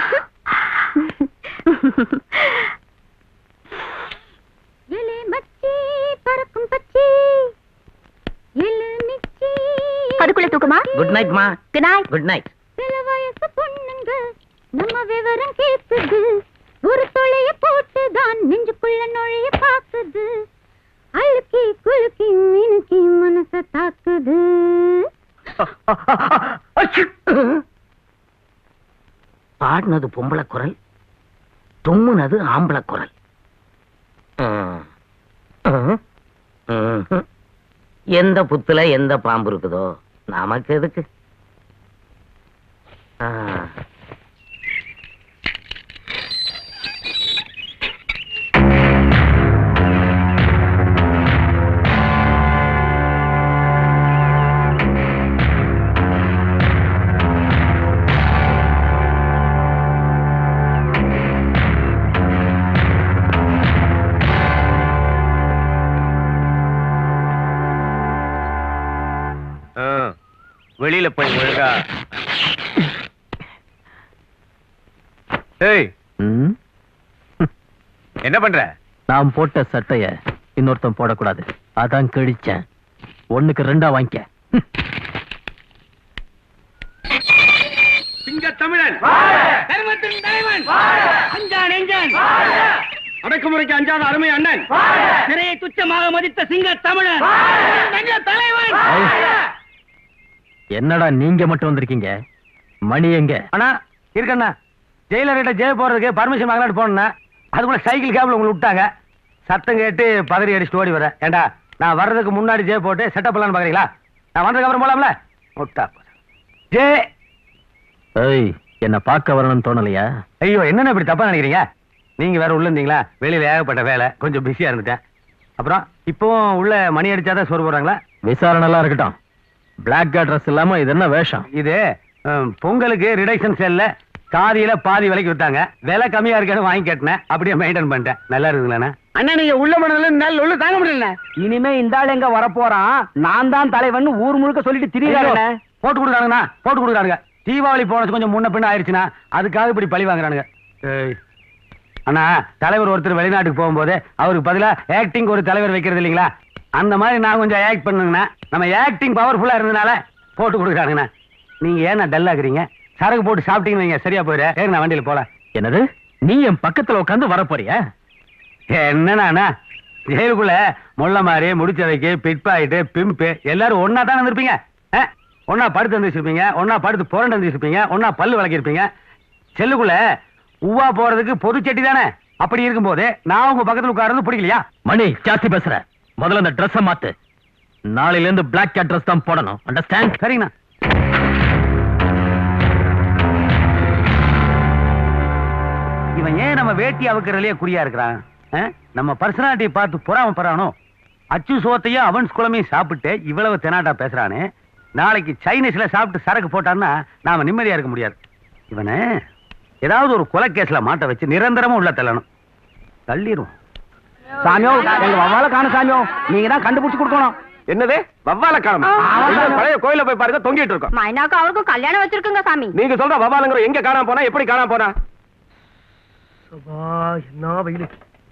பறக்கும் பச்சி அதுக்குள்ள தூக்கமா குட் நைட் மா குட் நைட் குட் நைட் சில வயசு பொண்ணுங்க நம்ம விவரம் கேக்குது ஒரு தொலைய போட்டுதான் நெஞ்சுக்குள்ள நுழைய பாக்குது அழுக்கி குலுக்கி மினுக்கி மனச தாக்குது பாடினது பொம்பளை குரல் தும்முனது ஆம்பளை குரல் ம். ம். ம்ஹும். எந்த புத்துல எந்த பாம்பு இருக்குதோ நமக்கு எதுக்கு ஆ. வெளியில போய் ஒழுங்கா ஏய் என்ன பண்ற நான் போட்ட சட்டைய இன்னொருத்தன் போடக்கூடாது அதான் கிழிச்சேன் ஒண்ணுக்கு ரெண்டா வாங்கிக்க சிங்க தமிழன் தர்மத்தின் தலைவன் அஞ்சான் எஞ்சான் அடக்குமுறைக்கு அஞ்சாத அருமை அண்ணன் சிறையை துச்சமாக மதித்த சிங்க தமிழன் தங்க தலைவன் என்னடா நீங்க மட்டும் வந்திருக்கீங்க மணி எங்க அண்ணா இருக்கண்ணா ஜெயிலர்கிட்ட ஜெய போறதுக்கு பர்மிஷன் வாங்கலாட்டு போனேன் அதுக்குள்ள சைக்கிள் கேப்ல உங்களை விட்டாங்க சத்தம் கேட்டு பதறி அடிச்சுட்டு ஓடி வரேன் ஏண்டா நான் வர்றதுக்கு முன்னாடி ஜெய போட்டு செட்டப் பண்ணலான்னு பாக்குறீங்களா நான் வந்ததுக்கு அப்புறம் போலாம்ல முட்டா ஜே ஏய் என்ன பார்க்க வரணும்னு தோணலையா ஐயோ என்னென்ன இப்படி தப்பா நினைக்கிறீங்க நீங்க வேற உள்ள இருந்தீங்களா வெளியில ஏகப்பட்ட வேலை கொஞ்சம் பிஸியா இருந்துட்டேன் அப்புறம் இப்போ உள்ள மணி அடிச்சாதான் சோறு போடுறாங்களா விசாரணை எல்லாம் இருக்கட்டும் பிளாக் ட்ரெஸ் இல்லாம இது என்ன வேஷம் இது ஹம், பொங்கலுக்கு ரிடக்ஷன் செல்ல காதியில பாதி விலைக்கு வித்தாங்க விலை கம்மியா இருக்கேன்னு வாங்கி கேட்டேன் அப்படியே மெயின்டைன் பண்ணிட்டேன் நல்லா இருக்குங்களா அண்ணா நீங்க உள்ள மனதுல நல்ல உள்ள தாங்க முடியல இனிமே இந்த ஆள் எங்க வரப்போறான் நான் தான் தலைவன் ஊர் முழுக்க சொல்லிட்டு திரியாங்க போட்டு கொடுக்குறானுங்கண்ணா போட்டு கொடுக்குறானுங்க தீபாவளி போனது கொஞ்சம் முன்ன பின்ன ஆயிடுச்சுன்னா அதுக்காக இப்படி பழி வாங்குறானுங்க ஏய். அண்ணா தலைவர் ஒருத்தர் வெளிநாட்டுக்கு போகும்போது அவருக்கு பதிலா ஆக்டிங் ஒரு தலைவர் வைக்கிறது இல்லைங்களா அந்த மாதிரி நான் கொஞ்சம் ஆக்ட் பண்ணுங்கண்ணா நம்ம ஆக்டிங் பவர்ஃபுல்லா இருந்தனால போட்டு கொடுக்குறாங்கண்ணா நீங்க ஏன் டல்லாக்குறீங்க சரக்கு போட்டு சாப்பிட்டீங்கன்னு வைங்க சரியா போயிரு ஏங்க நான் வண்டியில போல என்னது நீ என் பக்கத்துல உட்காந்து வர போறியா என்னண்ணா ஜெயிலுக்குள்ள முள்ள மாதிரி முடிச்சதைக்கு பிட்பாயிட்டு பிம்பு எல்லாரும் ஒன்னா தான் வந்திருப்பீங்க ஆ? ஒண்ணா படுத்து வந்துருப்பீங்க ஒண்ணா படுத்து புரண்டு வந்துருப்பீங்க ஒண்ணா பல்லு விளக்கிருப்பீங்க செல்லுக்குள்ள உவா போறதுக்கு பொது செட்டி தானே அப்படி இருக்கும்போது நான் உங்க பக்கத்துல உட்கார்றது பிடிக்கலையா மணி ஜாஸ்தி பேசுற முதல்ல அந்த ட்ரெஸ்ஸ மாத்து நாளையில இருந்து பிளாக் கேட் ட்ரெஸ் தான் போடணும் அண்டர்ஸ்டாண்ட் சரிங்கண்ணா இவன் ஏன் நம்ம வேட்டி அவுக்கிறதுலயே குறியா இருக்கிறான் ஆ? நம்ம பர்சனாலிட்டியை பார்த்து பொறாமப்படுறானோ அச்சு சோத்தையும் அவன்ஸ் குழமையும் சாப்பிட்டு இவ்வளவு தெனாட்டா பேசுறானே நாளைக்கு சைனீஸ்ல சாப்பிட்டு சரக்கு போட்டான்னா நாம நிம்மதியா இருக்க முடியாது இவனை ஏதாவது ஒரு கொலை கேஸ்ல மாட்ட வச்சு நிரந்தரமா உள்ள தள்ளணும் தள்ளிரும் சாமியோ எங்க வவ்வால காணும் சாமியோ நீங்க தான் கண்டுபிடிச்சு கொடுக்கணும் என்னது வவ்வால காணும் பழைய கோயில போய் பாருங்க தொங்கிட்டு இருக்கோம் மைனாக்கு அவருக்கும் கல்யாணம் வச்சிருக்குங்க சாமி நீங்க சொல்ற வவ்வாலுங்கிற எங்க காணாம போனா எப்படி காணாம போனா என்ன வெயில்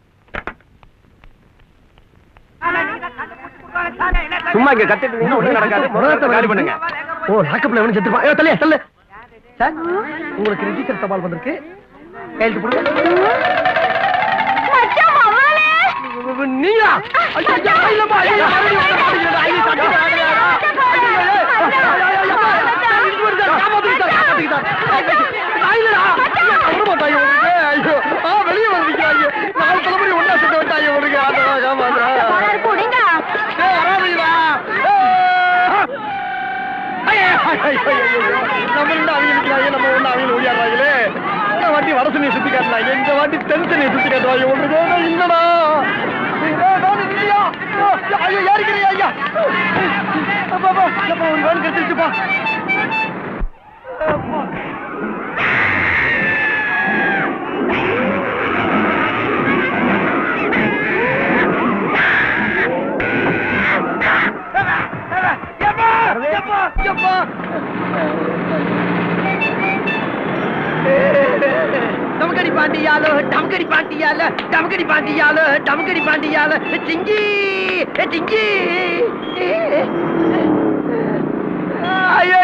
சும்மா இங்க கத்திட்டு இருந்தீங்கன்னா ஒண்ணும் நடக்காது முதல்ல காலி பண்ணுங்க ஓ லாக்கப்ல எவனும் செத்துப்பான் ஏ தள்ளியா தள்ளு சார் உங்களுக்கு ரிஜிஸ்டர் தபால் வந்திருக்கு கையெழுத்து போடுங்க நீயா ஐயோ, ஐயோ, இல்லப்பா, ஐயோ, மறுபடியும் வந்து மாட்டிக்கிட்டா, ஐயோ, தட்டிட்டா, ஐயோ, ஐயோ, ஐயோ, ஐயோ, ஐயோ, ஐயோ, காப்பாத்துக்கிட்டா, காப்பாத்துக்கிட்டா. நான் இல்லடா. ஐயோ, கவர மாட்டாங்க உனக்கு. ஐயோ, ஆ, வெளிய வந்துருக்கீங்க, ஐயோ. நாலு தலைமுறை ஒண்ணா சேர்த்து விட்டாங்க உனக்கு. ஆண்டவா, காப்பாத்துறா. ஏய், வராதீங்கடா. ஏய். ஐயோ, ஐயோ, ஐயோ, ஐயோ. நம்ம ரெண்டு அவங்க நிக்கிறாங்க, நம்ம ஒண்ணு அவங்க ஓடியாடுறாங்களே. இந்த வாட்டி வடசனையை சுத்தி காட்டுறாங்க இந்த வாட்டி தென்சனையை சுத்தி காட்டுவாங்க ஒன்று இல்லடா ஏய், நான் இல்லையா? ஐயோ, ஏறிக்கிறியா, ஐயா? அப்பா, அப்பா, அப்பா, உன் வேன் கெடுத்துருச்சுப்பா. அப்பா. எப்பா, எப்பா. டமக்கடி பாண்டியாலோ டமக்கடி பாண்டியால டமக்கடி பாண்டியாலோ டமக்கடி பாண்டியால சிங்கி சிங்கி ஐயோ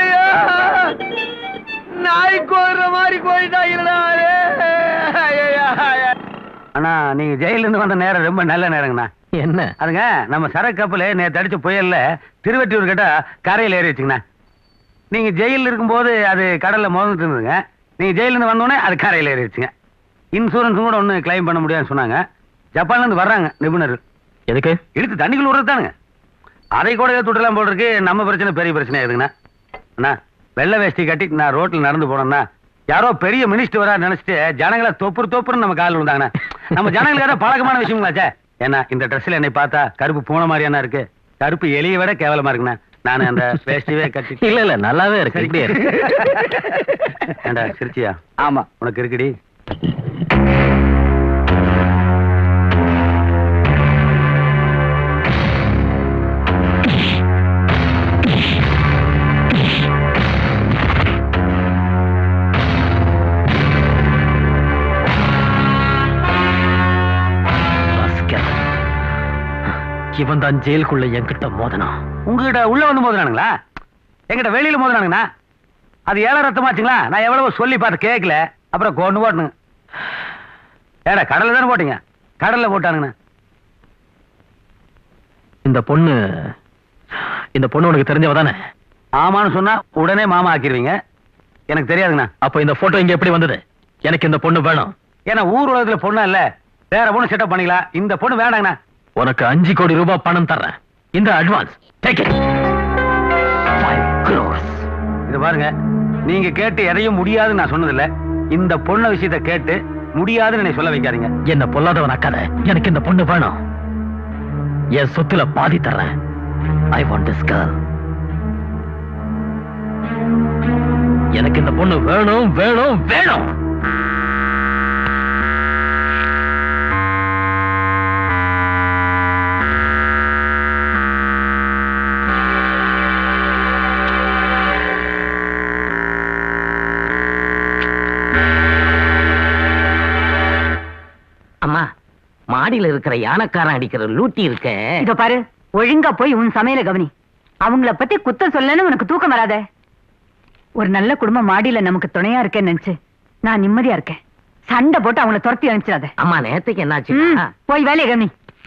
நாய் கோர்ற மாதிரி போயிட்டாங்களா ஐயோ அண்ணா நீங்க ஜெயில இருந்து வந்த நேரம் ரொம்ப நல்ல நேரங்கண்ணா என்ன அதுங்க நம்ம சரக்கு கப்பல் நேத்து அடிச்ச புயல்ல திருவெட்டியூர் கிட்ட கரையில் ஏறி வச்சுங்கண்ணா நீங்க ஜெயிலில் இருக்கும்போது அது கடல்ல மோதிட்டு இருந்ததுங்க நீங்க ஜெயில இருந்து வந்தோடனே அது கரையில் ஏறிடுச்சுங்க இன்சூரன்ஸும் கூட ஒன்றும் கிளைம் பண்ண முடியாதுன்னு சொன்னாங்க ஜப்பான்ல இருந்து வர்றாங்க நிபுணர் எதுக்கு இழுத்து தண்ணிக்குள்ள விடுறதானுங்க அதை கூட ஏதோ விடலாம் போல இருக்கு நம்ம பிரச்சனை பெரிய பிரச்சனை ஆகுதுங்கண்ணா அண்ணா வெள்ளை வேஷ்டி கட்டி நான் ரோட்ல நடந்து போனோம்னா யாரோ பெரிய மினிஸ்டர் வரா நினைச்சிட்டு ஜனங்களை தொப்புரு தொப்புரு நம்ம காலில் விழுந்தாங்கண்ணா நம்ம ஜனங்களுக்கு ஏதோ பழக்கமான விஷயங்களாச்சே ஏன்னா இந்த ட்ரெஸ்ல என்னை பார்த்தா கருப்பு பூனை மாதிரியானா இருக்கு கருப்பு எலியை விட கேவலமா இருக்குண்ணா நான் அந்த வேஷ்டிவே கட்டி இல்ல இல்ல நல்லாவே இருக்கு இப்படியே இருக்கு. ஏண்டா சிரிச்சியா ஆமா உனக்கு இருக்குடி rascal. இவன் தான் ஜெயிலுக்குள்ள என்கிட்ட மோதனான் உங்ககிட்ட உள்ள வந்து மோதுனானுங்களா எங்கிட்ட வெளியில மோதுனானுங்கண்ணா அது ஏழை ரத்தமாச்சுங்களா நான் எவ்வளவு சொல்லி பார்த்து கேட்கல அப்புறம் கொண்டு போட்டுங்க ஏடா கடல்ல தானே போட்டீங்க கடல்ல போட்டானுங்கண்ணா இந்த பொண்ணு இந்த பொண்ணு உனக்கு தெரிஞ்சவ தானே ஆமான்னு சொன்னா உடனே மாமா ஆக்கிடுவீங்க எனக்கு தெரியாதுங்கண்ணா அப்ப இந்த போட்டோ இங்க எப்படி வந்தது எனக்கு இந்த பொண்ணு வேணும் ஏன்னா ஊர் உலகத்துல பொண்ணு இல்ல வேற பொண்ணு செட்டப் பண்ணிக்கலாம் இந்த பொண்ணு வேண்டாங்கண்ணா உனக்கு அஞ்சு கோடி ரூபாய் பணம் தர்றேன் இந்த அட்வான்ஸ் டேக் இட் இது பாருங்க நீங்க கேட்டு எதையும் முடியாதுன்னு நான் சொன்னதில்ல இந்த பொண்ணு விஷயத்தை கேட்டு முடியாதுன்னு என்னை சொல்ல வைக்காதீங்க என்ன பொல்லாதவன் அக்காத எனக்கு இந்த பொண்ணு வேணும் என் சொத்துல பாதி தர்றேன் ஐ வாண்ட் திஸ் கேர்ள் எனக்கு இந்த பொண்ணு வேணும் வேணும் வேணும் அம்மா மாடியில இருக்கிற யானைக்காரன் அடிக்கிற லூட்டி இருக்க இதோ பாரு ஒழுங்கா போய் உன் சமையல கவனி அவங்கள பத்தி குத்தம் சொல்லன்னு உனக்கு தூக்கம் வராதே ஒரு நல்ல குடும்பம் மாடியில நமக்கு துணையா இருக்கேன்னு நினைச்சு நான் நிம்மதியா இருக்கேன் சண்டை போட்டு அவங்கள துரத்தி அனுப்பிச்சிடாத அம்மா நேத்துக்கு என்னாச்சு ம், போய் வேலையை கவனி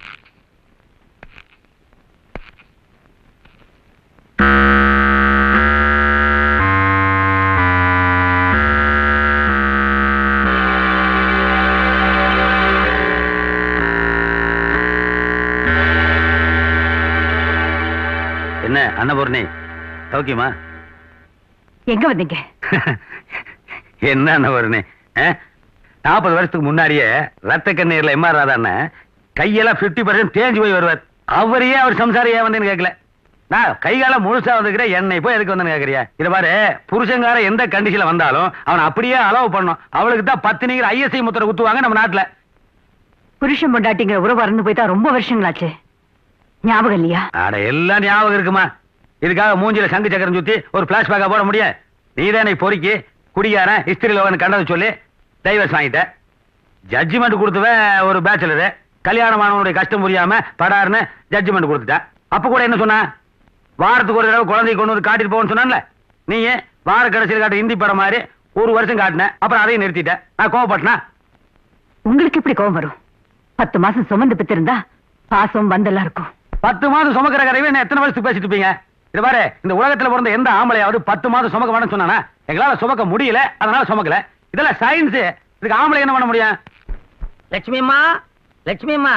என்ன அன்னபூர்ணி சௌக்கியமா எங்க வந்தீங்க என்ன அன்னபூர்ணி நாற்பது வருஷத்துக்கு முன்னாடியே ரத்த கண்ணீர்ல எம்ஆர் ராதாண்ண கையெல்லாம் 50% பர்சன்ட் தேஞ்சு போய் வருவார் அவரையே அவர் சம்சாரம் ஏன் வந்தேன்னு கேட்கல நான் கை காலம் முழுசா வந்துக்கிற என்னை போய் எதுக்கு வந்தேன்னு கேட்கறியா இத பாரு புருஷங்கார எந்த கண்டிஷன்ல வந்தாலும் அவனை அப்படியே அலோவ் பண்ணணும் அவளுக்கு தான் பத்தினிங்கிற ஐஎஸ்ஐ முத்திரை குத்துவாங்க நம்ம நாட்டுல புருஷன் பொண்டாட்டிங்கிற உறவு அறந்து போய் தான் ரொம்ப வருஷங்களாச்சு ஞாபகம் இல்லையா அட எல்லாம் ஞாபகம் இருக்குமா இதுக்காக மூஞ்சில சங்கு சக்கரம் சுத்தி ஒரு பிளாஷ்பேக்கா போட முடியும் நீதானே பொறுக்கி குடிகாரன் இஸ்திரி லோகன் கண்டதை சொல்லி டைவர்ஸ் வாங்கிட்ட ஜட்ஜ்மெண்ட் கொடுத்தவன் ஒரு பேச்சுலரு கல்யாணமானவனுடைய கஷ்டம் புரியாம படாருன்னு ஜட்ஜ்மெண்ட் கொடுத்துட்டேன் அப்ப கூட என்ன சொன்ன வாரத்துக்கு ஒரு தடவை குழந்தைய கொண்டு வந்து காட்டிட்டு போகணும்னு சொன்னான்ல நீ வார கடைசியில் காட்ட ஹிந்தி படம் மாதிரி ஒரு வருஷம் காட்டின அப்புறம் அதையும் நிறுத்திட்டேன் நான் கோவப்பட்டனா உங்களுக்கு எப்படி கோவம் வரும் பத்து மாசம் சுமந்து பெற்றிருந்தா பாசம் பந்தெல்லாம் இருக்கும் பத்து மாதம் சுமக்கிற கதையை என்ன எத்தனை வருஷத்துக்கு பேசிட்டு இருப்பீங்க இது பாரு இந்த உலகத்துல பிறந்த எந்த ஆம்பளையாவது பத்து மாதம் சுமக்க வேணும்னு சொன்னானா எங்களால சுமக்க முடியல அதனால சுமக்கல இதெல்லாம் சயின்ஸ் இதுக்கு ஆம்பளை என்ன பண்ண முடியும் லட்சுமி அம்மா லட்சுமி அம்மா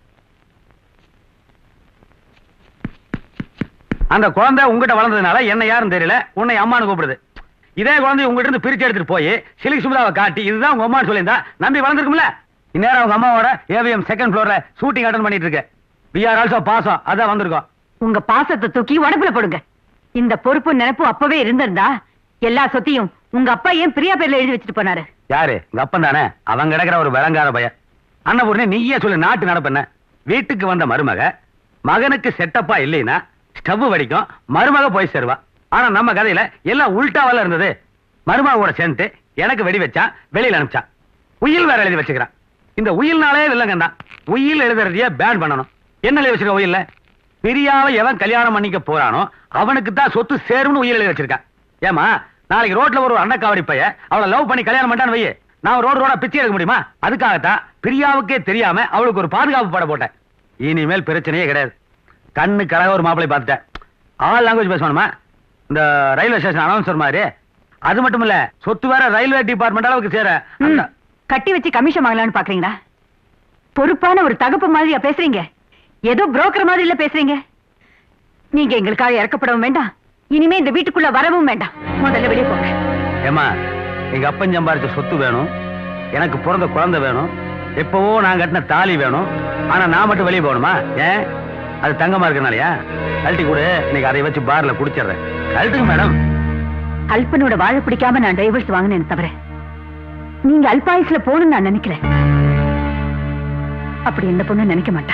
அந்த குழந்தை உங்ககிட்ட வளர்ந்ததுனால என்ன யாரும் தெரியல உன்னை அம்மானு கூப்பிடுது இதே குழந்தை உங்ககிட்ட இருந்து பிரிச்சு எடுத்துட்டு போய் சிலிக் சுமதாவை காட்டி இதுதான் உங்க அம்மான்னு சொல்லியிருந்தா நம்பி வளர்ந்துருக்கும்ல இந்நேரம் உங்க அம்மாவோட ஏவிஎம் செகண்ட் ஃப்ளோர்ல ஷூட்டிங் அட்டன் பண்ணிட்டு இருக்கு வி ஆர் ஆல்சோ பாசம் அதான் வந்திருக்கோம் உங்க பாசத்தை தூக்கி உடம்புல போடுங்க இந்த பொறுப்பு நினைப்பு அப்பவே இருந்திருந்தா எல்லா சொத்தையும் உங்க அப்பா ஏன் பிரியா பேர்ல எழுதி வச்சுட்டு போனாரு யாரு உங்க அப்பன் தானே அவன் கிடக்குற ஒரு விளங்கார பையன் அண்ணபூர்ணி நீயே சொல்லு நாட்டு நடப்பண்ண வீட்டுக்கு வந்த மருமக மகனுக்கு செட்டப்பா இல்லைன்னா ஸ்டவ் வடிக்கும் மருமக போய் சேருவா ஆனா நம்ம கதையில எல்லாம் உல்டாவால இருந்தது மருமகோட சேர்ந்து எனக்கு வெடி வச்சான் வெளியில அனுப்பிச்சான் உயில் வேற எழுதி வச்சுக்கிறான் இந்த உயில்னாலே வில்லங்க தான் உயில் எழுதுறதையே பேன் பண்ணணும் என்ன எழுதி வச்சிருக்க உயில்ல பிரியாவை எவன் கல்யாணம் பண்ணிக்க போறானோ அவனுக்கு தான் சொத்து சேரும்னு உயிர் எழுதி வச்சிருக்கான் ஏமா நாளைக்கு ரோட்ல ஒரு அண்ணக்காவடி பைய அவளை லவ் பண்ணி கல்யாணம் பண்ணான்னு வையே நான் ரோடு ரோடா பிச்சை எடுக்க முடியுமா அதுக்காகத்தான் பிரியாவுக்கே தெரியாம அவளுக்கு ஒரு பாதுகாப்பு பட போட்டேன் இனிமேல் பிரச்சனையே கிடையாது கண்ணு கழக ஒரு மாப்பிளை பார்த்துட்டேன் ஆல் லாங்குவேஜ் பேசணுமா இந்த ரயில்வே ஸ்டேஷன் அனௌன்சர் மாதிரி அது மட்டும் இல்ல சொத்து வேற ரயில்வே டிபார்ட்மெண்ட் அளவுக்கு சேர அந்த- கட்டி வச்சு கமிஷன் வாங்கலாம்னு பாக்குறீங்களா பொறுப்பான ஒரு தகப்பு மாதிரியா பேசுறீங்க ஏதோ புரோக்கர் மாதிரி இல்ல பேசுறீங்க நீங்க எங்களுக்காக இறக்கப்படவும் வேண்டாம் இனிமே இந்த வீட்டுக்குள்ள வரவும் வேண்டாம் முதல்ல வெளியே போங்க ஏமா எங்க அப்பன் சம்பாரிச்ச சொத்து வேணும் எனக்கு பிறந்த குழந்தை வேணும் எப்பவோ நான் கட்டின தாலி வேணும் ஆனா நான் மட்டும் வெளியே போகணுமா ஏன் அது தங்கமா இருக்கனாலயா கழட்டி கூட இன்னைக்கு அதை வச்சு பார்ல குடிச்சிடுறேன் கழட்டுங்க மேடம் அல்பனோட வாழ பிடிக்காம நான் டைவர்ஸ் வாங்கினேன் தவிர நீங்க அல்பாயுஸ்ல போகணும்னு நான் நினைக்கிறேன் அப்படி எந்த பொண்ணு நினைக்க மாட்டா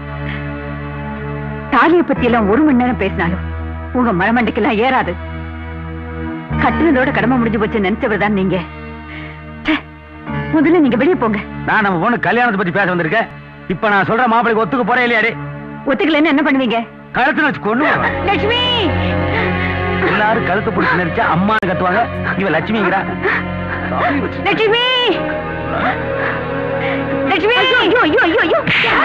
தாலிய பத்தி எல்லாம் ஒரு மணி நேரம் பேசினாலும் உங்க மரமண்டைக்கெல்லாம் ஏறாது கட்டுனதோட கடமை முடிஞ்சு போச்சு நினைச்சவர் தான் நீங்க ச்சே, முதல்ல நீங்க வெளியே போங்க நான் நம்ம பொண்ணு கல்யாணத்தை பத்தி பேச வந்திருக்கேன் இப்ப நான் சொல்ற மாப்பிளைக்கு ஒத்துக்க போறேன் இல்லையாடி ஒத்துக்கலைன்னு என்ன பண்ணுவீங்க கழுத்துல வச்சு கொண்டு வருவேன். லட்சுமி எல்லாரும் கழுத்து பிடிச்சி நெரிச்சா அம்மான்னு கத்துவாங்க இவ லட்சுமிங்கிறா லட்சுமி லட்சுமி ஐயோ ஐயோ ஐயோ ஐயோ ஐயோ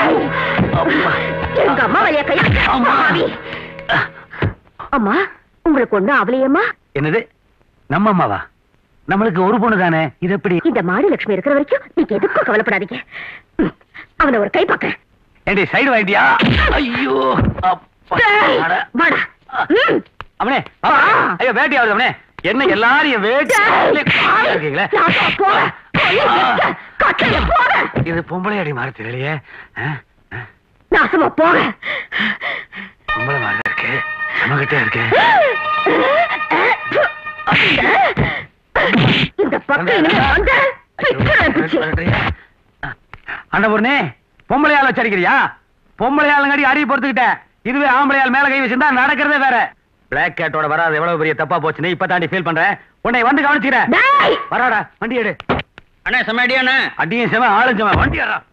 எங்க அம்மா வழியா கை பாவி. அம்மா உங்களுக்கு ஒண்ணு அவளையம்மா என்னது நம்ம அம்மாவா நம்மளுக்கு ஒரு பொண்ணு தானே இது எப்படி இந்த மாடி லட்சுமி இருக்கிற வரைக்கும் நீங்க எதுக்கும் கவலைப்படாதீங்க ம், அவனை ஒரு கை பார்க்க ஏண்டி சைடு வாங்கிட்டியா ஐயோ அப்பா. அட. வாடா ம். அவனே அப்பா. ஐயோ வேட்டி ஆகுது அவனே என்ன எல்லாரும் என் வேட்டி இருக்கீங்களே நான் போறேன். போய் கட்டையில போறேன். இது பொம்பளை அடி மாதிரி தெரியலையே ஆ? ஆ? நாசமா போறேன் பொம்பளை மாதிரி தான் இருக்கு நம்மகிட்ட இருக்கு இந்த பக்கம் இனிமே வந்த பிச்சுறேன் பிச்சு. அண்ணபூர்ணே பொம்பளையால் வச்சடிக்கிறியா பொம்பளையாளுங்காடி அறிய பொறுத்துக்கிட்ட இதுவே ஆம்பளையால் மேல கை வச்சிருந்தா நடக்கிறதே வேற பிளாக் கேட்டோட வராது எவ்வளவு பெரிய தப்பா போச்சுன்னு இப்ப தாண்டி ஃபீல் பண்றேன் உன்னை வந்து கவனிச்சுக்கிறேன் டேய். வராடா வண்டி எடு அண்ணா செம்ம அடியாண்ணா அடியும் செவன் ஆளும் செவன் வண்டி ஏறா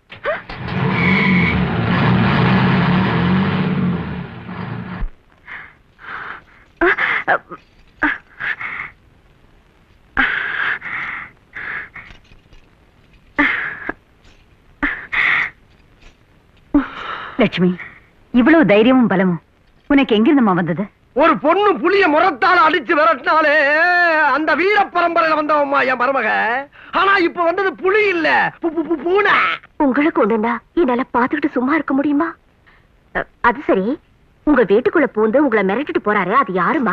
லட்சுமி இவ்வளவு தைரியமும் பலமும் உனக்கு எங்கிருந்தம்மா வந்தது ஒரு பொண்ணு புளிய முறத்தால அடிச்சு விரட்டினாலே அந்த வீர பரம்பரையில வந்தவம்மா என் மருமக ஆனா இப்ப வந்தது புலி இல்ல பு- பு- பு- பூனை உங்களுக்கு ஒண்ணுண்டா என்னால பாத்துக்கிட்டு சும்மா இருக்க முடியுமா அ, அது சரி உங்க வீட்டுக்குள்ள பூந்து உங்களை மிரட்டிட்டு போறாரு அது யாருமா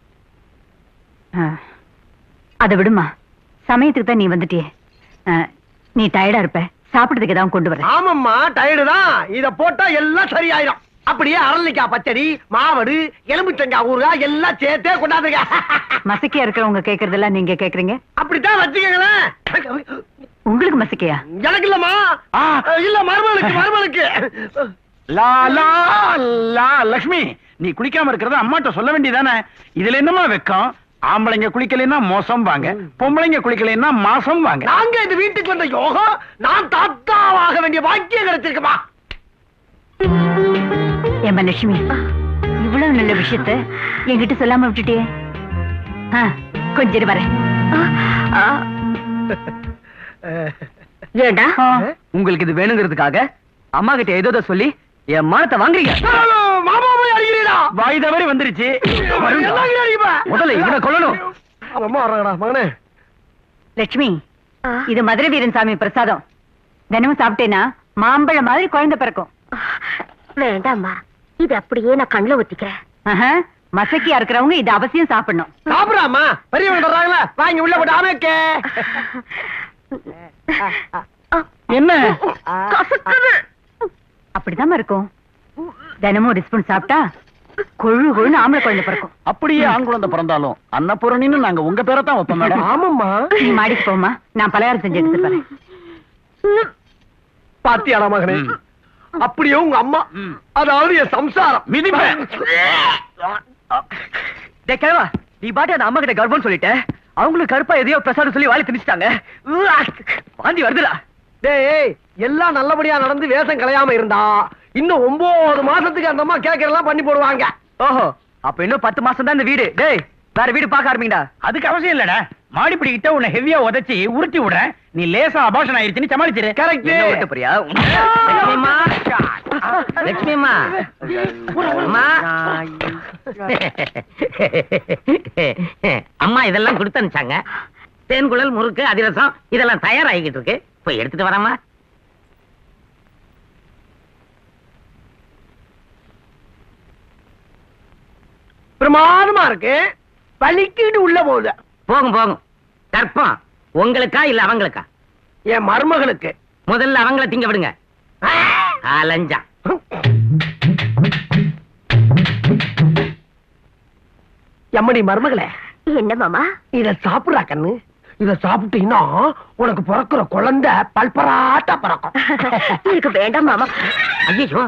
அதை விடுமா சமயத்துக்கு தான் நீ வந்துட்டியே ஆ, நீ டயர்டா இருப்ப சாப்பிடுறதுக்கு ஏதாவது கொண்டு வரேன் ஆமாம்மா டயர்டு தான் இத போட்டா எல்லாம் சரியாயிரும் அப்படியே அரளிக்காய் பச்சடி மாவடு எலும்புச்சங்காய் ஊறுகாய் எல்லாம் சேர்த்தே கொண்டாந்துங்க மசக்கியா இருக்கிறவங்க கேக்குறதெல்லாம் நீங்க கேக்குறீங்க அப்படித்தான் வச்சுக்கங்களேன் உங்களுக்கு மசக்கையா எனக்கு இல்லம்மா இல்ல மருமகளுக்கு மருமகளுக்கு லா லா லா லக்ஷ்மி நீ குளிக்காம இருக்கிறத அம்மாட்ட சொல்ல வேண்டியதானே இதுல என்னமா வெக்கம் ஆம்பளைங்க குளிக்கலைன்னா மோசம் வாங்க பொம்பளைங்க குளிக்கலைன்னா மாசம் வாங்க நாங்க இந்த வீட்டுக்கு வந்த யோகம் நான் தாத்தாவாக வேண்டிய பாக்கியம் கிடைச்சிருக்குமா ஏம்மா லட்சுமி இவ்வளவு நல்ல விஷயத்த என்கிட்ட சொல்லாம விட்டுட்டியே ஆ, கொஞ்சம் இரு வரேன் ஏண்டா உங்களுக்கு இது வேணுங்கிறதுக்காக அம்மா கிட்ட ஏதோ ஏதோ சொல்லி என் மானத்தை வாங்குறீங்க மாமா போய் அடிக்கிறீடா வாய் தவறி வந்துருச்சு எல்லாரும் அடிப்பா முதல்ல இவனை கொல்லணும் அம்மா வர்றாங்கடா மகனே லட்சுமி இது மதுரை வீரன் சாமி பிரசாதம் தினமும் சாப்பிட்டேன்னா மாம்பழம் மாதிரி குழந்தை பிறக்கும் வேண்டாம்மா இது அப்படியே நான் கண்ணுல ஒத்திக்கிறேன் ஆஹா, மசக்கியா இருக்கிறவங்க இது அவசியம் சாப்பிடணும் சாப்பிடாமா பெரியவங்க வர்றாங்களா வாங்கி உள்ள போட்டு அமைக்க என்ன அப்படிதான் இருக்கும் தினமும் ஒரு ஸ்பூன் சாப்பிட்டா கொழு கொழுன்னு ஆம்பளை குழந்தை பிறக்கும் அப்படியே ஆண் குழந்தை பிறந்தாலும் அன்னபூரணின்னு நாங்க உங்க பேரை தான் வைப்போம் மேடம் ஆமாம்மா நீ மாடிக்கு போமா நான் பலகாரம் செஞ்சு எடுத்துட்டு வரேன் பாத்தியாடா மகனே அப்படியே உங்க அம்மா அதாவது என் சம்சாரம் மிதிப்பேன். டேய் கிழவா நீ பாட்டு அந்த அம்மா கிட்ட கர்ப்பம் சொல்லிட்ட அவங்களுக்கு கருப்பா எதையோ பிரசாதம் சொல்லி வாழை திணிச்சிட்டாங்க உவ்வா, வாந்தி வருதுடா டேய் எல்லாம் நல்லபடியா நடந்து வேஷம் கலையாம இருந்தா இன்னும் ஒன்பது மாசத்துக்கு அந்த அம்மா கேட்கறதெல்லாம் பண்ணி போடுவாங்க ஓஹோ அப்ப இன்னும் பத்து மாசம் தான் இந்த வீடு டேய் வேற வீடு பார்க்க ஆரம்பிங்கடா அதுக்கு அவசியம் இல்லடா மாடிப்படி கிட்ட உன்னை ஹெவியா உதைச்சி உருட்டி விடுறேன் நீ லேசா அபாஷன் ஆயிருச்சுன்னு சமாளிச்சிரு கரெக்ட் என்ன ஓட்ட போறியா லட்சுமிமா லட்சுமிமா அம்மா அம்மா இதெல்லாம் கொடுத்து அனுப்பிச்சாங்க தேன்குழல் முறுக்கு அதிரசம் இதெல்லாம் தயாராகிக்கிட்டு இருக்கு போய் எடுத்துட்டு வரமா பிரமாதமா இருக்கு வலிக்கிட்டு உள்ள போகுது போகும் போகும் கற்பம் உங்களுக்கா இல்ல அவங்களுக்கா என் மருமகளுக்கு முதல்ல அவங்கள திங்க விடுங்க அலஞ்சா எம்மடி மருமகளே என்ன மாமா இத சாப்பிடுறா கண்ணு இத சாப்பிட்டீங்கன்னா உனக்கு பிறக்கிற குழந்தை பல்பராட்டா பிறக்கும் எனக்கு வேண்டாம் மாமா ஐயோ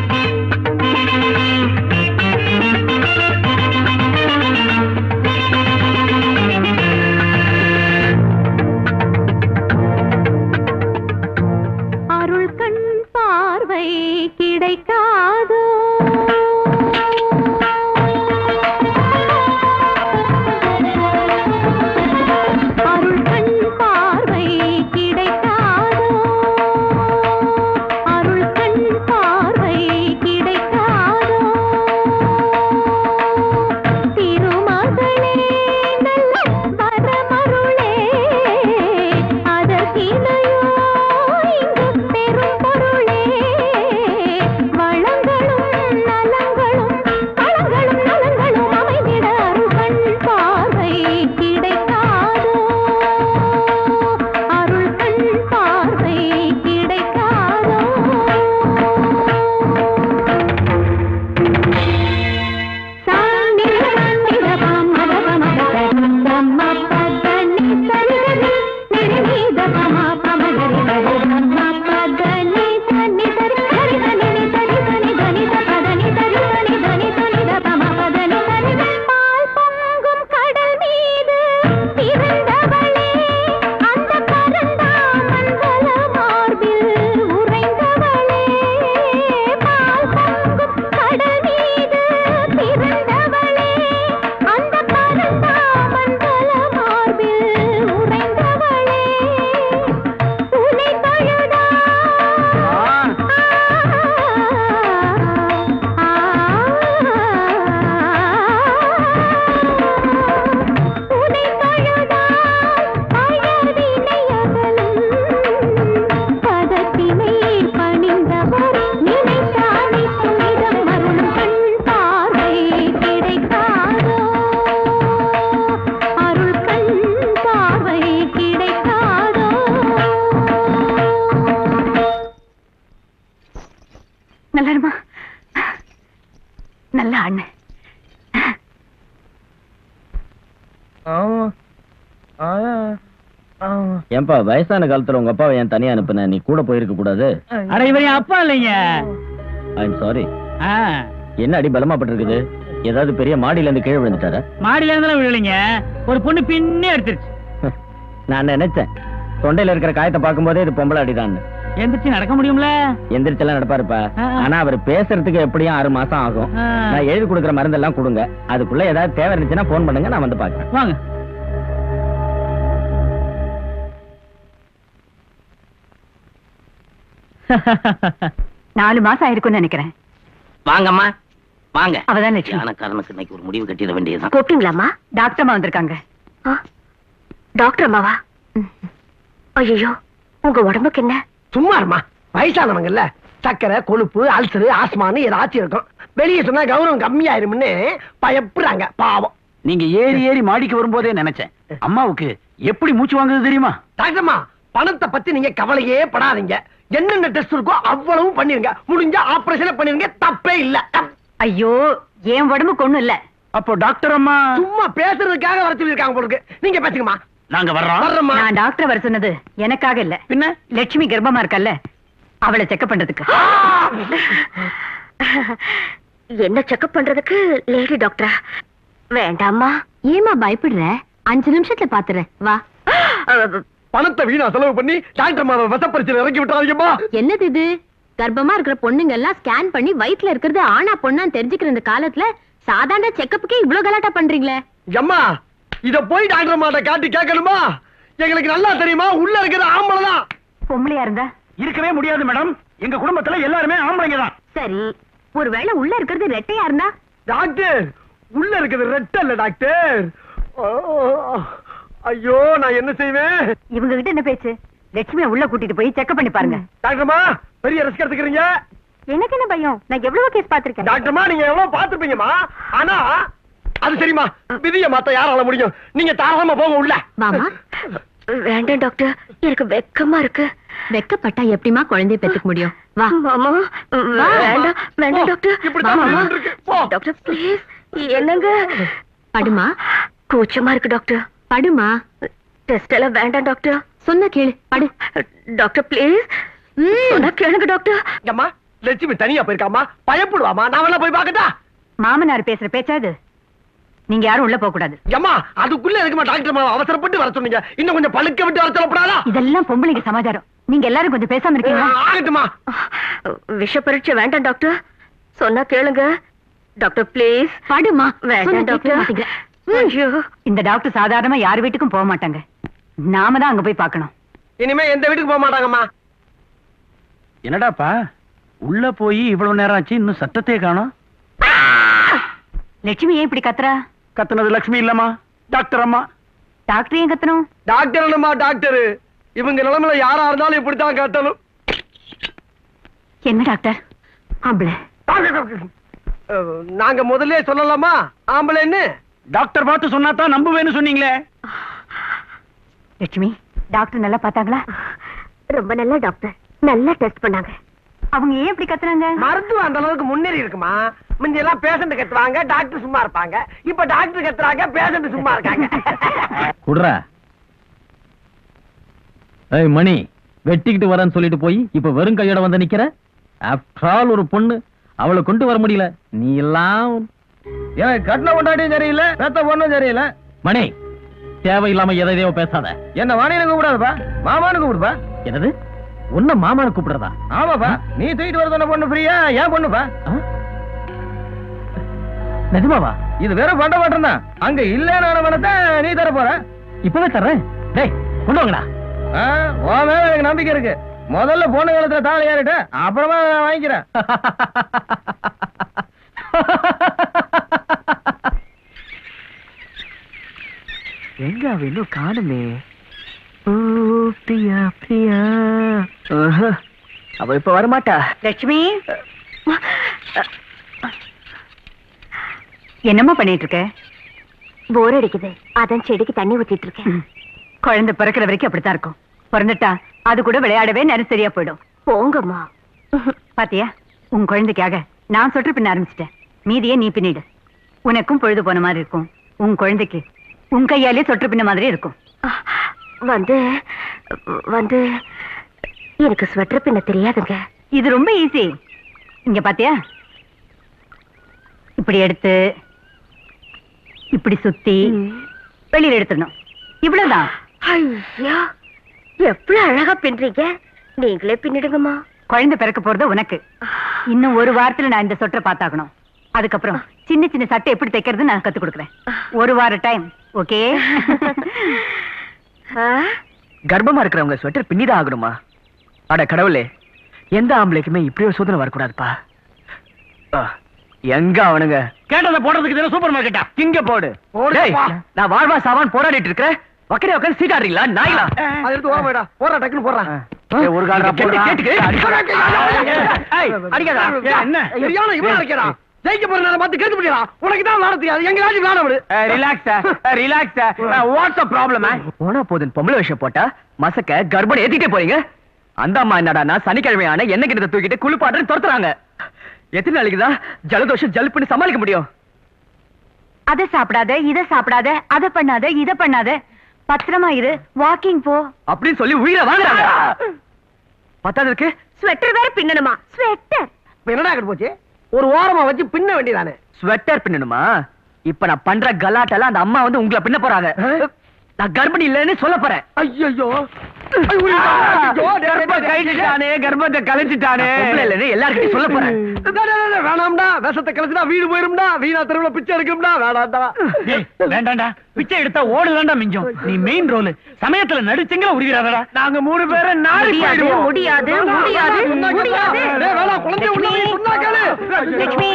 ஆ ஏன்பா வயசான காலத்துல உங்க அப்பாவை ஏன் தனியா அனுப்புன நீ கூட போயிருக்க கூடாது அட இவர் என் அப்பா இல்லைங்க ஐம் சாரி ஆ, என்ன அடி பலமா பட்டிருக்குது ஏதாவது பெரிய மாடியில இருந்து கீழே விழுந்துட்டாரா மாடியில இருந்தெல்லாம் விழலைங்க ஒரு பொண்ணு பின்னே எடுத்துருச்சு நான் நினைச்சேன் தொண்டையில இருக்கிற காயத்தை பார்க்கும்போதே இது பொம்பளை அடிதான் எந்திரிச்சு நடக்க முடியும்ல எந்திரிச்செல்லாம் நடப்பாருப்பா ஆ. ஆனா அவர் பேசுறதுக்கு எப்படியும் ஆறு மாசம் ஆகும் ஆ. நான் எழுதி கொடுக்குற மருந்தெல்லாம் கொடுங்க அதுக்குள்ள ஏதாவது தேவை இருந்துச்சுன்னா போன் பண்ணுங்க நான் வந்து பாக்குறேன் வாங்க நாலு மாசம் ஆயிருக்கும்னு நினைக்கிறேன் வாங்கம்மா வாங்க அவதான் லட்சுமி யானக்காரனுக்கு இன்னைக்கு ஒரு முடிவு கட்டிட வேண்டியதுதான் கூப்பிட்டீங்களாம்மா டாக்டர்மா வந்திருக்காங்க ஆ, டாக்டர் அம்மாவா ஐயோ உங்க உடம்புக்கு என்ன சும்மா இருமா வயசானவங்கல்ல சக்கரை கொழுப்பு அல்சரு ஆஸ்மான்னு ஏதாச்சும் இருக்கும் வெளியே சொன்னா கௌரவம் கம்மியாயிரும்னு பயப்படுறாங்க பாவம் நீங்க ஏறி ஏறி மாடிக்கு வரும்போதே நினைச்சேன் அம்மாவுக்கு எப்படி மூச்சு வாங்குது தெரியுமா டாக்டர்மா பணத்தை பத்தி நீங்க கவலையே படாதீங்க என்னென்ன டெஸ்ட் இருக்கோ அவ்வளவும் பண்ணிருங்க முடிஞ்ச ஆபரேஷன் பண்ணிருங்க தப்பே இல்ல ஐயோ என் உடம்புக்கு ஒண்ணும் இல்ல அப்போ டாக்டர் அம்மா சும்மா பேசுறதுக்காக வர சொல்லிருக்காங்க போலுக்கு நீங்க பேசுங்கம்மா நாங்க வர்றோம் வர்றோம்மா நான் டாக்டர் வர சொன்னது எனக்காக இல்ல பின்ன லட்சுமி கர்ப்பமா இருக்கல்ல அவளை செக்கப் பண்றதுக்கு என்ன செக்கப் பண்றதுக்கு லேடி டாக்டரா வேண்டாம்மா ஏமா பயப்படுற அஞ்சு நிமிஷத்துல பாத்துறேன் வா பணத்தை வீணா செலவு பண்ணி டாக்டர் மாத வசப்பரிச்சல் இறக்கி விட்டுறாதீங்கம்மா என்னது இது கர்ப்பமா இருக்கிற பொண்ணுங்க எல்லாம் ஸ்கேன் பண்ணி வயித்துல இருக்கிறது ஆனா பொண்ணான்னு தெரிஞ்சுக்கிற இந்த காலத்துல சாதாரண செக்கப்புக்கே இவ்ளோ கலாட்டா பண்றீங்களே அம்மா இத போய் டாக்டர் மாட்ட காட்டி கேட்கணுமா எங்களுக்கு நல்லா தெரியுமா உள்ள இருக்கிறது ஆம்பளை தான் பொம்பளையா இருந்தா இருக்கவே முடியாது மேடம் எங்க குடும்பத்துல எல்லாருமே ஆம்பளைங்க தான் சரி ஒருவேளை உள்ள இருக்கிறது ரெட்டையா இருந்தா டாக்டர் உள்ள இருக்கிறது ரெட்ட இல்ல டாக்டர் ஓ, ஐயோ நான் என்ன செய்வேன் இவங்க கிட்ட என்ன பேச்சு லட்சுமியை உள்ள கூட்டிட்டு போய் செக்கப் பண்ணி பாருங்க டாக்டர்மா பெரிய ரிஸ்க் எடுத்துக்கிறீங்க எனக்கு என்ன பயம் நான் எவ்வளவு கேஸ் பாத்திருக்கேன் டாக்டர்மா நீங்க எவ்வளவு பாத்துப்பீங்கம்மா ஆனா அது சரிம்மா விதிய மாத்த யாரால முடியும் நீங்க தாராளமா போங்க உள்ள மாமா வேண்டாம் டாக்டர் எனக்கு வெக்கமா இருக்கு வெக்கப்பட்டா எப்படிமா குழந்தைய பெத்துக்க முடியும் வா மாமா வேண்டாம் வேண்டாம் டாக்டர் இப்படித்தான் மாமா நடந்துட்டு இருக்கு. போ. டாக்டர் ப்ளீஸ் என்னங்க படுமா கூச்சமா இருக்கு டாக்டர் படுமா டெஸ்ட் எல்லாம் வேண்டாம் டாக்டர் சொன்ன கேளு படு டாக்டர் ப்ளீஸ் சொன்னா கேளுங்க டாக்டர் அம்மா லட்சுமி தனியா போயிருக்காமா பயப்படுவாமா நான் வேணா போய் பாக்கட்டா மாமனார் பேசுற பேச்சா இது நீங்க யாரும் உள்ள போக கூடாது அம்மா அதுக்குள்ள இருக்குமா டாக்டர் அம்மா அவசரப்பட்டு வர சொன்னீங்க இன்னும் கொஞ்சம் பழுக்க விட்டு வர சொல்லப்படாதா இதெல்லாம் பொம்பளைங்க சமாச்சாரம் நீங்க எல்லாரும் கொஞ்சம் பேசாம இருக்கீங்களா ஆகட்டுமா விஷ பரீட்சை வேண்டாம் டாக்டர் சொன்னா கேளுங்க டாக்டர் ப்ளீஸ் படுமா சொன்னா வேண்டாம் கேட்க டாக்டர் மாட்டேங்கிற. ஐயோ இந்த டாக்டர் சாதாரணமா யார் வீட்டுக்கும் போக மாட்டாங்க நாம தான் அங்க போய் பார்க்கணும் இனிமே எந்த வீட்டுக்கு போக மாட்டாங்கம்மா என்னடாப்பா உள்ள போய் இவ்வளவு நேரம் ஆச்சு இன்னும் சத்தத்தையே காணோம் லட்சுமி ஏன் இப்படி கத்துறா கத்துனது லட்சுமி இல்லம்மா டாக்டர் அம்மா டாக்டர் ஏன் கத்தணும் டாக்டர் என்னம்மா டாக்டர் இவங்க நிலைமையில யாரா இருந்தாலும் இப்படித்தான் கட்டணும் என்ன டாக்டர் ஆம்பளை அஹ், நாங்க முதல்ல சொல்லலாமா ஆம்பளைன்னு டாக்டர் பார்த்து சொன்னா தான் நம்புவேன்னு சொன்னீங்களே லட்சுமி டாக்டர் நல்லா பார்த்தாங்களா ரொம்ப நல்ல டாக்டர் நல்லா டெஸ்ட் பண்ணாங்க அவங்க ஏன் இப்படி கத்துறாங்க மருத்துவம் அந்த அளவுக்கு முன்னேறி இருக்குமா முந்தி எல்லாம் பேஷண்ட் கத்துவாங்க டாக்டர் சும்மா இருப்பாங்க இப்ப டாக்டர் கத்துறாங்க பேஷண்ட் சும்மா இருக்காங்க குடுறா ஏய் மணி வெட்டிக்கிட்டு வரேன்னு சொல்லிட்டு போய் இப்ப வெறும் கையோட வந்து நிக்கிற ஆஃப்டர் ஆல் ஒரு பொண்ணு அவளை கொண்டு வர முடியல நீ எல்லாம் எனக்கு கட்டின கொண்டாட்டியும் சரியில்லை பெத்த பொண்ணும் சரியில்லை மணி தேவையில்லாம எதையோ பேசாத என்ன வாணின்னு கூப்பிடாதப்பா மாமான்னு கூப்பிடுப்பா என்னது உன்ன மாமான்னு கூப்பிடுறதா ஆமாப்பா நீ தூக்கிட்டு வர சொன்ன பொண்ணு ஃப்ரீயா ஏன் பொண்ணுப்பா நிஜமாவா இது வெறும் பண்ட மாட்டம் தான் அங்க இல்லைன்னு பணத்தை நீ தர போற இப்பவே தர்றேன் டேய் கொண்டு வாங்கடா ஆ, உன் மேல எனக்கு நம்பிக்கை இருக்கு முதல்ல பொண்ணு காலத்துல தாலி ஏறிட்ட அப்புறமா நான் வாங்கிக்கிறேன் எங்க அவ இன்னும் காணுமே ஓ பிரியா பிரியா ஆஹா. அவ இப்ப வரமாட்டா லட்சுமி என்னம்மா பண்ணிட்டு இருக்க போர் அடிக்குது அதான் செடிக்கு தண்ணி ஊத்திட்டு இருக்கேன் ம். குழந்தை பிறக்கிற வரைக்கும் அப்படித்தான் இருக்கும் பிறந்துட்டா அது கூட விளையாடவே நேரம் சரியா போயிடும் போங்கம்மா பாத்தியா உன் குழந்தைக்காக நான் சொட்டு பின்ன ஆரம்பிச்சிட்டேன் மீதியே நீ பின்னிடு உனக்கும் பொழுது போன மாதிரி இருக்கும் உன் குழந்தைக்கு உன் கையாலே சொட்டு பின்ன மாதிரி இருக்கும் வந்து வந்து எனக்கு ஸ்வெட்டர் பின்ன தெரியாதுங்க இது ரொம்ப ஈஸி இங்க பாத்தியா இப்படி எடுத்து இப்படி சுத்தி வெளியில எடுத்துடணும் இவ்வளவுதான் ஐயா எவ்வளவு அழகா பின்றீங்க நீங்களே பின்னிடுங்கம்மா குழந்தை பிறக்க போறது உனக்கு இன்னும் ஒரு வாரத்துல நான் இந்த சொட்டரை பார்த்தாகணும் அதுக்கப்புறம் சின்ன சின்ன சட்டை எப்படி தைக்கிறது நான் கத்து கொடுக்குறேன் ஒரு வார டைம் ஓகே கர்ப்பமா இருக்கிறவங்க ஸ்வெட்டர் பின்னிதான் ஆகணுமா அட கடவுளே எந்த ஆம்பளைக்குமே இப்படி ஒரு சோதனை வரக்கூடாதுப்பா ஆ, எங்க அவனுங்க கேட்டதை போடுறதுக்கு தானே சூப்பர் மார்க்கெட்டா இங்க போடு டேய், நான் வாழ்வா சாவான் போராடிட்டு இருக்கிறேன் வக்கரே உட்காந்து சீட்டாடுறீங்களா நாய்களா அதை எடுத்து ஓரம் போயிடா போறா டக்குன்னு போடுறா ஏய், ஒரு கால் கேட்டு, போடுறா. கேட்டுக்கு. ஏய், அடிக்காதடா. என்ன சரியான இவனா இருக்கடா ஜெயிக்க போற நேரம் பார்த்து கேட்டு முடியடா உனக்கு தான் விளையாட தெரியாது எங்க ராஜி விளையாட விடு ரிலாக்ஸ் ரிலாக்ஸ் வாட்ஸ் ப்ராப்ளம் போனா போதும் பொம்பளை விஷயம் போட்டா மசக்க கர்ப்பம் ஏத்திட்டே போறீங்க அந்த அம்மா என்னடான்னா சனிக்கிழமையான என்ன கிட்ட தூக்கிட்டு குளிப்பாட்டுன்னு துரத்துறாங்க எத்தனை நாளைக்கு தான் ஜலதோஷம் ஜலுப்புன்னு சமாளிக்க முடியும் அதை சாப்பிடாத இத சாப்பிடாத அதை பண்ணாத இத பண்ணாத பத்திரமா இரு வாக்கிங் போ அப்படின்னு சொல்லி உயிரை வாங்குறாங்க பத்தாததுக்கு ஸ்வெட்டர் வேற பின்னணுமா ஸ்வெட்டர் இப்ப என்னடா கிட்ட போச்சு ஒரு ஓரமா வச்சு பின்ன வேண்டியதானே ஸ்வெட்டர் பின்னணுமா இப்ப நான் பண்ற கலாட்டெல்லாம் அந்த அம்மா வந்து உங்களை பின்ன போறாங்க நான் கர்ப்பிணி இல்லைன்னு சொல்ல போறேன் ஐயோ கழிச்சுட்டானே கர்ப்பத்தை கலைச்சிட்டானே இல்லைன்னு எல்லாருக்கிட்டையும் சொல்ல போறேன் வேணாம்டா விஷத்தை கலச்சுடா வீடு போயிரும்டா வீணா தெருவுல பிச்சை எடுக்கும்டா வேணாம்டா டேய், வேண்டாம்டா பிச்சை எடுத்தா ஓடுதான்டா மிஞ்சம் நீ மெயின் ரோல் சமயத்துல நடிச்சீங்களா உருகிறாரடா நாங்க மூணு பேரும் நாளை முடியாது போயிடுவோம் முடியாது முடியாது முடியாது டேய், வேணாம் குழந்தை உள்ள வை, சொன்னா கேளு லட்சுமி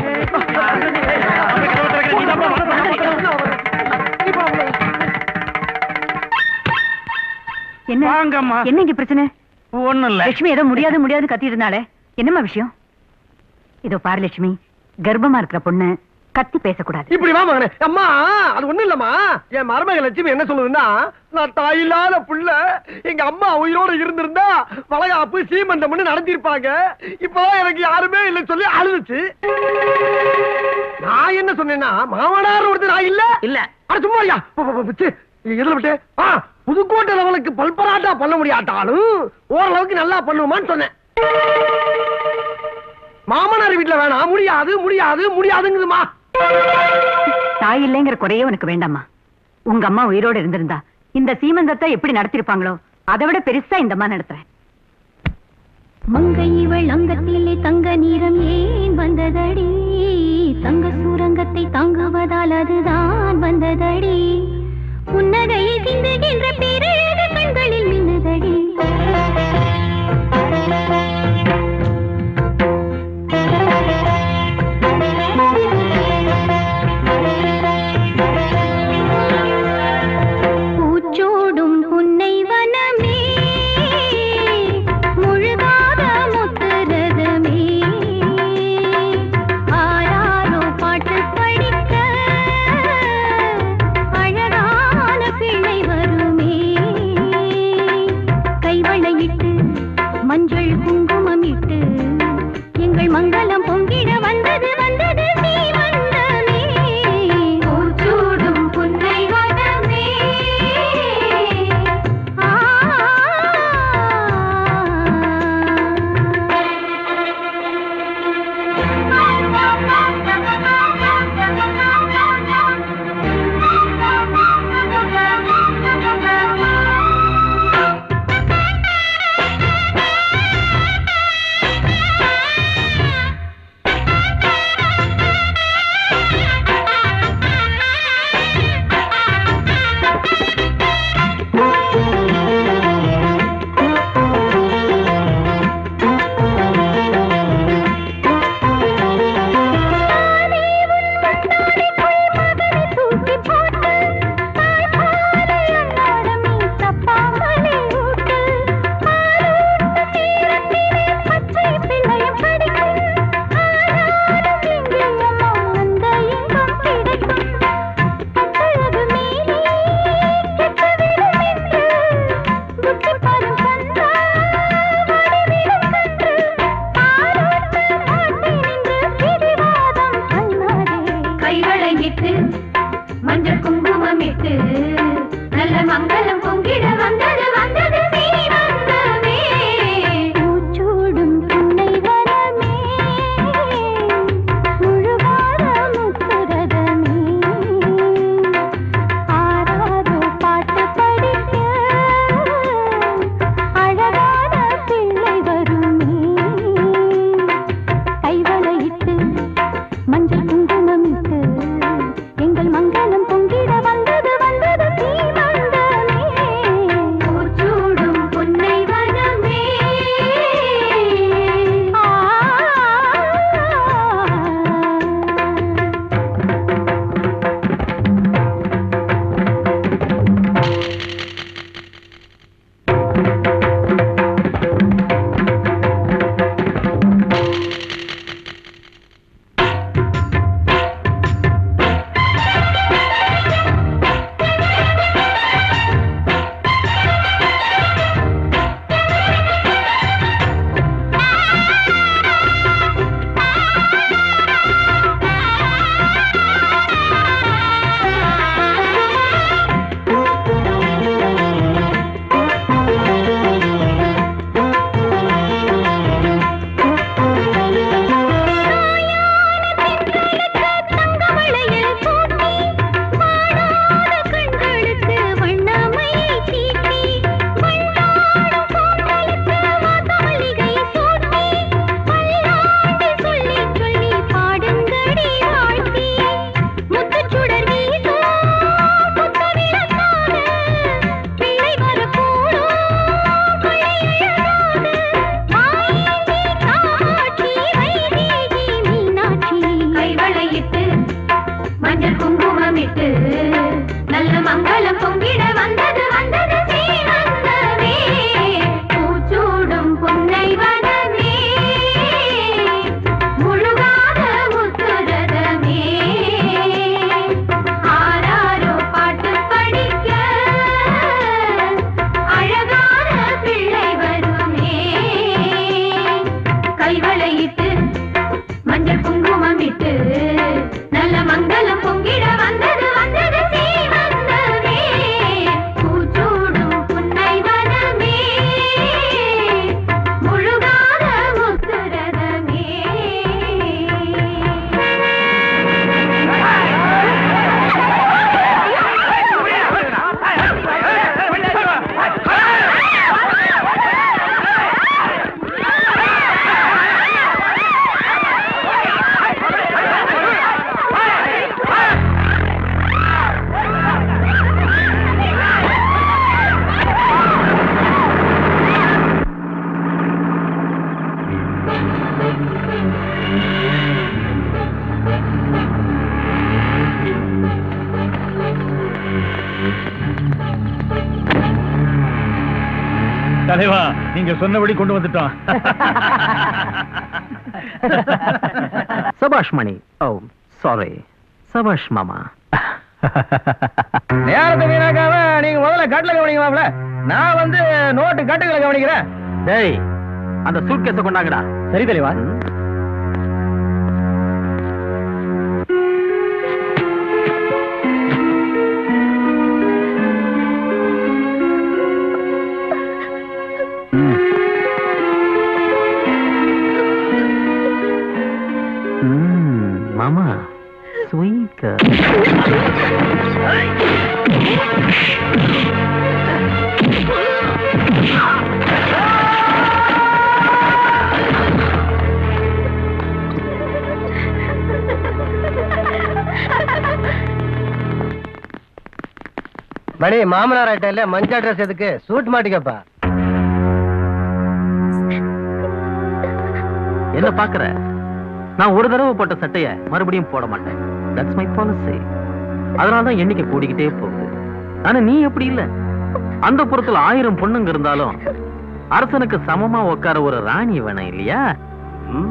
என்ன வாங்கம்மா என்ன இங்க பிரச்சனை ஒண்ணும் இல்ல லட்சுமி ஏதோ முடியாது முடியாது கத்திட்டு இருந்தாலே என்னம்மா விஷயம் இதோ பாரு லட்சுமி கர்ப்பமா இருக்கிற பொண்ணு கத்தி பேசக்கூடாது இப்படி வா மகனே அம்மா அது ஒண்ணும் இல்லம்மா என் மருமக லட்சுமி என்ன சொல்லுதுன்னா நான் தாயில்லாத புள்ள எங்க அம்மா உயிரோட இருந்திருந்தா வளைகாப்பு சீமந்தம் பண்ணி நடத்திருப்பாங்க இப்பதான் எனக்கு யாருமே இல்லை சொல்லி அழுதுச்சு நான் என்ன சொன்னேன்னா மாமனார் ஒருத்தர் நான் இல்ல இல்ல அட சும்மா ஐயா எதுல விட்டு ஆ புதுக்கோட்டை லெவலுக்கு பல்பராட்டா பண்ண முடியாட்டாலும் ஓரளவுக்கு நல்லா பண்ணுவோமான்னு சொன்னேன் மாமனார் வீட்டுல வேணாம் முடியாது முடியாது முடியாதுங்குதுமா தாய் இல்லைங்கிற குறையே உனக்கு வேண்டாமா உங்க அம்மா உயிரோட இருந்திருந்தா இந்த சீமந்தத்தை எப்படி நடத்திருப்பாங்களோ அதை விட பெருசா இந்த அம்மா நடத்துறேன் மங்கை இவள் அங்கத்திலே தங்க நிறம் ஏன் வந்ததடி தங்க சூரங்கத்தை தாங்குவதால் அதுதான் வந்ததடி புன்னகையை சிந்துகின்ற பேரழகு கண்களில் மின்னுதடி பூச்சோடும் புன்னை வனமே முழுகாத முத்துரதமே ஆராரோ பாட்டு படிக்க அழகான பிள்ளை வருமே தலைவா நீங்க சொன்னபடி கொண்டு வந்துட்டோம் சபாஷ் மணி ஓ சாரி சபாஷ் மாமா நேரத்தை வீணாக்காம நீங்க முதல்ல கட்டில கவனிங்க மாப்ள நான் வந்து நோட்டு கட்டுகளை கவனிக்கிறேன் டேய் அந்த சூட்கேஸ கொண்டாங்கடா சரி தலைவா மாமா ஸ்வீட் மணி மாமனார் ஆயிட்டல மஞ்சள் ட்ரெஸ் எதுக்கு சூட் மாட்டிக்கப்பா என்ன பாக்குற நான் ஒரு தடவை போட்ட சட்டைய மறுபடியும் போட மாட்டேன் தட்ஸ் மை பாலிசி அதனால தான் எண்ணிக்கை கூடிக்கிட்டே போகுது ஆனா நீ எப்படி இல்ல அந்த புறத்துல ஆயிரம் பொண்ணுங்க இருந்தாலும் அரசனுக்கு சமமா உட்கார ஒரு ராணி வேணும் இல்லையா ம்?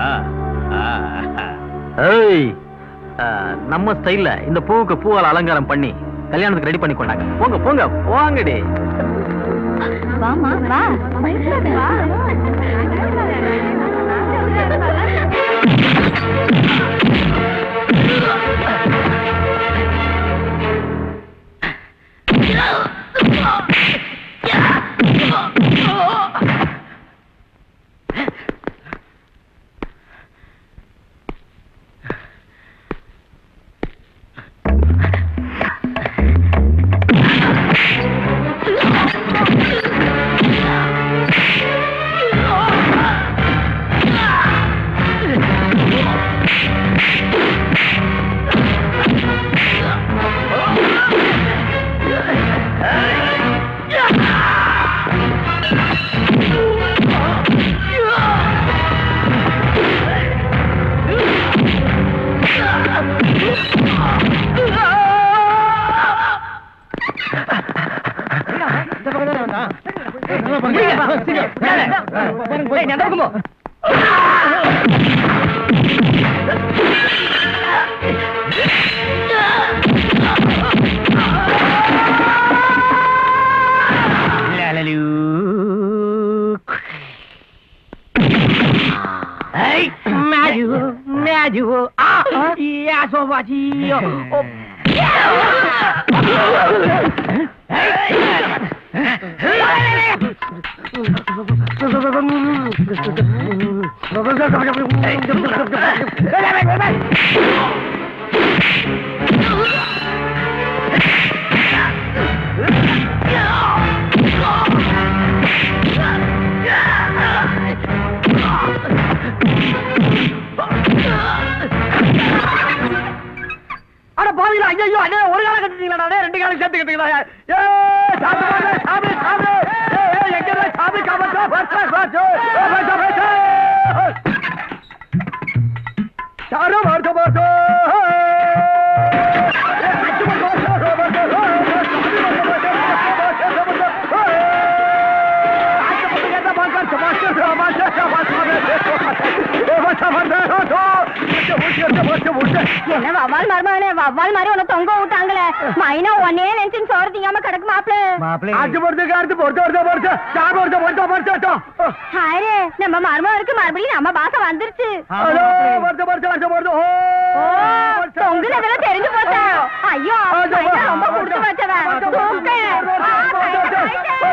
ஏய் ஆ, நம்ம ஸ்டைல்ல இந்த பூவுக்கு பூவால் அலங்காரம் பண்ணி கல்யாணத்துக்கு ரெடி பண்ணி கொண்டாங்க போங்க போங்க வாங்கடி வாமா வா வா அட பாவிங்களா ஐயோ அண்ணே ஒரு காலம் கட்டுறீங்களா அண்ணே ரெண்டு காலம் சேர்த்து கட்டுறீங்களா ஏ சாமி சாமி சாமி ஏ ஏ எங்க சாமி காமச்சா பர்சா பாச்சு பர்சா பர்சா சாரோ மார்ச்சோ மார்ச்சோ என்ன வவ்வால் மருமகனே வவ்வால் மாதிரி உன்னை தொங்க விட்டாங்களே மைனா ஒன்னே நினைச்சுன்னு சோறு திங்காம கிடக்கு மாப்பிள ஆச்சு பொறுத்து கார்த்து பொறுத்து பொறுத்து பொறுத்து சார் பொறுத்து பொறுத்து பொறுத்து ஹாரே நம்ம மருமகனுக்கு மறுபடியும் நம்ம பாசம் வந்துருச்சு ஹலோ பொறுத்து பொறுத்து பொறுத்து பொறுத்து ஓ தொங்குனதெல்லாம் தெரிஞ்சு போச்சா ஐயோ மைனா ரொம்ப கொடுத்து வச்சவன் தூக்கு. ஆ,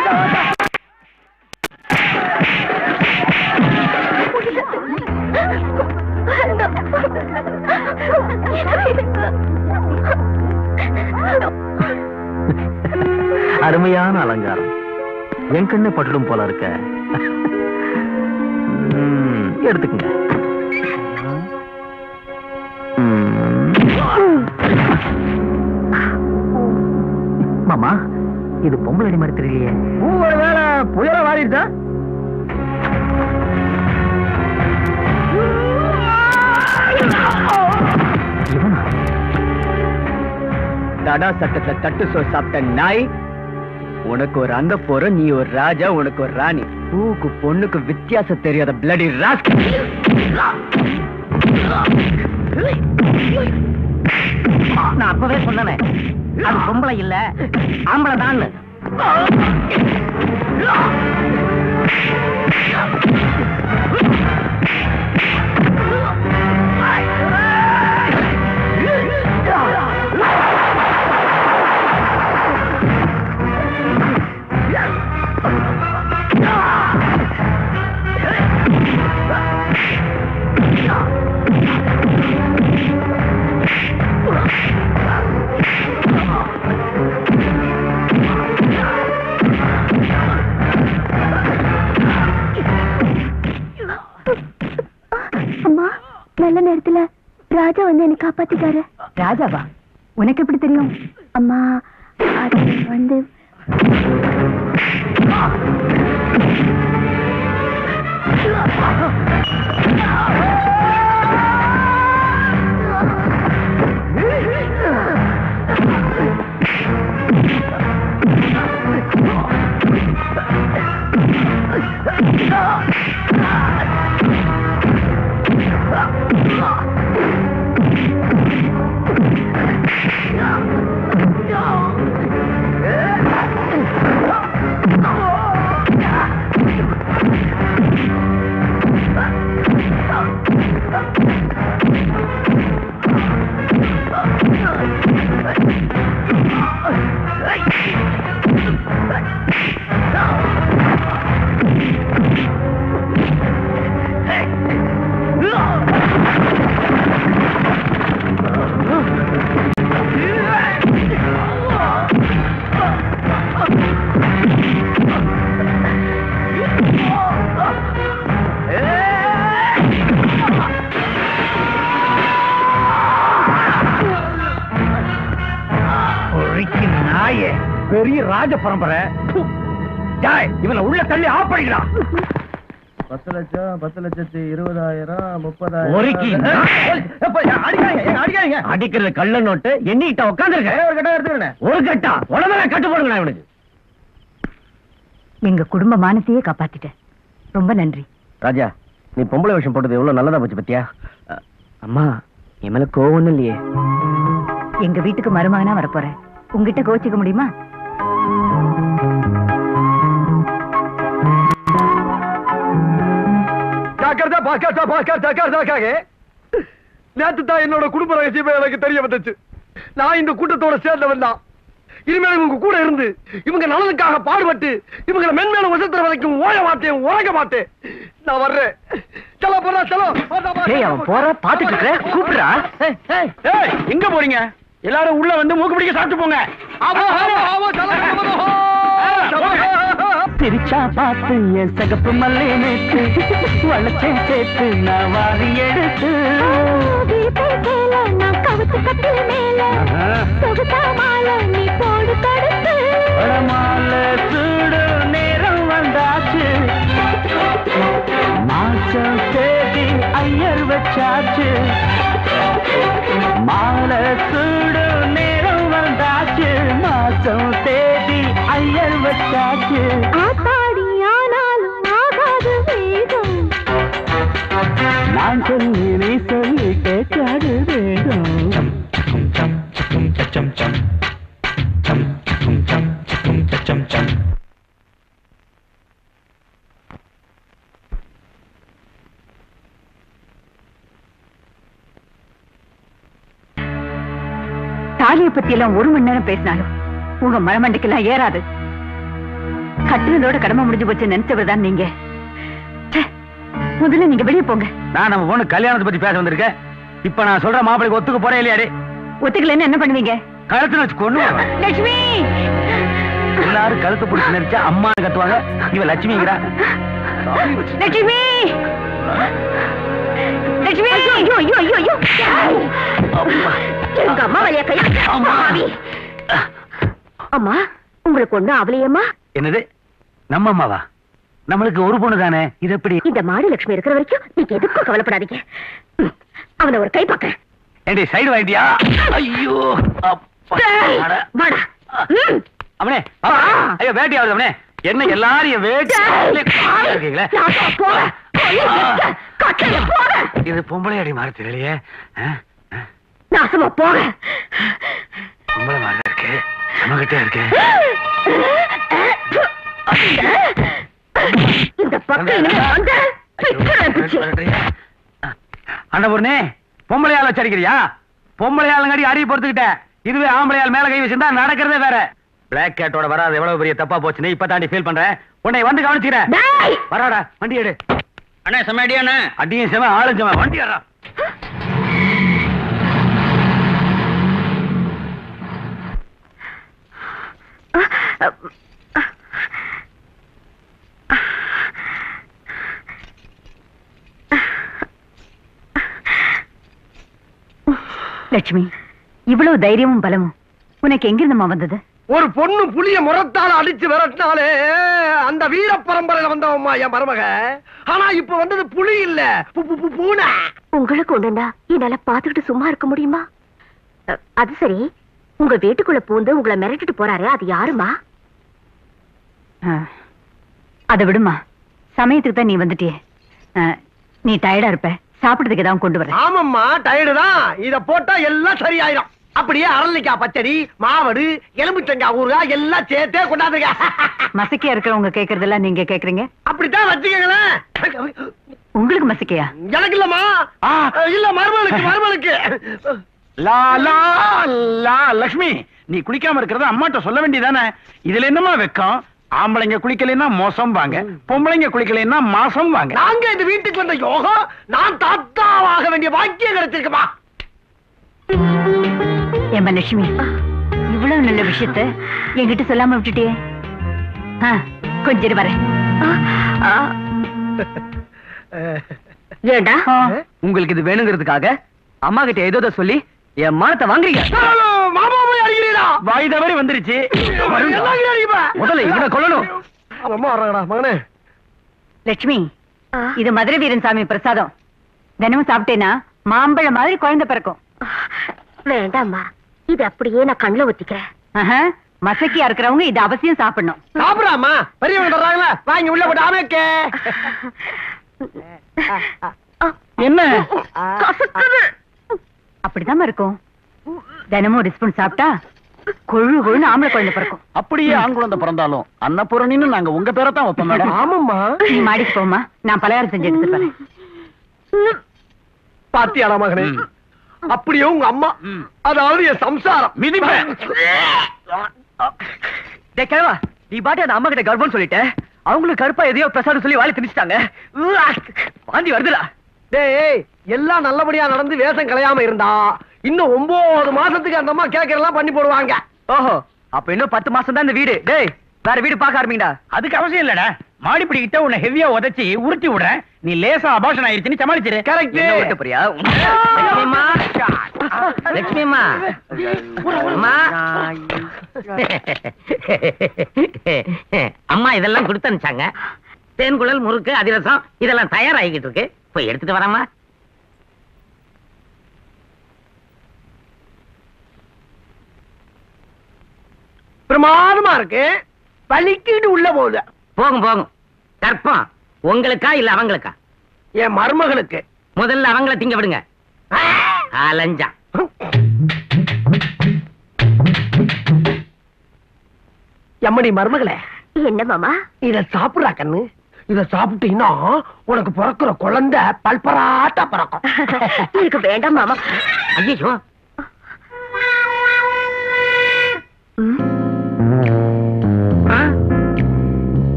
அருமையான அலங்காரம் என் கண்ணே பட்டுடும் போல இருக்க ம், எடுத்துக்கங்க ம். மாமா இது பொம்பளை அடி மாதிரி தெரியலையே ஒரு வேளை புயல வாரிட்டா தடா சட்டத்துல தட்டு சோறு சாப்பிட்ட நாய் உனக்கு ஒரு அந்த போற நீ ஒரு ராஜா உனக்கு ஒரு ராணி பூக்கு பொண்ணுக்கு வித்தியாசம் தெரியாத பிளடி ராஸ்க் நான் அப்பவே சொன்னேனே அது பொம்பளை இல்ல ஆம்பளை தான் அம்மா நல்ல நேரத்துல ராஜா வந்து என்னை காப்பாத்திட்டாரு ராஜாவா உனக்கு எப்படி தெரியும் அம்மா அது வந்து நாயே பெரிய ராஜ பரம்பரை ப்பு. டேய், இவனை உள்ள தள்ளி ஆஃப் பண்ணிக்கலாம் பத்து லட்சம் பத்து லட்சத்தி இருபதாயிரம் ஒருக்கி அடிக்காதீங்க அடிக்கிறது கள்ள நோட்டு எண்ணிக்கிட்ட உட்காந்துருக்க ஒரு கட்டம் எடுத்துக்கிறேன் ஒரு கட்டா உடனே கட்டு போடுங்க இவனுக்கு எங்க குடும்ப மானத்தையே காப்பாத்திட்டேன் ரொம்ப நன்றி ராஜா நீ பொம்பளை விஷயம் போட்டது எவ்வளவு நல்லதா போச்சு பத்தியா அம்மா என் மேல கோவம் ஒண்ணும் இல்லையே எங்க வீட்டுக்கு மருமகனா வரப்போறேன் உங்ககிட்ட கோச்சிக்க முடியுமா ஜாக்கிரதா பாக்காத்தா பாக்காத்தா காக்காக நேத்து தான் என்னோட குடும்ப ரகசியமே எனக்கு தெரிய வந்துச்சு நான் இந்த கூட்டத்தோட சேர்ந்தவன் தான் இனிமேல் இவங்க கூட இருந்து இவங்க நலனுக்காக பாடுபட்டு இவங்களை மென்மேலும் வசத்துற வரைக்கும் ஓய மாட்டேன் உறங்க மாட்டேன் நான் வர்றேன் சலோ போறா சலோ ஏய் அவன் போற பாத்துட்டு இருக்க கூப்பிடுறா ஏய் எங்க போறீங்க எல்லாரும் உள்ள வந்து மூக்கு பிடிக்க சாப்பிட்டு போங்க ஆமா ஆமா ஆமா சலோ சிரிச்சா பார்த்து என் சகப்பு மல்லை நேற்று வளச்சேன் சேர்த்து நான் வாரி எடுத்து நான் கவுத்து கட்டில் மேல சொகுசா மாலை நீ போடு தடுத்து படமால சூடு நேரம் வந்தாச்சு மாசம் தேதி ஐயர் வச்சாச்சு மாலை சூடு நேரம் வந்தாச்சு மாசம் தேதி ஐயர் வச்சாச்சு ஆத்தாடி ஆனாலும் ஆகாது வேகம் நான் சொல்லி நீ சொல்லி கேட்காது வேகம் தாலியை பத்தி எல்லாம் ஒரு மணி நேரம் பேசினாலும் உங்க மரமண்டைக்கெல்லாம் ஏறாது கட்டுனதோட கடமை முடிஞ்சு போச்சு நினைச்சவர் தான் நீங்க ச்சே, முதல்ல நீங்க வெளியே போங்க நான் நம்ம பொண்ணு கல்யாணத்தை பத்தி பேச வந்திருக்கேன் இப்ப நான் சொல்ற மாப்பிளைக்கு ஒத்துக்க போறேன் இல்லையாடே ஒத்துக்கலன்னு என்ன பண்ணுவீங்க கழுத்துல வச்சு கொண்டு வருவேன். லட்சுமி எல்லாரும் கழுத்து பிடிச்சி நெரிச்சா அம்மா கத்துவாங்க இவ லட்சுமிங்கிறா லட்சுமி லட்சுமி ஐயோ ஐயோ ஐயோ ஐயோ ஐயோ எங்க அம்மா வழியா கை பாவி. அம்மா உங்களுக்கு ஒண்ணு அவளையம்மா என்னது நம்ம அம்மாவா நம்மளுக்கு ஒரு பொண்ணு தானே இது எப்படி இந்த மாடு லட்சுமி இருக்கிற வரைக்கும் நீங்க எதுக்கும் கவலைப்படாதீங்க ம், அவனை ஒரு கை பாக்குறேன் ஏண்டி சைடு வாங்கிட்டியா ஐயோ அப்பா. அட. வாடா ம். அவனே பாப்பா, ஐயோ வேட்டி ஆகுது அவனே என்ன எல்லாரும் என் வேட்டி இருக்கீங்களே இது பொம்பளை அடி மாதிரி தெரியலையே ஆ? நாசமா போக பொம்பளை மாதிரி தான் இருக்கு நம்ம கிட்டே இருக்கு இந்த பக்கம் இனிமே வந்த பிச்சுறேன் பிச்சு. அண்ணபூர்ணே பொம்பளையால வச்சு அடிக்கிறியா பொம்பளையாலங்கடி அடி பொறுத்துக்கிட்ட இதுவே ஆம்பளையால் மேல கை வச்சிருந்தா நடக்கிறதே வேற பிளாக் கேட்டோட வராது எவ்வளவு பெரிய தப்பா போச்சுன்னு இப்ப தாண்டி ஃபீல் பண்றேன் உன்னை வந்து கவனிச்சுக்கிறேன் டேய்! வராடா வண்டி எடு அண்ணா செம்ம அடி அண்ணா அடியும் செவன் ஆளும் செவன் வண்டி ஏறா லட்சுமி இவ்வளவு தைரியமும் பலமும் உனக்கு எங்கிருந்துமா வந்தது ஒரு பொண்ணு புளிய முறத்தால அடிச்சு விரட்டினாலே அந்த வீர பரம்பரையில வந்தவம்மா என் மருமக ஆனா இப்ப வந்தது புலி இல்ல பு- பு- பு- பூனை உங்களுக்கு ஒண்ணுண்டா என்னால பாத்துக்கிட்டு சும்மா இருக்க முடியுமா அ, அது சரி உங்க வீட்டுக்குள்ள பூந்து உங்களை மிரட்டிட்டு போறாரே அது யாருமா ஆ, அதை விடுமா சமயத்துக்கு தான் நீ வந்துட்டியே ஆ, நீ டயர்டா இருப்ப சாப்பிடுறதுக்கு ஏதாவது கொண்டு வர ஆமாம்மா டயர்டு தான் இத போட்டா எல்லாம் சரியாயிடும் அப்படியே அரளிக்காய் பச்சடி மாவடு எலும்புச்சங்காய் ஊறுகாய் எல்லாம் சேர்த்தே கொண்டாந்துருக்க மசக்கியா இருக்கிறவங்க கேக்குறதெல்லாம் நீங்க கேக்குறீங்க அப்படித்தான் வச்சுக்கங்களேன் உங்களுக்கு மசக்கையா எனக்கு இல்லம்மா இல்ல மருமகளுக்கு மருமகளுக்கு லா லா லா லக்ஷ்மி நீ குளிக்காம இருக்கிறத அம்மாட்ட சொல்ல வேண்டியதானே இதுல என்னமா வெக்கம் ஆம்பளைங்க குளிக்கலைன்னா மோசம் வாங்க பொம்பளைங்க குளிக்கலைன்னா மாசம் வாங்க நாங்க இந்த வீட்டுக்கு வந்த யோகம் நான் தாத்தாவாக வேண்டிய பாக்கியம் கிடைச்சிருக்குமா ஏமா லட்சுமி இவ்வளவு நல்ல விஷயத்த என்கிட்ட சொல்லாம விட்டுட்டியே ஆ, கொஞ்சம் இரு வரேன் ஏண்டா உங்களுக்கு இது வேணுங்கிறதுக்காக அம்மா கிட்ட ஏதோ ஏதோ சொல்லி என் மானத்தை வாங்குறீங்க மாமா போய் அடிக்கிறீடா வாய் தவறி வந்துருச்சு வருண்டா. எல்லாரும் அடிப்பா முதல்ல இவனை கொல்லணும் அம்மா வர்றாங்கடா மகனே லட்சுமி இது மதுரை வீரன் சாமி பிரசாதம் தினமும் சாப்பிட்டேன்னா மாம்பழம் மாதிரி குழந்தை பிறக்கும் வேண்டாம்மா இது அப்படியே நான் கண்ணுல ஒத்திக்கிறேன் ஆஹா, மசக்கியா இருக்கிறவங்க இது அவசியம் சாப்பிடணும் சாப்பிடாமா பெரியவங்க வர்றாங்களா வாங்கி உள்ள போட்டு அமைக்க என்ன அப்படிதான் இருக்கும் தினமும் ஒரு ஸ்பூன் சாப்பிட்டா கொழு கொழுன்னு ஆம்பளை குழந்தை பிறக்கும் அப்படியே ஆண் குழந்தை பிறந்தாலும் அன்னபூரணின்னு நாங்க உங்க பேரை தான் வைப்போம் மேடம் ஆமாம்மா நீ மாடிக்கு போமா நான் பலகாரம் செஞ்சு எடுத்துட்டு வரேன் பாத்தியாடா மகனே அப்படியே உங்க அம்மா அதாவது என் சம்சாரம் மிதிப்பேன். டேய் கிழவா நீ பாட்டு அந்த அம்மா கிட்ட கர்ப்பம் சொல்லிட்ட அவங்களுக்கு கருப்பா எதையோ பிரசாதம் சொல்லி வாழை திணிச்சிட்டாங்க வாந்தி வருதுடா டேய் எல்லாம் நல்லபடியா நடந்து வேஷம் கலையாம இருந்தா இன்னும் ஒன்பது மாசத்துக்கு அந்த அம்மா கேட்கறதெல்லாம் பண்ணி போடுவாங்க ஓஹோ அப்ப இன்னும் பத்து மாசம் தான் இந்த வீடு டேய் வேற வீடு பார்க்க ஆரம்பிங்கடா அதுக்கு அவசியம் இல்லடா மாடிப்படி கிட்ட உன்னை ஹெவியா உதைச்சி உருட்டி விடுறேன் நீ லேசா அபாஷன் ஆயிருச்சுன்னு சமாளிச்சிரு கரெக்ட் என்ன விட்டு போறியா லட்சுமிமா லட்சுமிமா அம்மா அம்மா இதெல்லாம் கொடுத்து அனுப்பிச்சாங்க தேன்குழல் முறுக்கு அதிரசம் இதெல்லாம் தயாராகிக்கிட்டு இருக்கு போய் எடுத்துட்டு வரமா பிரமாதமா இருக்கு வலிக்கிட்டு உள்ள போகுது போகும் போகும் கற்பம் உங்களுக்கா இல்ல அவங்களுக்கா என் மருமகளுக்கு முதல்ல அவங்கள திங்க விடுங்க அலஞ்சா எம்மடி மருமகளே என்ன மாமா இத சாப்பிடுறா கண்ணு இத சாப்பிட்டீங்கன்னா உனக்கு பிறக்கிற குழந்தை பல்பராட்டா பிறக்கும் எனக்கு வேண்டாம் மாமா ஐயோ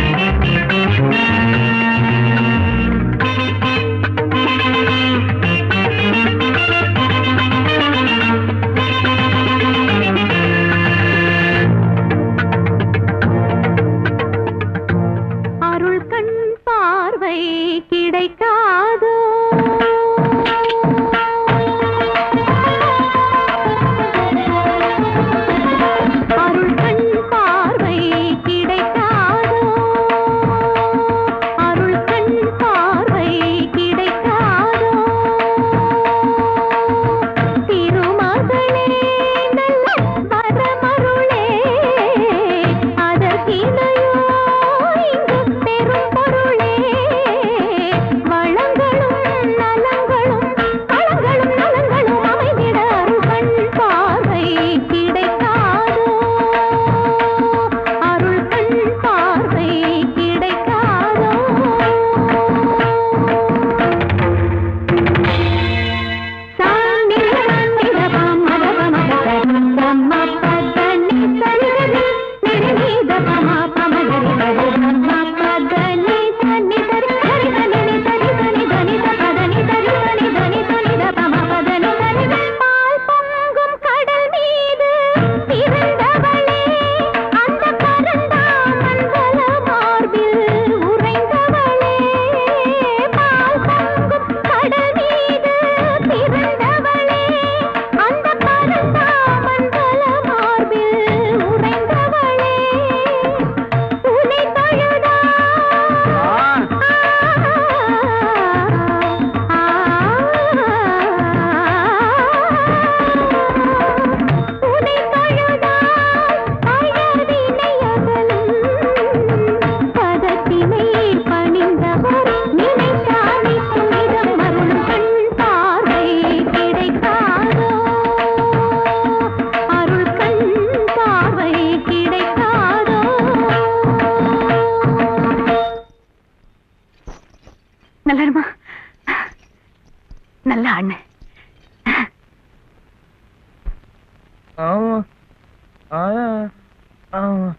ஆ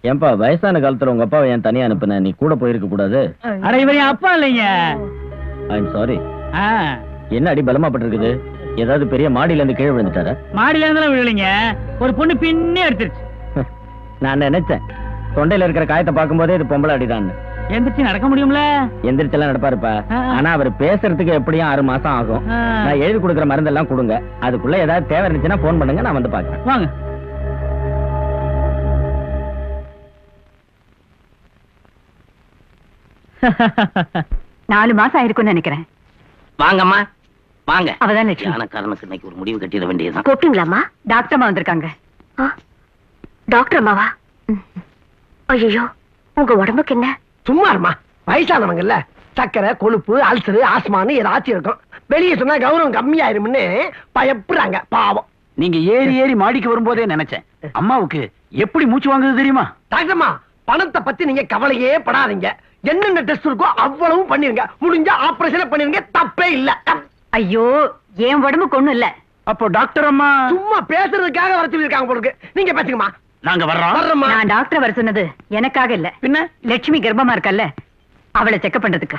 ஏன்பா வயசான காலத்துல உங்க அப்பாவை ஏன் தனியா அனுப்புன நீ கூட போயிருக்க கூடாது அட இவர் என் அப்பா இல்லைங்க ஐ எம் சாரி ஆ, என்ன அடி பலமா பட்டிருக்குது ஏதாவது பெரிய மாடியில இருந்து கீழே விழுந்துட்டாரா மாடியில இருந்தாலும் விழலைங்க ஒரு பொண்ணு பின்னே எடுத்துருச்சு நான் நினைச்சேன் தொண்டையில இருக்கிற காயத்தை பார்க்கும்போதே இது பொம்பளை அடிதான் எந்திரிச்சு நடக்க முடியும்ல எந்திரிச்செல்லாம் நடப்பாருப்பா ஆ. ஆனா அவர் பேசுறதுக்கு எப்படியும் ஆறு மாசம் ஆகும் ஆ. நான் எழுதி கொடுக்குற மருந்தெல்லாம் கொடுங்க அதுக்குள்ள ஏதாவது தேவை இருந்துச்சுன்னா போன் பண்ணுங்க நான் வந்து பாக்குறேன் வாங்க நாலு மாசம் ஆயிருக்கும்னு நினைக்கிறேன் வாங்கம்மா வாங்க அவதான் லட்சுமி யானக்காரனுக்கு இன்னைக்கு ஒரு முடிவு கட்டிட வேண்டியதுதான் கூப்பிட்டீங்களாம்மா டாக்டர் அம்மா வந்திருக்காங்க ஆ, டாக்டர் அம்மாவா ஐயோ உங்க உடம்புக்கு என்ன சும்மா இருமா வயசானவங்கல்ல சக்கரை கொழுப்பு அல்சரு ஆஸ்மான்னு ஏதாச்சும் இருக்கும் வெளியே சொன்னா கௌரவம் கம்மியாயிரும்னு பயப்படுறாங்க பாவம் நீங்க ஏறி ஏறி மாடிக்கு வரும்போதே நினைச்சேன் அம்மாவுக்கு எப்படி மூச்சு வாங்குது தெரியுமா டாக்டர்மா பணத்தை பத்தி நீங்க கவலையே படாதீங்க என்னென்ன டெஸ்ட் இருக்கோ அவ்வளவும் பண்ணிருங்க முடிஞ்சா ஆபரேஷனே பண்ணிருங்க தப்பே இல்ல ஐயோ என் உடம்புக்கு ஒண்ணும் இல்ல அப்போ டாக்டர் அம்மா சும்மா பேசுறதுக்காக வர சொல்லிருக்காங்க போலுக்கு நீங்க பேசுங்கம்மா நாங்க வர்றோம் வர்றோம்மா நான் டாக்டர் வர சொன்னது எனக்காக இல்ல பின்ன லட்சுமி கர்ப்பமா இருக்கல்ல அவளை செக்அப் பண்றதுக்கு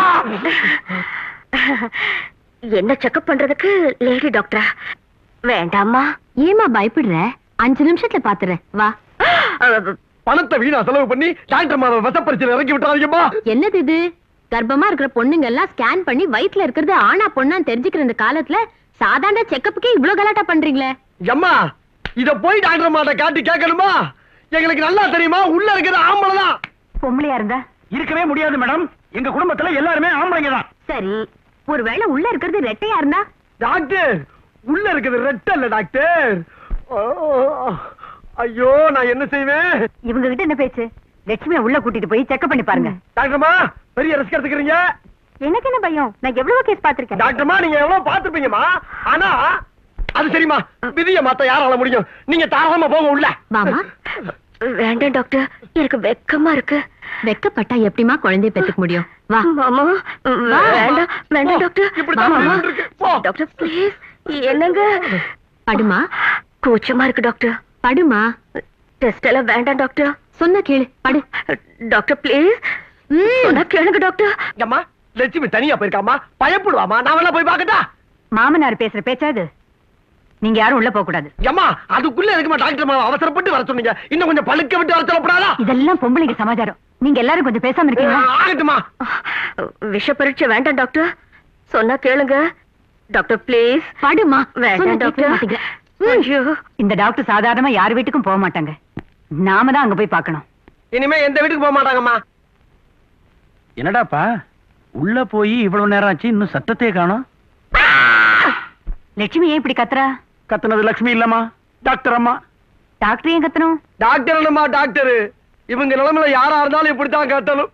என்ன செக்அப் பண்றதுக்கு லேடி டாக்டரா வேண்டாம்மா ஏமா பயப்படுற அஞ்சு நிமிஷத்துல பாத்துறேன் வா பணத்தை வீணா செலவு பண்ணி டாக்டர் மாத வசப்பரிச்சல் இறக்கி விட்டாதீங்கம்மா என்னது இது கர்ப்பமா இருக்கிற பொண்ணுங்க எல்லாம் ஸ்கேன் பண்ணி வயித்துல இருக்கிறது ஆனா பொண்ணான்னு தெரிஞ்சுக்கிற இந்த காலத்துல சாதாரண செக்கப்புக்கே இவ்ளோ கலாட்டா பண்றீங்களே அம்மா இத போய் டாக்டர் மாட்ட காட்டி கேட்கணுமா எங்களுக்கு நல்லா தெரியுமா உள்ள இருக்கிற ஆம்பளை தான் பொம்பளையா இருந்தா இருக்கவே முடியாது மேடம் எங்க குடும்பத்துல எல்லாருமே ஆம்பளைங்க தான் சரி ஒருவேளை உள்ள இருக்கிறது ரெட்டையா இருந்தா டாக்டர் உள்ள இருக்குது ரெட்ட இல்ல டாக்டர் ஓ, ஐயோ நான் என்ன செய்வேன் இவங்க கிட்ட என்ன பேச்சு லட்சுமியை உள்ள கூட்டிட்டு போய் செக்அப் பண்ணி பாருங்க டாக்டர்மா பெரிய ரிஸ்க் எடுத்துக்கிறீங்க எனக்கு என்ன பயம் நான் எவ்வளவு கேஸ் பாத்திருக்கேன் டாக்டர்மா நீங்க எவ்வளவு பாத்துப்பீங்கம்மா ஆனா அது சரிம்மா விதிய மாத்த யாரால முடியும் நீங்க தாராளமா போங்க உள்ள மாமா வேண்டாம் டாக்டர் எனக்கு வெக்கமா இருக்கு வெக்கப்பட்டா எப்படிமா குழந்தைய பெத்துக்க முடியும் வா மாமா வா. வேண்டாம் வேண்டாம் டாக்டர் இப்படித்தான் மாமா. நடந்துட்டு இருக்கு. போ. டாக்டர் ப்ளீஸ் என்னங்க படுமா கூச்சமா இருக்கு டாக்டர் படுமா டெஸ்ட் எல்லாம் வேண்டாம் டாக்டர் சொன்ன கேளு படு டாக்டர் ப்ளீஸ் சொன்னா கேளுங்க டாக்டர் அம்மா லட்சுமி தனியா போயிருக்காமா பயப்படுவாமா நான் வேணா போய் பாக்கட்டா மாமனார் பேசுற பேச்சா இது நீங்க யாரும் உள்ள போக கூடாது அம்மா அதுக்குள்ள இருக்குமா டாக்டர் மாமா அவசரப்பட்டு வர சொன்னீங்க இன்னும் கொஞ்சம் பழுக்க விட்டு வர சொல்லப்படாதா இதெல்லாம் பொம்பளைக்கு சமாச்சாரம் நீங்க எல்லாரும் கொஞ்சம் பேசாம இருக்கீங்களா ஆகட்டுமா விஷ பரீட்சை வேண்டாம் டாக்டர் சொன்னா கேளுங்க டாக்டர் ப்ளீஸ் படுமா வேண்டாம் சொன்னா கேட்கவே டாக்டர் மாட்டேங்கிற. ஐயோ இந்த டாக்டர் சாதாரணமா யார் வீட்டுக்கும் போக மாட்டாங்க நாம தான் அங்க போய் பார்க்கணும் இனிமே எந்த வீட்டுக்கு போக மாட்டாங்கம்மா என்னடாப்பா உள்ள போய் இவ்வளவு நேரம் ஆச்சு இன்னும் சத்தத்தையே காணோம் லட்சுமி ஏன் இப்படி கத்துறா கத்துனது லட்சுமி இல்லம்மா டாக்டர் அம்மா டாக்டர் ஏன் கத்தணும் டாக்டர் என்னம்மா டாக்டர் இவங்க நிலைமையில யாரா இருந்தாலும் இப்படித்தான் கத்தணும்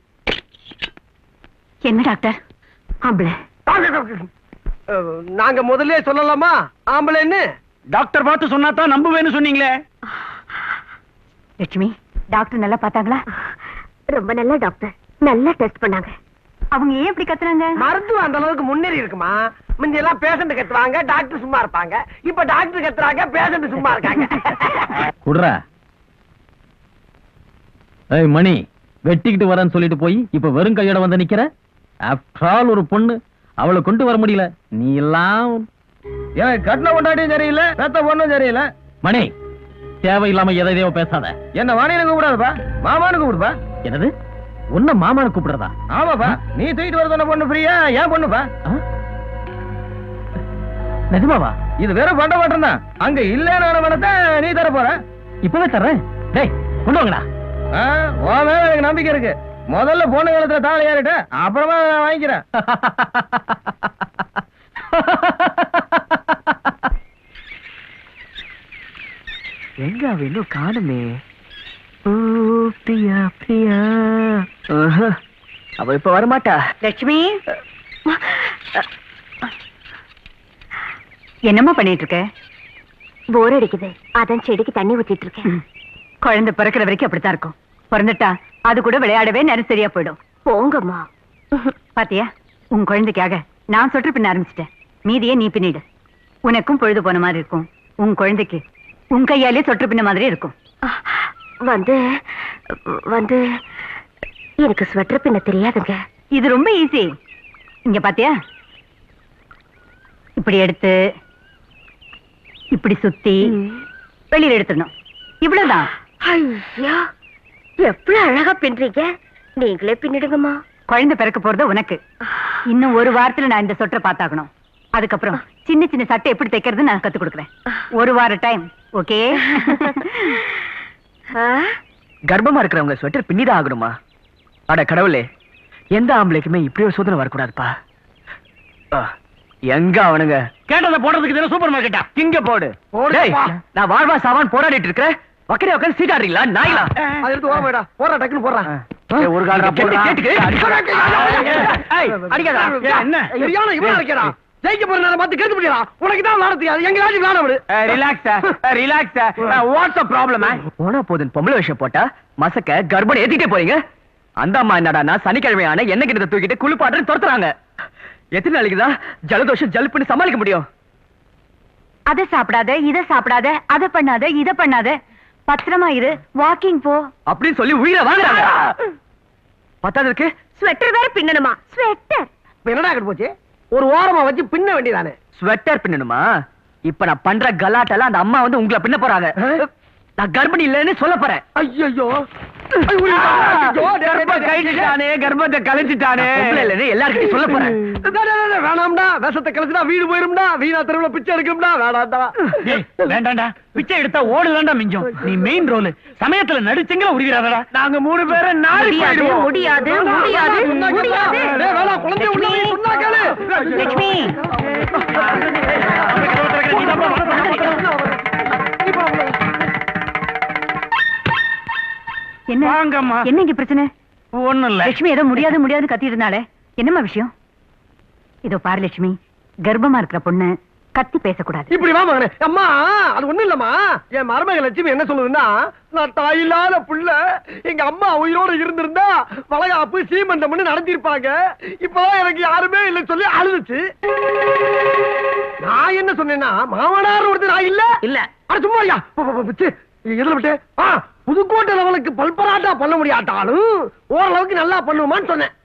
என்ன டாக்டர் ஆம்பளை அஹ், நாங்க முதல்ல சொல்லலாமா ஆம்பளைன்னு டாக்டர் பார்த்து சொன்னா தான் நம்புவேன்னு சொன்னீங்களே லட்சுமி டாக்டர் நல்லா பார்த்தாங்களா ரொம்ப நல்ல டாக்டர் நல்லா டெஸ்ட் பண்ணாங்க அவங்க ஏன் இப்படி கத்துறாங்க மருத்துவம் அந்த அளவுக்கு முன்னேறி இருக்குமா முந்தி எல்லாம் பேஷண்ட் கத்துவாங்க டாக்டர் சும்மா இருப்பாங்க இப்ப டாக்டர் கத்துறாங்க பேஷண்ட் சும்மா இருக்காங்க குடுறா ஏய் மணி வெட்டிக்கிட்டு வரேன்னு சொல்லிட்டு போய் இப்ப வெறும் கையோட வந்து நிக்கிற ஆஃப்டர் ஆல் ஒரு பொண்ணு அவளை கொண்டு வர முடியல நீ எல்லாம் எனக்கு கட்டின கொண்டாட்டியும் சரியில்லை பெத்த பொண்ணும் சரியில்லை மணி தேவையில்லாம எதையோ பேசாத என்ன வாணின்னு கூப்பிடாதப்பா மாமான்னு கூப்பிடுப்பா என்னது உன்ன மாமான்னு கூப்பிடுறதா ஆமாப்பா நீ தூக்கிட்டு வர சொன்ன பொண்ணு ஃப்ரீயா ஏன் பொண்ணுப்பா நிஜமாவா இது வெறும் பண்ட மாட்டம் தான் அங்க இல்லைன்னு பணத்தை நீ தர போற இப்பவே தர்றேன் டேய் கொண்டு வாங்கடா ஆ, உன் மேல எனக்கு நம்பிக்கை இருக்கு முதல்ல பொண்ணு காலத்துல தாலி ஏறிட்டு அப்புறமா நான் வாங்கிக்கிறேன் எங்க அவ இன்னும் காணுமே ஓ பிரியா பிரியா ஆஹா. அவ இப்ப வரமாட்டா லட்சுமி என்னம்மா பண்ணிட்டு இருக்க போர் அடிக்குது அதான் செடிக்கு தண்ணி ஊத்திட்டு இருக்கேன் குழந்தை பிறக்கிற வரைக்கும் அப்படித்தான் இருக்கும் பிறந்துட்டா அது கூட விளையாடவே நேரம் சரியா போயிடும் போங்கம்மா பாத்தியா உன் குழந்தைக்காக நான் சொட்டு பின்ன ஆரம்பிச்சிட்டேன் மீதியே நீ பின்னிடு உனக்கும் பொழுது போன மாதிரி இருக்கும் உன் குழந்தைக்கு உன் கையாலே சொட்டு பின்ன மாதிரி இருக்கும் வந்து வந்து எனக்கு ஸ்வெட்டர் பின்ன தெரியாதுங்க இது ரொம்ப ஈஸி இங்க பாத்தியா இப்படி எடுத்து இப்படி சுத்தி வெளியில எடுத்துடணும் இவ்வளவுதான் ஐயா எவ்வளவு அழகா பின்றீங்க நீங்களே பின்னிடுங்கம்மா குழந்தை பிறக்க போறது உனக்கு இன்னும் ஒரு வாரத்துல நான் இந்த சொட்டரை பார்த்தாகணும் அதுக்கப்புறம் சின்ன சின்ன சட்டை எப்படி தைக்கிறது நான் கத்து கொடுக்குறேன் ஒரு வார டைம் ஓகே கர்ப்பமா இருக்கிறவங்க ஸ்வெட்டர் பின்னிதான் ஆகணுமா அட கடவுளே எந்த ஆம்பளைக்குமே இப்படி ஒரு சோதனை வரக்கூடாதுப்பா ஆ, எங்க அவனுங்க கேட்டதை போடுறதுக்கு தானே சூப்பர் மார்க்கெட்டா இங்க போடு டேய், நான் வாழ்வா சாவான் போராடிட்டு இருக்கிறேன் வக்கரே உட்காந்து சீட்டாடுறீங்களா நாய்களா அதை எடுத்து ஓரம் போயிடா போறா டக்குன்னு போடுறா ஏய், ஒரு கால்ரா போடுறா. கேட்டுக்கு. ஏய், அடிக்காதடா. என்ன சரியான இவன் அடிக்கிறா ஜெயிக்க போற நேரம் பார்த்து கேட்டு முடியலாம் உனக்கு தான் விளாட தெரியாது எங்க ராஜி விளாட விடு relax relax what's a problem போனா போதும் பொம்பளை விஷயம் போட்டா மசக்க கர்ப்பம் ஏத்திட்டே போறீங்க அந்த அம்மா என்னடான்னா சனிக்கிழமையான எண்ணெய் கிணத்தை தூக்கிட்டு குளிப்பாட்டுன்னு துரத்துறாங்க எத்தனை நாளைக்கு தான் ஜலதோஷம் ஜலுப்புன்னு சமாளிக்க முடியும் அதை சாப்பிடாத இதை சாப்பிடாத அதை பண்ணாத இதை பண்ணாத பத்திரமா இரு வாக்கிங் போ அப்படின்னு சொல்லி உயிரை வாங்குறாங்க பத்தாததுக்கு ஸ்வெட்டர் வேற பின்னணுமா ஸ்வெட்டர் என்னடா கிட்ட போச்சு ஒரு ஓரமா வச்சு பின்ன வேண்டியதானே ஸ்வெட்டர் பின்னணுமா இப்ப நான் பண்ற கலாட்டெல்லாம் அந்த அம்மா வந்து உங்களை பின்ன போறாங்க நான் கர்ப்பிணி இல்லைன்னு சொல்ல போறேன் ஐயோ கழிச்சிட்டானே கர்ப்பத்தை கலைச்சிட்டானே இல்லைன்னு எல்லாருக்கிட்டையும் சொல்ல போறேன் வேணாம்டா விஷத்தை கலச்சுடா வீடு போயிரும்டா வீணா தெருவுல பிச்சை எடுக்கும்டா வேணாம்டா ஏய், வேண்டாம்டா பிச்சை எடுத்தா ஓடுதான்டா மிஞ்சம் நீ மெயின் ரோல் சமயத்துல நடிச்செங்கல உருகிறாடா நாங்க மூணு பேரும் நாடி முடியாது போயிடுவோம் முடியாது முடியாது முடியாது டேய், வேணாம் குழந்தைய உள்ள வை, சொன்னா கேளு லட்சுமி என்ன வாங்கம்மா என்ன இங்க பிரச்சனை ஒண்ணும் இல்ல லட்சுமி ஏதோ முடியாது முடியாதுன்னு கத்திட்டு இருந்தாளே என்னம்மா விஷயம் இதோ பாரு லட்சுமி கர்ப்பமா இருக்கிற பொண்ணு கத்தி பேசக்கூடாது இப்படி வா மகனே அம்மா அது ஒண்ணும் இல்லம்மா என் மருமக லட்சுமி என்ன சொல்லுதுன்னா நான் தாயில்லாத புள்ள எங்க அம்மா உயிரோட இருந்திருந்தா வளகாப்பு சீமந்தம் பண்ணி நடத்திருப்பாங்க இப்பதான் எனக்கு யாருமே இல்லை சொல்லி அழுதுச்சு நான் என்ன சொன்னேன்னா மாமனார் ஒருத்தர் நான் இல்ல இல்ல அட சும்மா ஐயா எதுல விட்டு ஆ புதுக்கோட்டை லெவலுக்கு பல்பராட்டா பண்ண முடியாட்டாலும் ஓரளவுக்கு நல்லா பண்ணுவோமான்னு சொன்னேன்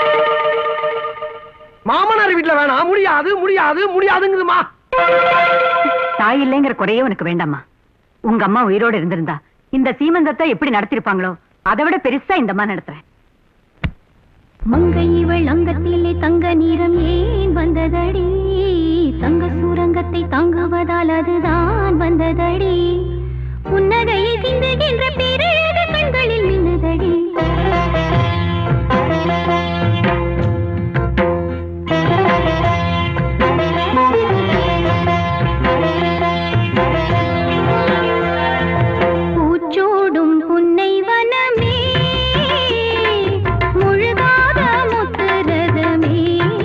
மாமனார் வீட்டுல வேணாம் முடியாது முடியாது முடியாதுங்குதுமா தாய் இல்லைங்கிற குறையே உனக்கு வேண்டாம்மா உங்க அம்மா உயிரோட இருந்திருந்தா இந்த சீமந்தத்தை எப்படி நடத்திருப்பாங்களோ அதை விட பெருசா இந்த அம்மா நடத்துறேன் மங்கை இவள் அங்கத்திலே தங்க நிறம் ஏன் வந்ததடி தங்க சூரங்கத்தை தாங்குவதால் அதுதான் வந்ததடி புன்னகையை சிந்துகின்ற பேரழக கண்களில் மின்னுதடி பூச்சூடும் புன்னை வனமே முழுகாத முத்துரதமே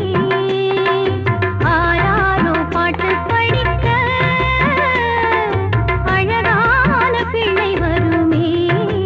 ஆராரோ பாட்டு படிக்க அழகான பிள்ளை வருமே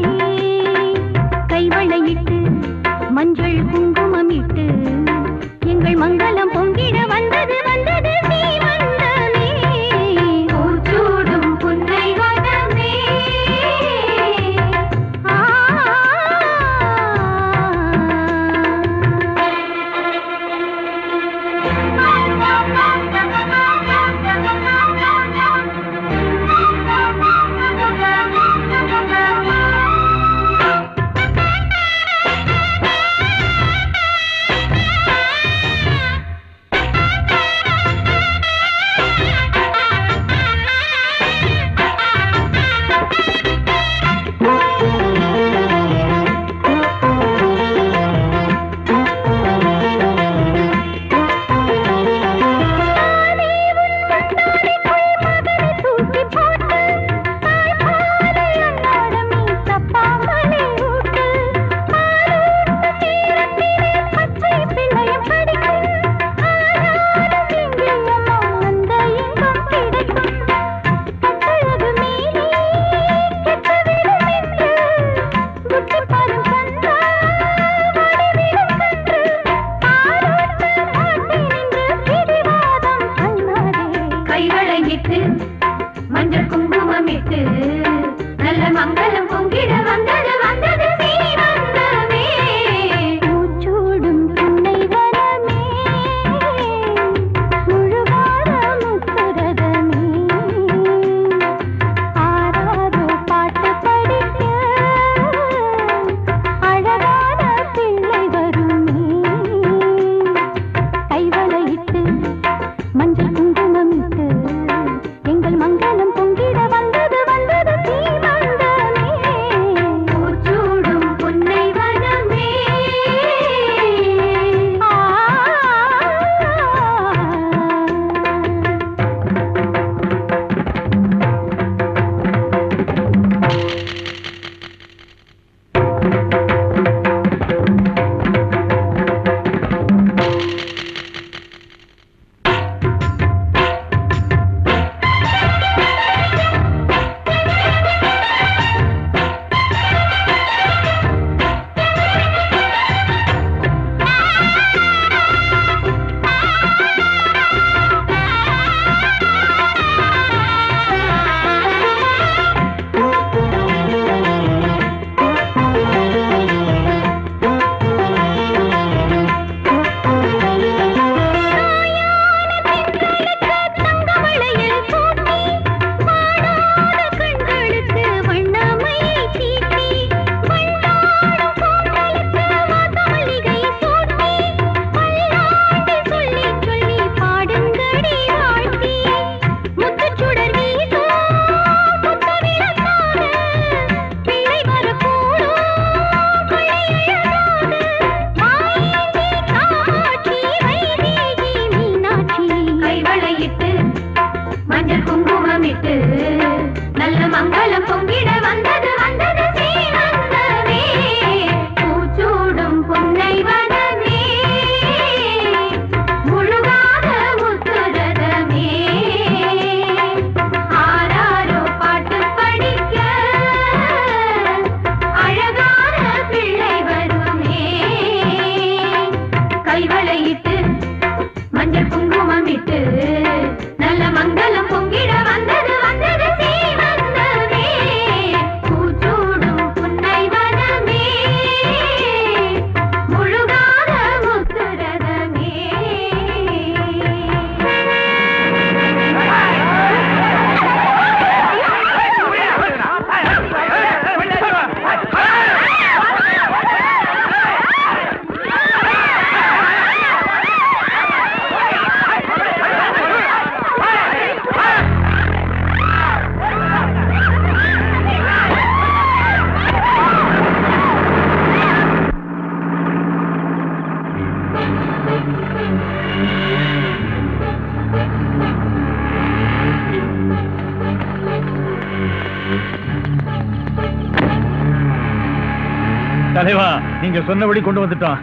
தலைவா நீங்க சொன்னபடி கொண்டு வந்துட்டோம்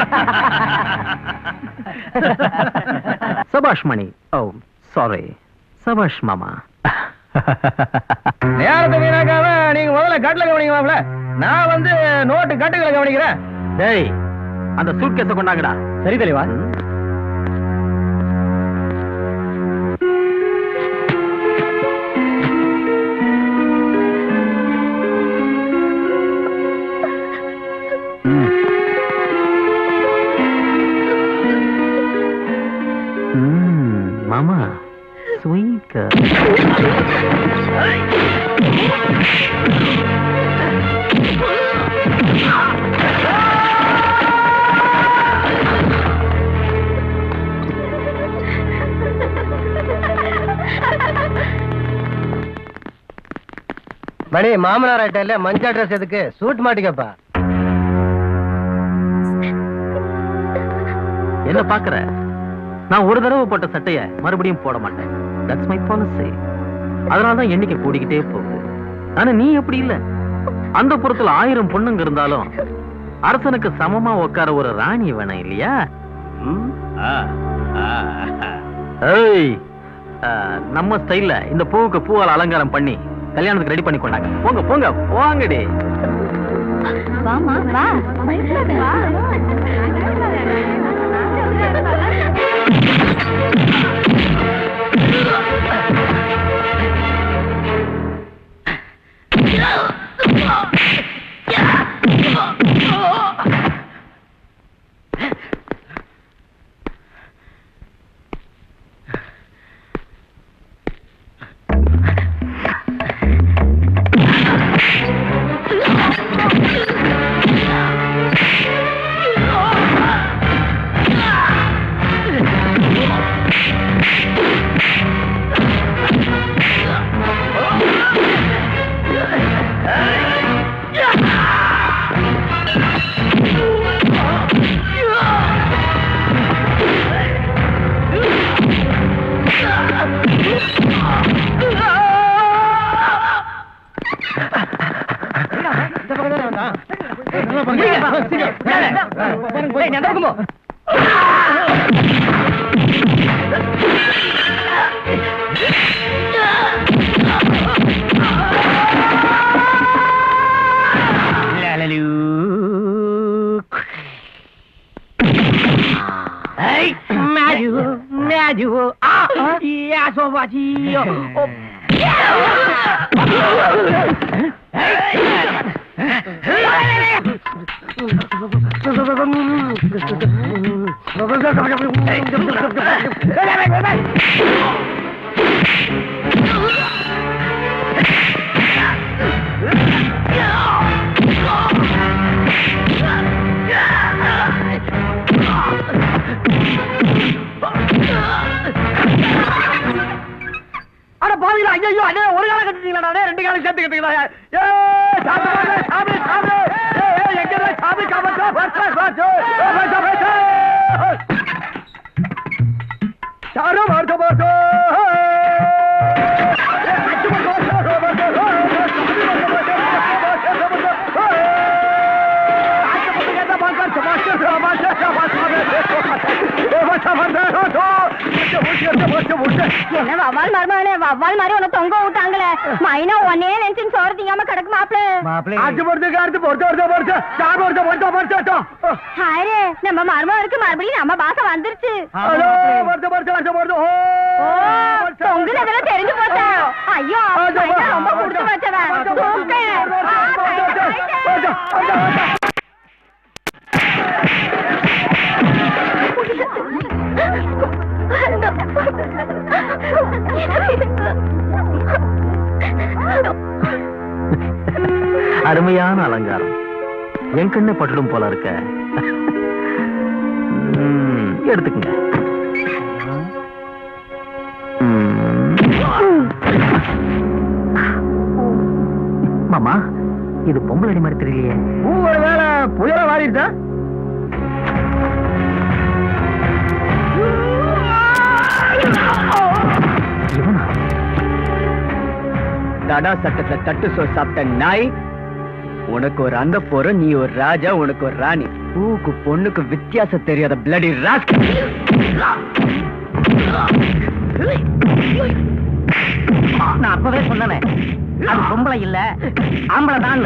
சபாஷ் மணி ஓ சாரி சபாஷ் மாமா நேரத்தை வீணாக்காம நீங்க முதல்ல கட்டில கவனிக்கலாம்ல நான் வந்து நோட்டு கட்டுகளை கவனிக்கிறேன் டேய் அந்த சூட்கேஸ கொண்டாங்கடா சரி தலைவா ம், மாமா ஸ்வீட் மணி மாமனார் ஆயிட்டல மஞ்சள் ட்ரெஸ் எதுக்கு சூட் மாட்டிக்கப்பா என்ன பாக்குற நான் ஒரு தடவை போட்ட சட்டைய மறுபடியும் போட மாட்டேன் தட்ஸ் மை பாலிசி அதனால தான் எண்ணிக்கை கூடிக்கிட்டே போகுது ஆனா நீ எப்படி இல்ல அந்த புறத்துல ஆயிரம் பொண்ணுங்க இருந்தாலும் அரசனுக்கு சமமா உட்கார ஒரு ராணி வேணும் இல்லையா ம்? ஏய் ஆ, நம்ம ஸ்டைல்ல இந்த பூவுக்கு பூவால் அலங்காரம் பண்ணி கல்யாணத்துக்கு ரெடி பண்ணி கொண்டாங்க போங்க போங்க போங்கடி வாமா வா அட பாவிங்களா ஐயோ அண்ணே ஒரு காலம் கட்டுறீங்களா அண்ணே ரெண்டு காலம் சேர்த்து கட்டுறீங்களா ஏ சாமி வாங்க, சாமி சாமி ஏ ஏ எங்க சாமி காமச்சா பர்சா பர்சா பர்சா பர்சா சாரோ பர்சா பர்சா என்ன வவ்வால் மருமகனே வவ்வால் மாதிரி உன்னை தொங்க விட்டாங்களே மைனா உன்னே நினைச்சு சோறு திங்காம கிடக்கு மாப்பிள அடுத்து பொறுத்து அடுத்து பொறுத்து பொறுத்து பொறுத்து சார் பொறுத்து பொறுத்து பொறுத்து ஹாரே நம்ம மருமகனுக்கு மறுபடியும் நம்ம பாசம் வந்துருச்சு ஹலோ பொறுத்து பொறுத்து பொறுத்து பொறுத்து ஓ பொங்கல் அதெல்லாம் தெரிஞ்சு போச்சா ஐயோ மைனா ரொம்ப கொடுத்து வச்சவன் அருமையான அலங்காரம் என் கண்ணு பட்டுடும் போல இருக்க ம், எடுத்துக்கங்க ம். மாமா இது பொம்பளை அடி மாதிரி தெரியலையே ஒரு வேலை புயல வாரிடுதா தடா சட்டத்தை தட்டு சோறு சாப்பிட்ட நாய் உனக்கு ஒரு அந்த போற நீ ஒரு ராஜா உனக்கு ஒரு ராணி பூக்கு பொண்ணுக்கு வித்தியாசம் தெரியாத பிளடி ராஸ்க் நான் அப்பவே சொன்னேனே அது பொம்பளை இல்ல ஆம்பளை தான்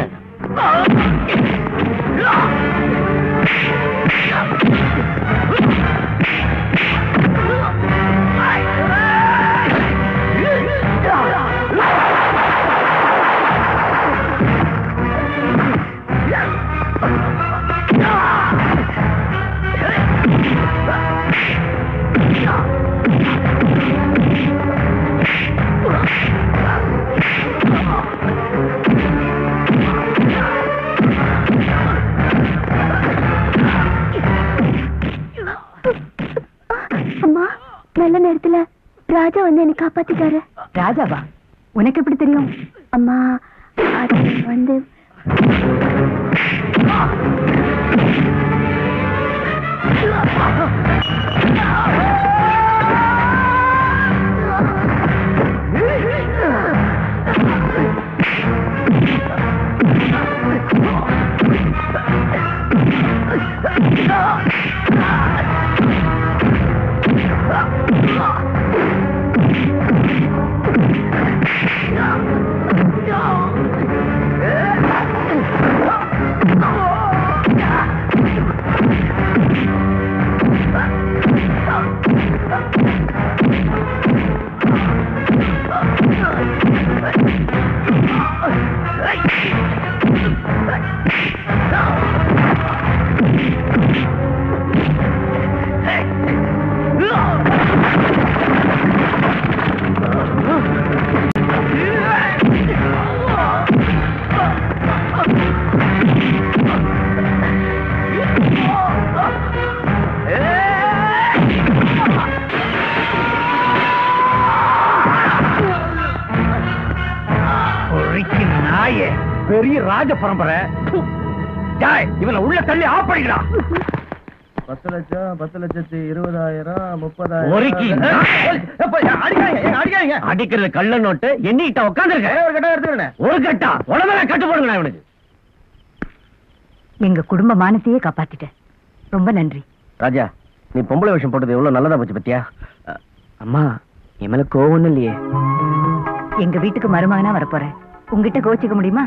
அம்மா நல்ல நேரத்துல ராஜா வந்து என்னை காப்பாத்திட்டாரு ராஜாவா உனக்கு எப்படி தெரியும் அம்மா அது வந்து நாயே பெரிய ராஜ பரம்பரை ஜாய் இவனை உள்ள தள்ளி ஆஃப் பண்ணிக்கலாம் பத்து லட்சம் பத்து லட்சத்தி இருபதாயிரம் ஒருக்கி அடிக்கிறது கள்ள நோட்டு எண்ணிக்கிட்ட உட்காந்துருக்க ஒரு கட்டா உடனே கட்டு போடுங்க இவனுக்கு எங்க குடும்ப மானத்தையே காப்பாத்திட்ட ரொம்ப நன்றி ராஜா நீ பொம்பளை விஷயம் போட்டது எவ்வளவு நல்லதா போச்சு பத்தியா அம்மா என் மேல கோவம் இல்லையே எங்க வீட்டுக்கு மருமகனா வரப்போறேன் உங்ககிட்ட கோச்சிக்க முடியுமா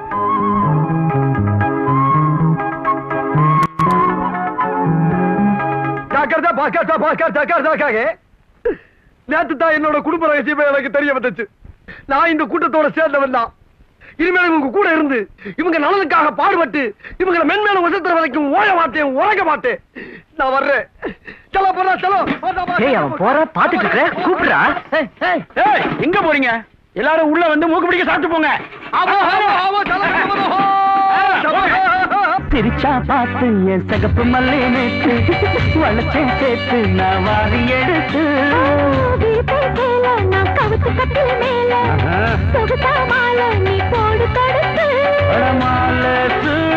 ஜாக்கிரதா பாக்காத்தா பாக்காத்தா காக்காக நேத்து தான் என்னோட குடும்ப ரகசியமே எனக்கு தெரிய வந்துச்சு நான் இந்த கூட்டத்தோட சேர்ந்தவன் தான் இனிமேல் இவங்க கூட இருந்து இவங்க நலனுக்காக பாடுபட்டு இவங்களை மென்மேலும் உசத்துற வரைக்கும் ஓய மாட்டேன் உழைக்க மாட்டேன் நான் வர்றேன் சலோ போறா சலோ ஏய் அவன் போற பாத்துட்டு இருக்க கூப்பிடுறா ஏய் எங்க போறீங்க எல்லாரும் உள்ள வந்து மூக்கு பிடிக்க சாப்பிட்டு போங்க ஆமா ஆமா ஆமா சலோ சிரிச்சா பார்த்து என் சகப்பு மல்லே நேற்று வளச்சேன் சேர்த்து நான் வாரி எடுத்து நான் கவுத்து கட்டில் மேல சொகுசா மாலை நீ போடு தடுத்து மாலை